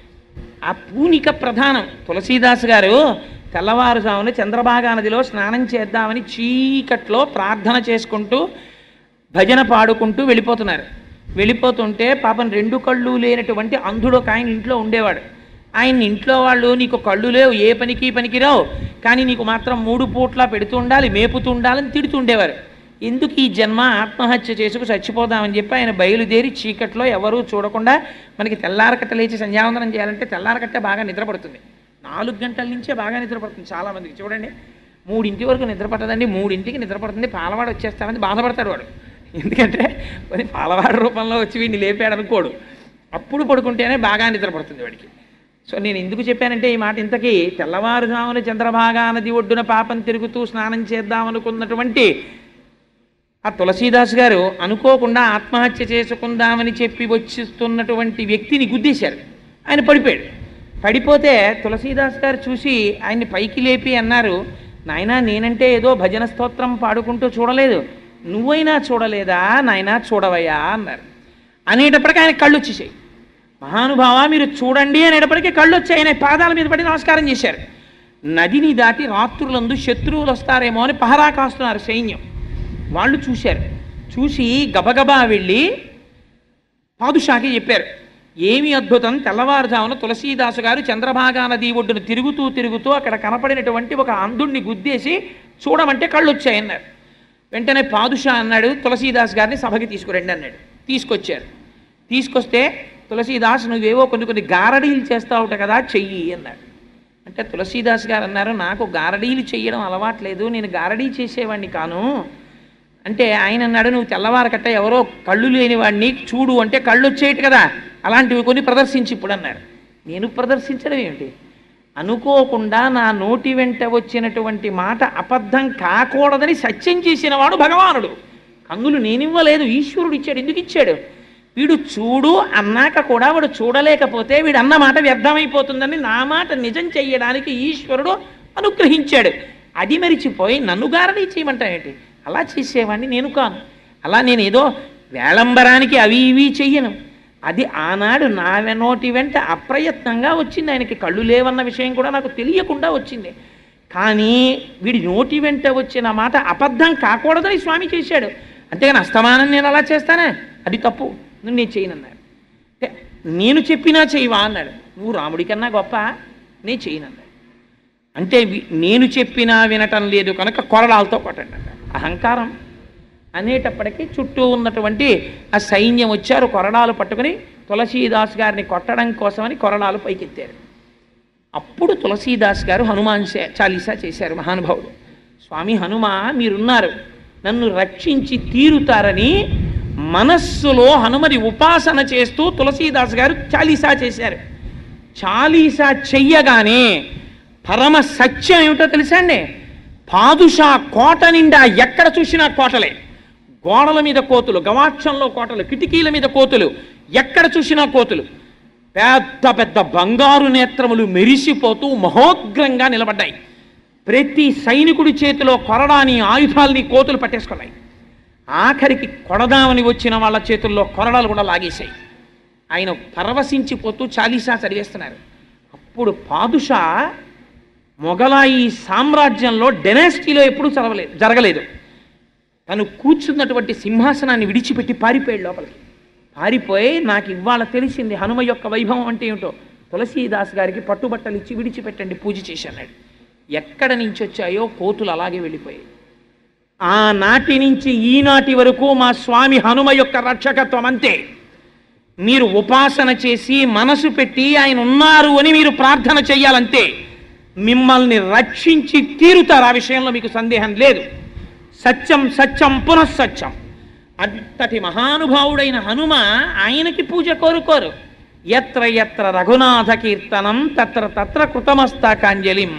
ఆ పూనిక ప్రధానం తులసీదాస్ గారు తెల్లవారుజామున చంద్రభాగా నదిలో స్నానం చేద్దామని చీకట్లో ప్రార్థన చేసుకుంటూ భజన పాడుకుంటూ వెళ్ళిపోతున్నారు వెళ్ళిపోతుంటే పాపం రెండు కళ్ళు లేనటువంటి అంధుడు ఒక ఆయన ఇంట్లో ఉండేవాడు ఆయన ఇంట్లో వాళ్ళు నీకు కళ్ళు లేవు ఏ పనికి పనికి రావు కానీ నీకు మాత్రం మూడు పూట్ల పెడుతూ ఉండాలి మేపుతూ ఉండాలని తిడుతూ ఉండేవారు ఎందుకు ఈ జన్మ ఆత్మహత్య చేసుకు చచ్చిపోదామని చెప్పి ఆయన బయలుదేరి చీకట్లో ఎవరూ చూడకుండా మనకి తెల్లారకట్ట లేచి సంధ్యావందనం చేయాలంటే తెల్లారకట్ట బాగా నిద్రపడుతుంది నాలుగు గంటల నుంచే బాగా నిద్రపడుతుంది చాలామందికి చూడండి మూడింటి వరకు నిద్ర పట్టదండి మూడింటికి నిద్ర పడుతుంది పాలవాడు వచ్చేస్తామని బాధపడతాడు వాడు ఎందుకంటే మరి పాలవాడు రూపంలో వచ్చి వీడిని లేపాడు అనుకోడు అప్పుడు పడుకుంటేనే బాగా నిద్ర పడుతుంది వాడికి సో నేను ఎందుకు చెప్పానంటే ఈ మాట ఇంతకీ తెల్లవారుజామున చంద్రభాగా నది ఒడ్డున పాపం తిరుగుతూ స్నానం చేద్దామనుకున్నటువంటి ఆ తులసీదాస్ గారు అనుకోకుండా ఆత్మహత్య చేసుకుందామని చెప్పి వచ్చిస్తున్నటువంటి వ్యక్తిని గుద్దేశారు ఆయన పడిపోయాడు పడిపోతే తులసీదాస్ గారు చూసి ఆయన్ని పైకి లేపి అన్నారు నాయనా నేనంటే ఏదో భజన స్తోత్రం పాడుకుంటూ చూడలేదు నువ్వైనా చూడలేదా నాయనా చూడవయ్యా అన్నారు అనేటప్పటికీ ఆయన కళ్ళు వచ్చేసాయి మహానుభావ మీరు చూడండి అనేటప్పటికీ కళ్ళు వచ్చి ఆయన పాదాల మీద పడి నమస్కారం చేశారు నదిని దాటి రాత్రులందు శత్రువులు వస్తారేమో అని పహరా కాస్తున్నారు సైన్యం వాళ్ళు చూశారు చూసి గబగబా వెళ్ళి పాదుషాకి చెప్పారు ఏమి అద్భుతం తెల్లవారుజామున తులసీదాసు గారు చంద్రభాగా నది ఒడ్డున తిరుగుతూ తిరుగుతూ అక్కడ కనపడినటువంటి ఒక అంధుణ్ణి గుద్దేసి చూడమంటే కళ్ళు వచ్చాయన్నారు వెంటనే పాదుషా అన్నాడు తులసీదాస్ గారిని సభకి తీసుకురండి అన్నాడు తీసుకొచ్చారు తీసుకొస్తే తులసీదాస్ నువ్వేవో కొన్ని కొన్ని గారడీలు చేస్తావుట కదా చెయ్యి అన్నాడు అంటే తులసీదాస్ గారు అన్నారు నాకు గారడీలు చేయడం అలవాట్లేదు నేను గారడీ చేసేవాడిని కాను అంటే ఆయన అన్నాడు నువ్వు తెల్లవారకట్ట ఎవరో కళ్ళు లేని వాడిని చూడు అంటే కళ్ళు వచ్చేయట కదా అలాంటివి కొన్ని ప్రదర్శించి ఇప్పుడు అన్నాడు నేను ప్రదర్శించడం ఏమిటి అనుకోకుండా నా నోటి వెంట వచ్చినటువంటి మాట అబద్ధం కాకూడదని సత్యం చేసిన వాడు భగవానుడు కన్నులు నేనివ్వలేదు ఈశ్వరుడు ఇచ్చాడు ఎందుకు ఇచ్చాడు వీడు చూడు అన్నాక కూడా వాడు చూడలేకపోతే వీడు అన్న మాట వ్యర్థమైపోతుందని నా మాట నిజం చెయ్యడానికి ఈశ్వరుడు అనుగ్రహించాడు అది మరిచిపోయి నన్ను గారడీ చేయమంటావేంటి అలా చేసేవాడిని నేను కాను అలా నేను ఏదో వేళంబరానికి అవి ఇవి చెయ్యను అది ఆనాడు నా నోటి వెంట అప్రయత్నంగా వచ్చింది ఆయనకి కళ్ళు లేవన్న విషయం కూడా నాకు తెలియకుండా వచ్చింది కానీ వీడి నోటి వెంట వచ్చిన మాట అబద్ధం కాకూడదని స్వామి చేశాడు అంతేగాని అస్తమానం నేను అలా చేస్తానా అది తప్పు నువ్వు నేను చేయనన్నాడు అంటే నేను చెప్పినా చేయవా అన్నాడు నువ్వు రాముడి కన్నా గొప్ప నేను చేయనన్నాడు అంటే వి- నేను చెప్పినా వినటం లేదు కనుక కొరడాలతో కొట్టండి అన్నాడు. అహంకారం అనేటప్పటికీ చుట్టూ ఉన్నటువంటి ఆ సైన్యం వచ్చారు కొరడాలు పట్టుకుని తులసీదాస్ గారిని కొట్టడం కోసమని కొరడాలు పైకెత్తారు అప్పుడు తులసీదాస్ గారు హనుమాన్ చే- చాలీసా చేశారు మహానుభావుడు స్వామి హనుమ మీరున్నారు నన్ను రక్షించి తీరుతారని మనస్సులో హనుమని ఉపాసన చేస్తూ తులసీదాస్ గారు చాలీసా చేశారు చాలీసా చెయ్యగానే పరమ సత్యం ఏమిటో తెలుసా అండి పాదుషా కోట నిండా ఎక్కడ చూసినా కోటలే గోడల మీద కోతులు గవాక్షంలో కోటలు కిటికీల మీద కోతులు ఎక్కడ చూసినా కోతులు పెద్ద పెద్ద బంగారు నేత్రములు మెరిసిపోతూ మహోగ్రంగా నిలబడ్డాయి ప్రతి సైనికుడి చేతిలో కొరడాని ఆయుధాల్ని కోతులు పట్టేసుకున్నాయి ఆఖరికి కొడదామని వచ్చిన వాళ్ళ చేతుల్లో కొరడాలు కూడా లాగేశాయి ఆయన పరవశించిపోతూ చాలీసా చదివేస్తున్నారు అప్పుడు పాదుషా మొఘలాయి సామ్రాజ్యంలో డెనాస్టీలో ఎప్పుడూ చదవలేదు జరగలేదు తను కూర్చున్నటువంటి సింహాసనాన్ని విడిచిపెట్టి పారిపోయాడు లోపలికి పారిపోయి నాకు ఇవాళ తెలిసింది హనుమ యొక్క వైభవం అంటే ఏమిటో తులసీదాస్ గారికి పట్టుబట్టలు ఇచ్చి విడిచిపెట్టండి పూజ చేసి అన్నాడు ఎక్కడ నుంచి వచ్చాయో కోతులు అలాగే వెళ్ళిపోయాయి ఆనాటి నుంచి ఈనాటి వరకు మా స్వామి హనుమ యొక్క రక్షకత్వం అంతే మీరు ఉపాసన చేసి మనసు పెట్టి ఆయన ఉన్నారు అని మీరు ప్రార్థన చెయ్యాలంతే మిమ్మల్ని రక్షించి తీరుతారు ఆ విషయంలో మీకు సందేహం లేదు సత్యం సత్యం పునఃసత్యం అంతటి మహానుభావుడైన హనుమ ఆయనకి పూజ కోరుకోరు ఎత్ర ఎత్ర రఘునాథ కీర్తనం తత్ర తత్ర కృతమస్తాకాంజలిం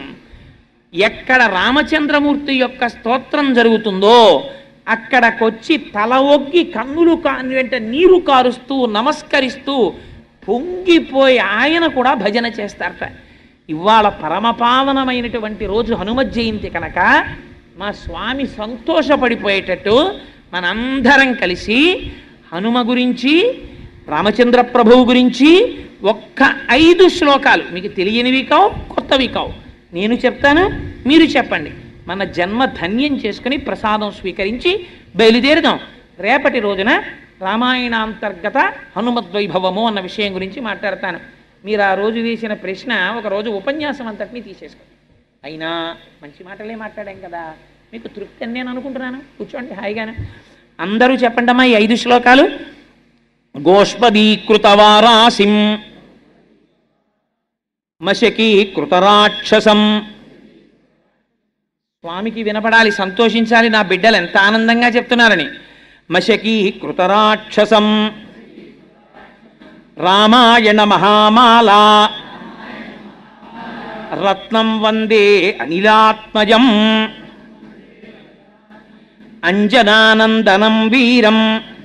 ఎక్కడ రామచంద్రమూర్తి యొక్క స్తోత్రం జరుగుతుందో అక్కడకొచ్చి తల ఒగ్గి కన్నులు కాని వెంట నీరు కారుస్తూ నమస్కరిస్తూ పొంగిపోయి ఆయన కూడా భజన చేస్తారట ఇవాళ పరమపావనమైనటువంటి రోజు హనుమ జయంతి కనుక మా స్వామి సంతోషపడిపోయేటట్టు మనందరం కలిసి హనుమ గురించి రామచంద్ర ప్రభువు గురించి ఒక్క ఐదు శ్లోకాలు మీకు తెలియనివి కావు కొత్తవి కావు నేను చెప్తాను మీరు చెప్పండి మన జన్మ ధన్యం చేసుకుని ప్రసాదం స్వీకరించి బయలుదేరుదాం రేపటి రోజున రామాయణాంతర్గత హనుమద్వైభవము అన్న విషయం గురించి మాట్లాడతాను మీరు ఆ రోజు వేసిన ప్రశ్న ఒక రోజు ఉపన్యాసం అంతటినీ తీసేసుకోండి అయినా మంచి మాటలే మాట్లాడాం కదా మీకు తృప్తి అని నేను అనుకుంటున్నాను కూర్చోండి హాయిగానే అందరూ చెప్పండి అమ్మా ఈ ఐదు శ్లోకాలు గోష్పదీకృతవారాసిం మశకీకృతరాక్షసం స్వామికి వినపడాలి సంతోషించాలి నా బిడ్డలు ఎంత ఆనందంగా చెప్తున్నారని మశకీకృతరాక్షసం రామాయణ మహామాల రత్నం వందే అనిలాత్మజం అంజనానందనం వీరం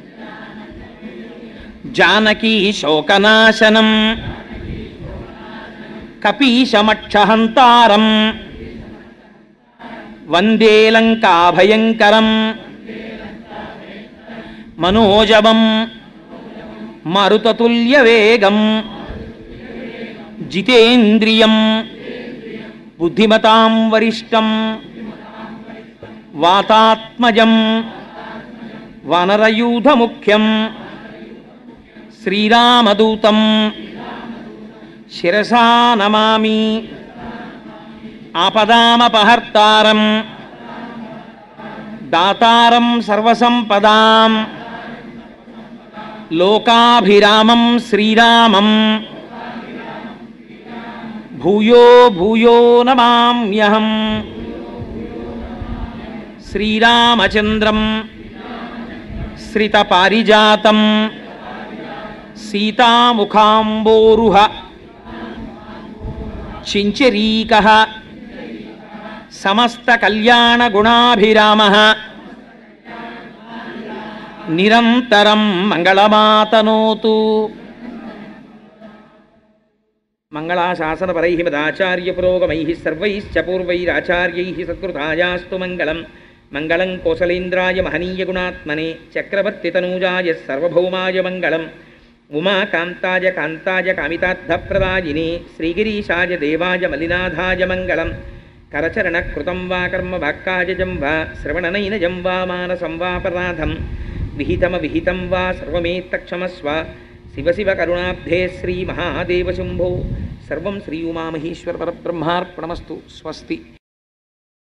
జానకీ శోకనాశనం కపీశమక్షహంతారం వందే లంకాభయంకరం మనోజవం మరుతతుల్యవేగం జితేంద్రియం బుద్ధిమతాం వరిష్టం వాతాత్మజం వనరయూధముఖ్యం శ్రీరామదూతం శిరసా నమామి ఆపదామపహర్తారం దాతారం సర్వసంపదాం లోకాభిరామం శ్రీరామం భూయో భూయో నమామ్యహం శ్రీరామచంద్రం శ్రితపారిజాతం సీతాముఖాంబోరుహ చించరీక సమస్తకల్యాణగుణాభిరామ నిరంతరం మంగళమాతనోతు మంగళాశాసనపరై మదాచార్యపురోగమై సర్వైశ్చ పూర్వైరాచార్యై సత్కృతాయాస్తు మంగళం మంగళం కోసలేంద్రాయ మహనీయగుణాత్మనే చక్రవర్తితనూజాయ సర్వభౌమాయ మంగళం ఉమాకాంతాయ కాంతాయ కామితార్థప్రదాయినే శ్రీగిరీశాయ దేవాయ మలినాథాయ మంగళం కరచరణకృతం వా కర్మ వాక్కాయజం వా శ్రవణనైనజం వా మానసం వాపరాధం విహితమ విహితం వా సర్వమేత్తక్షమస్వ శివ శివ కరుణాబ్ధే శ్రీ మహాదేవ శంభో సర్వం శ్రీ ఉమామహేశ్వర పరబ్రహ్మార్పణమస్తు స్వస్తి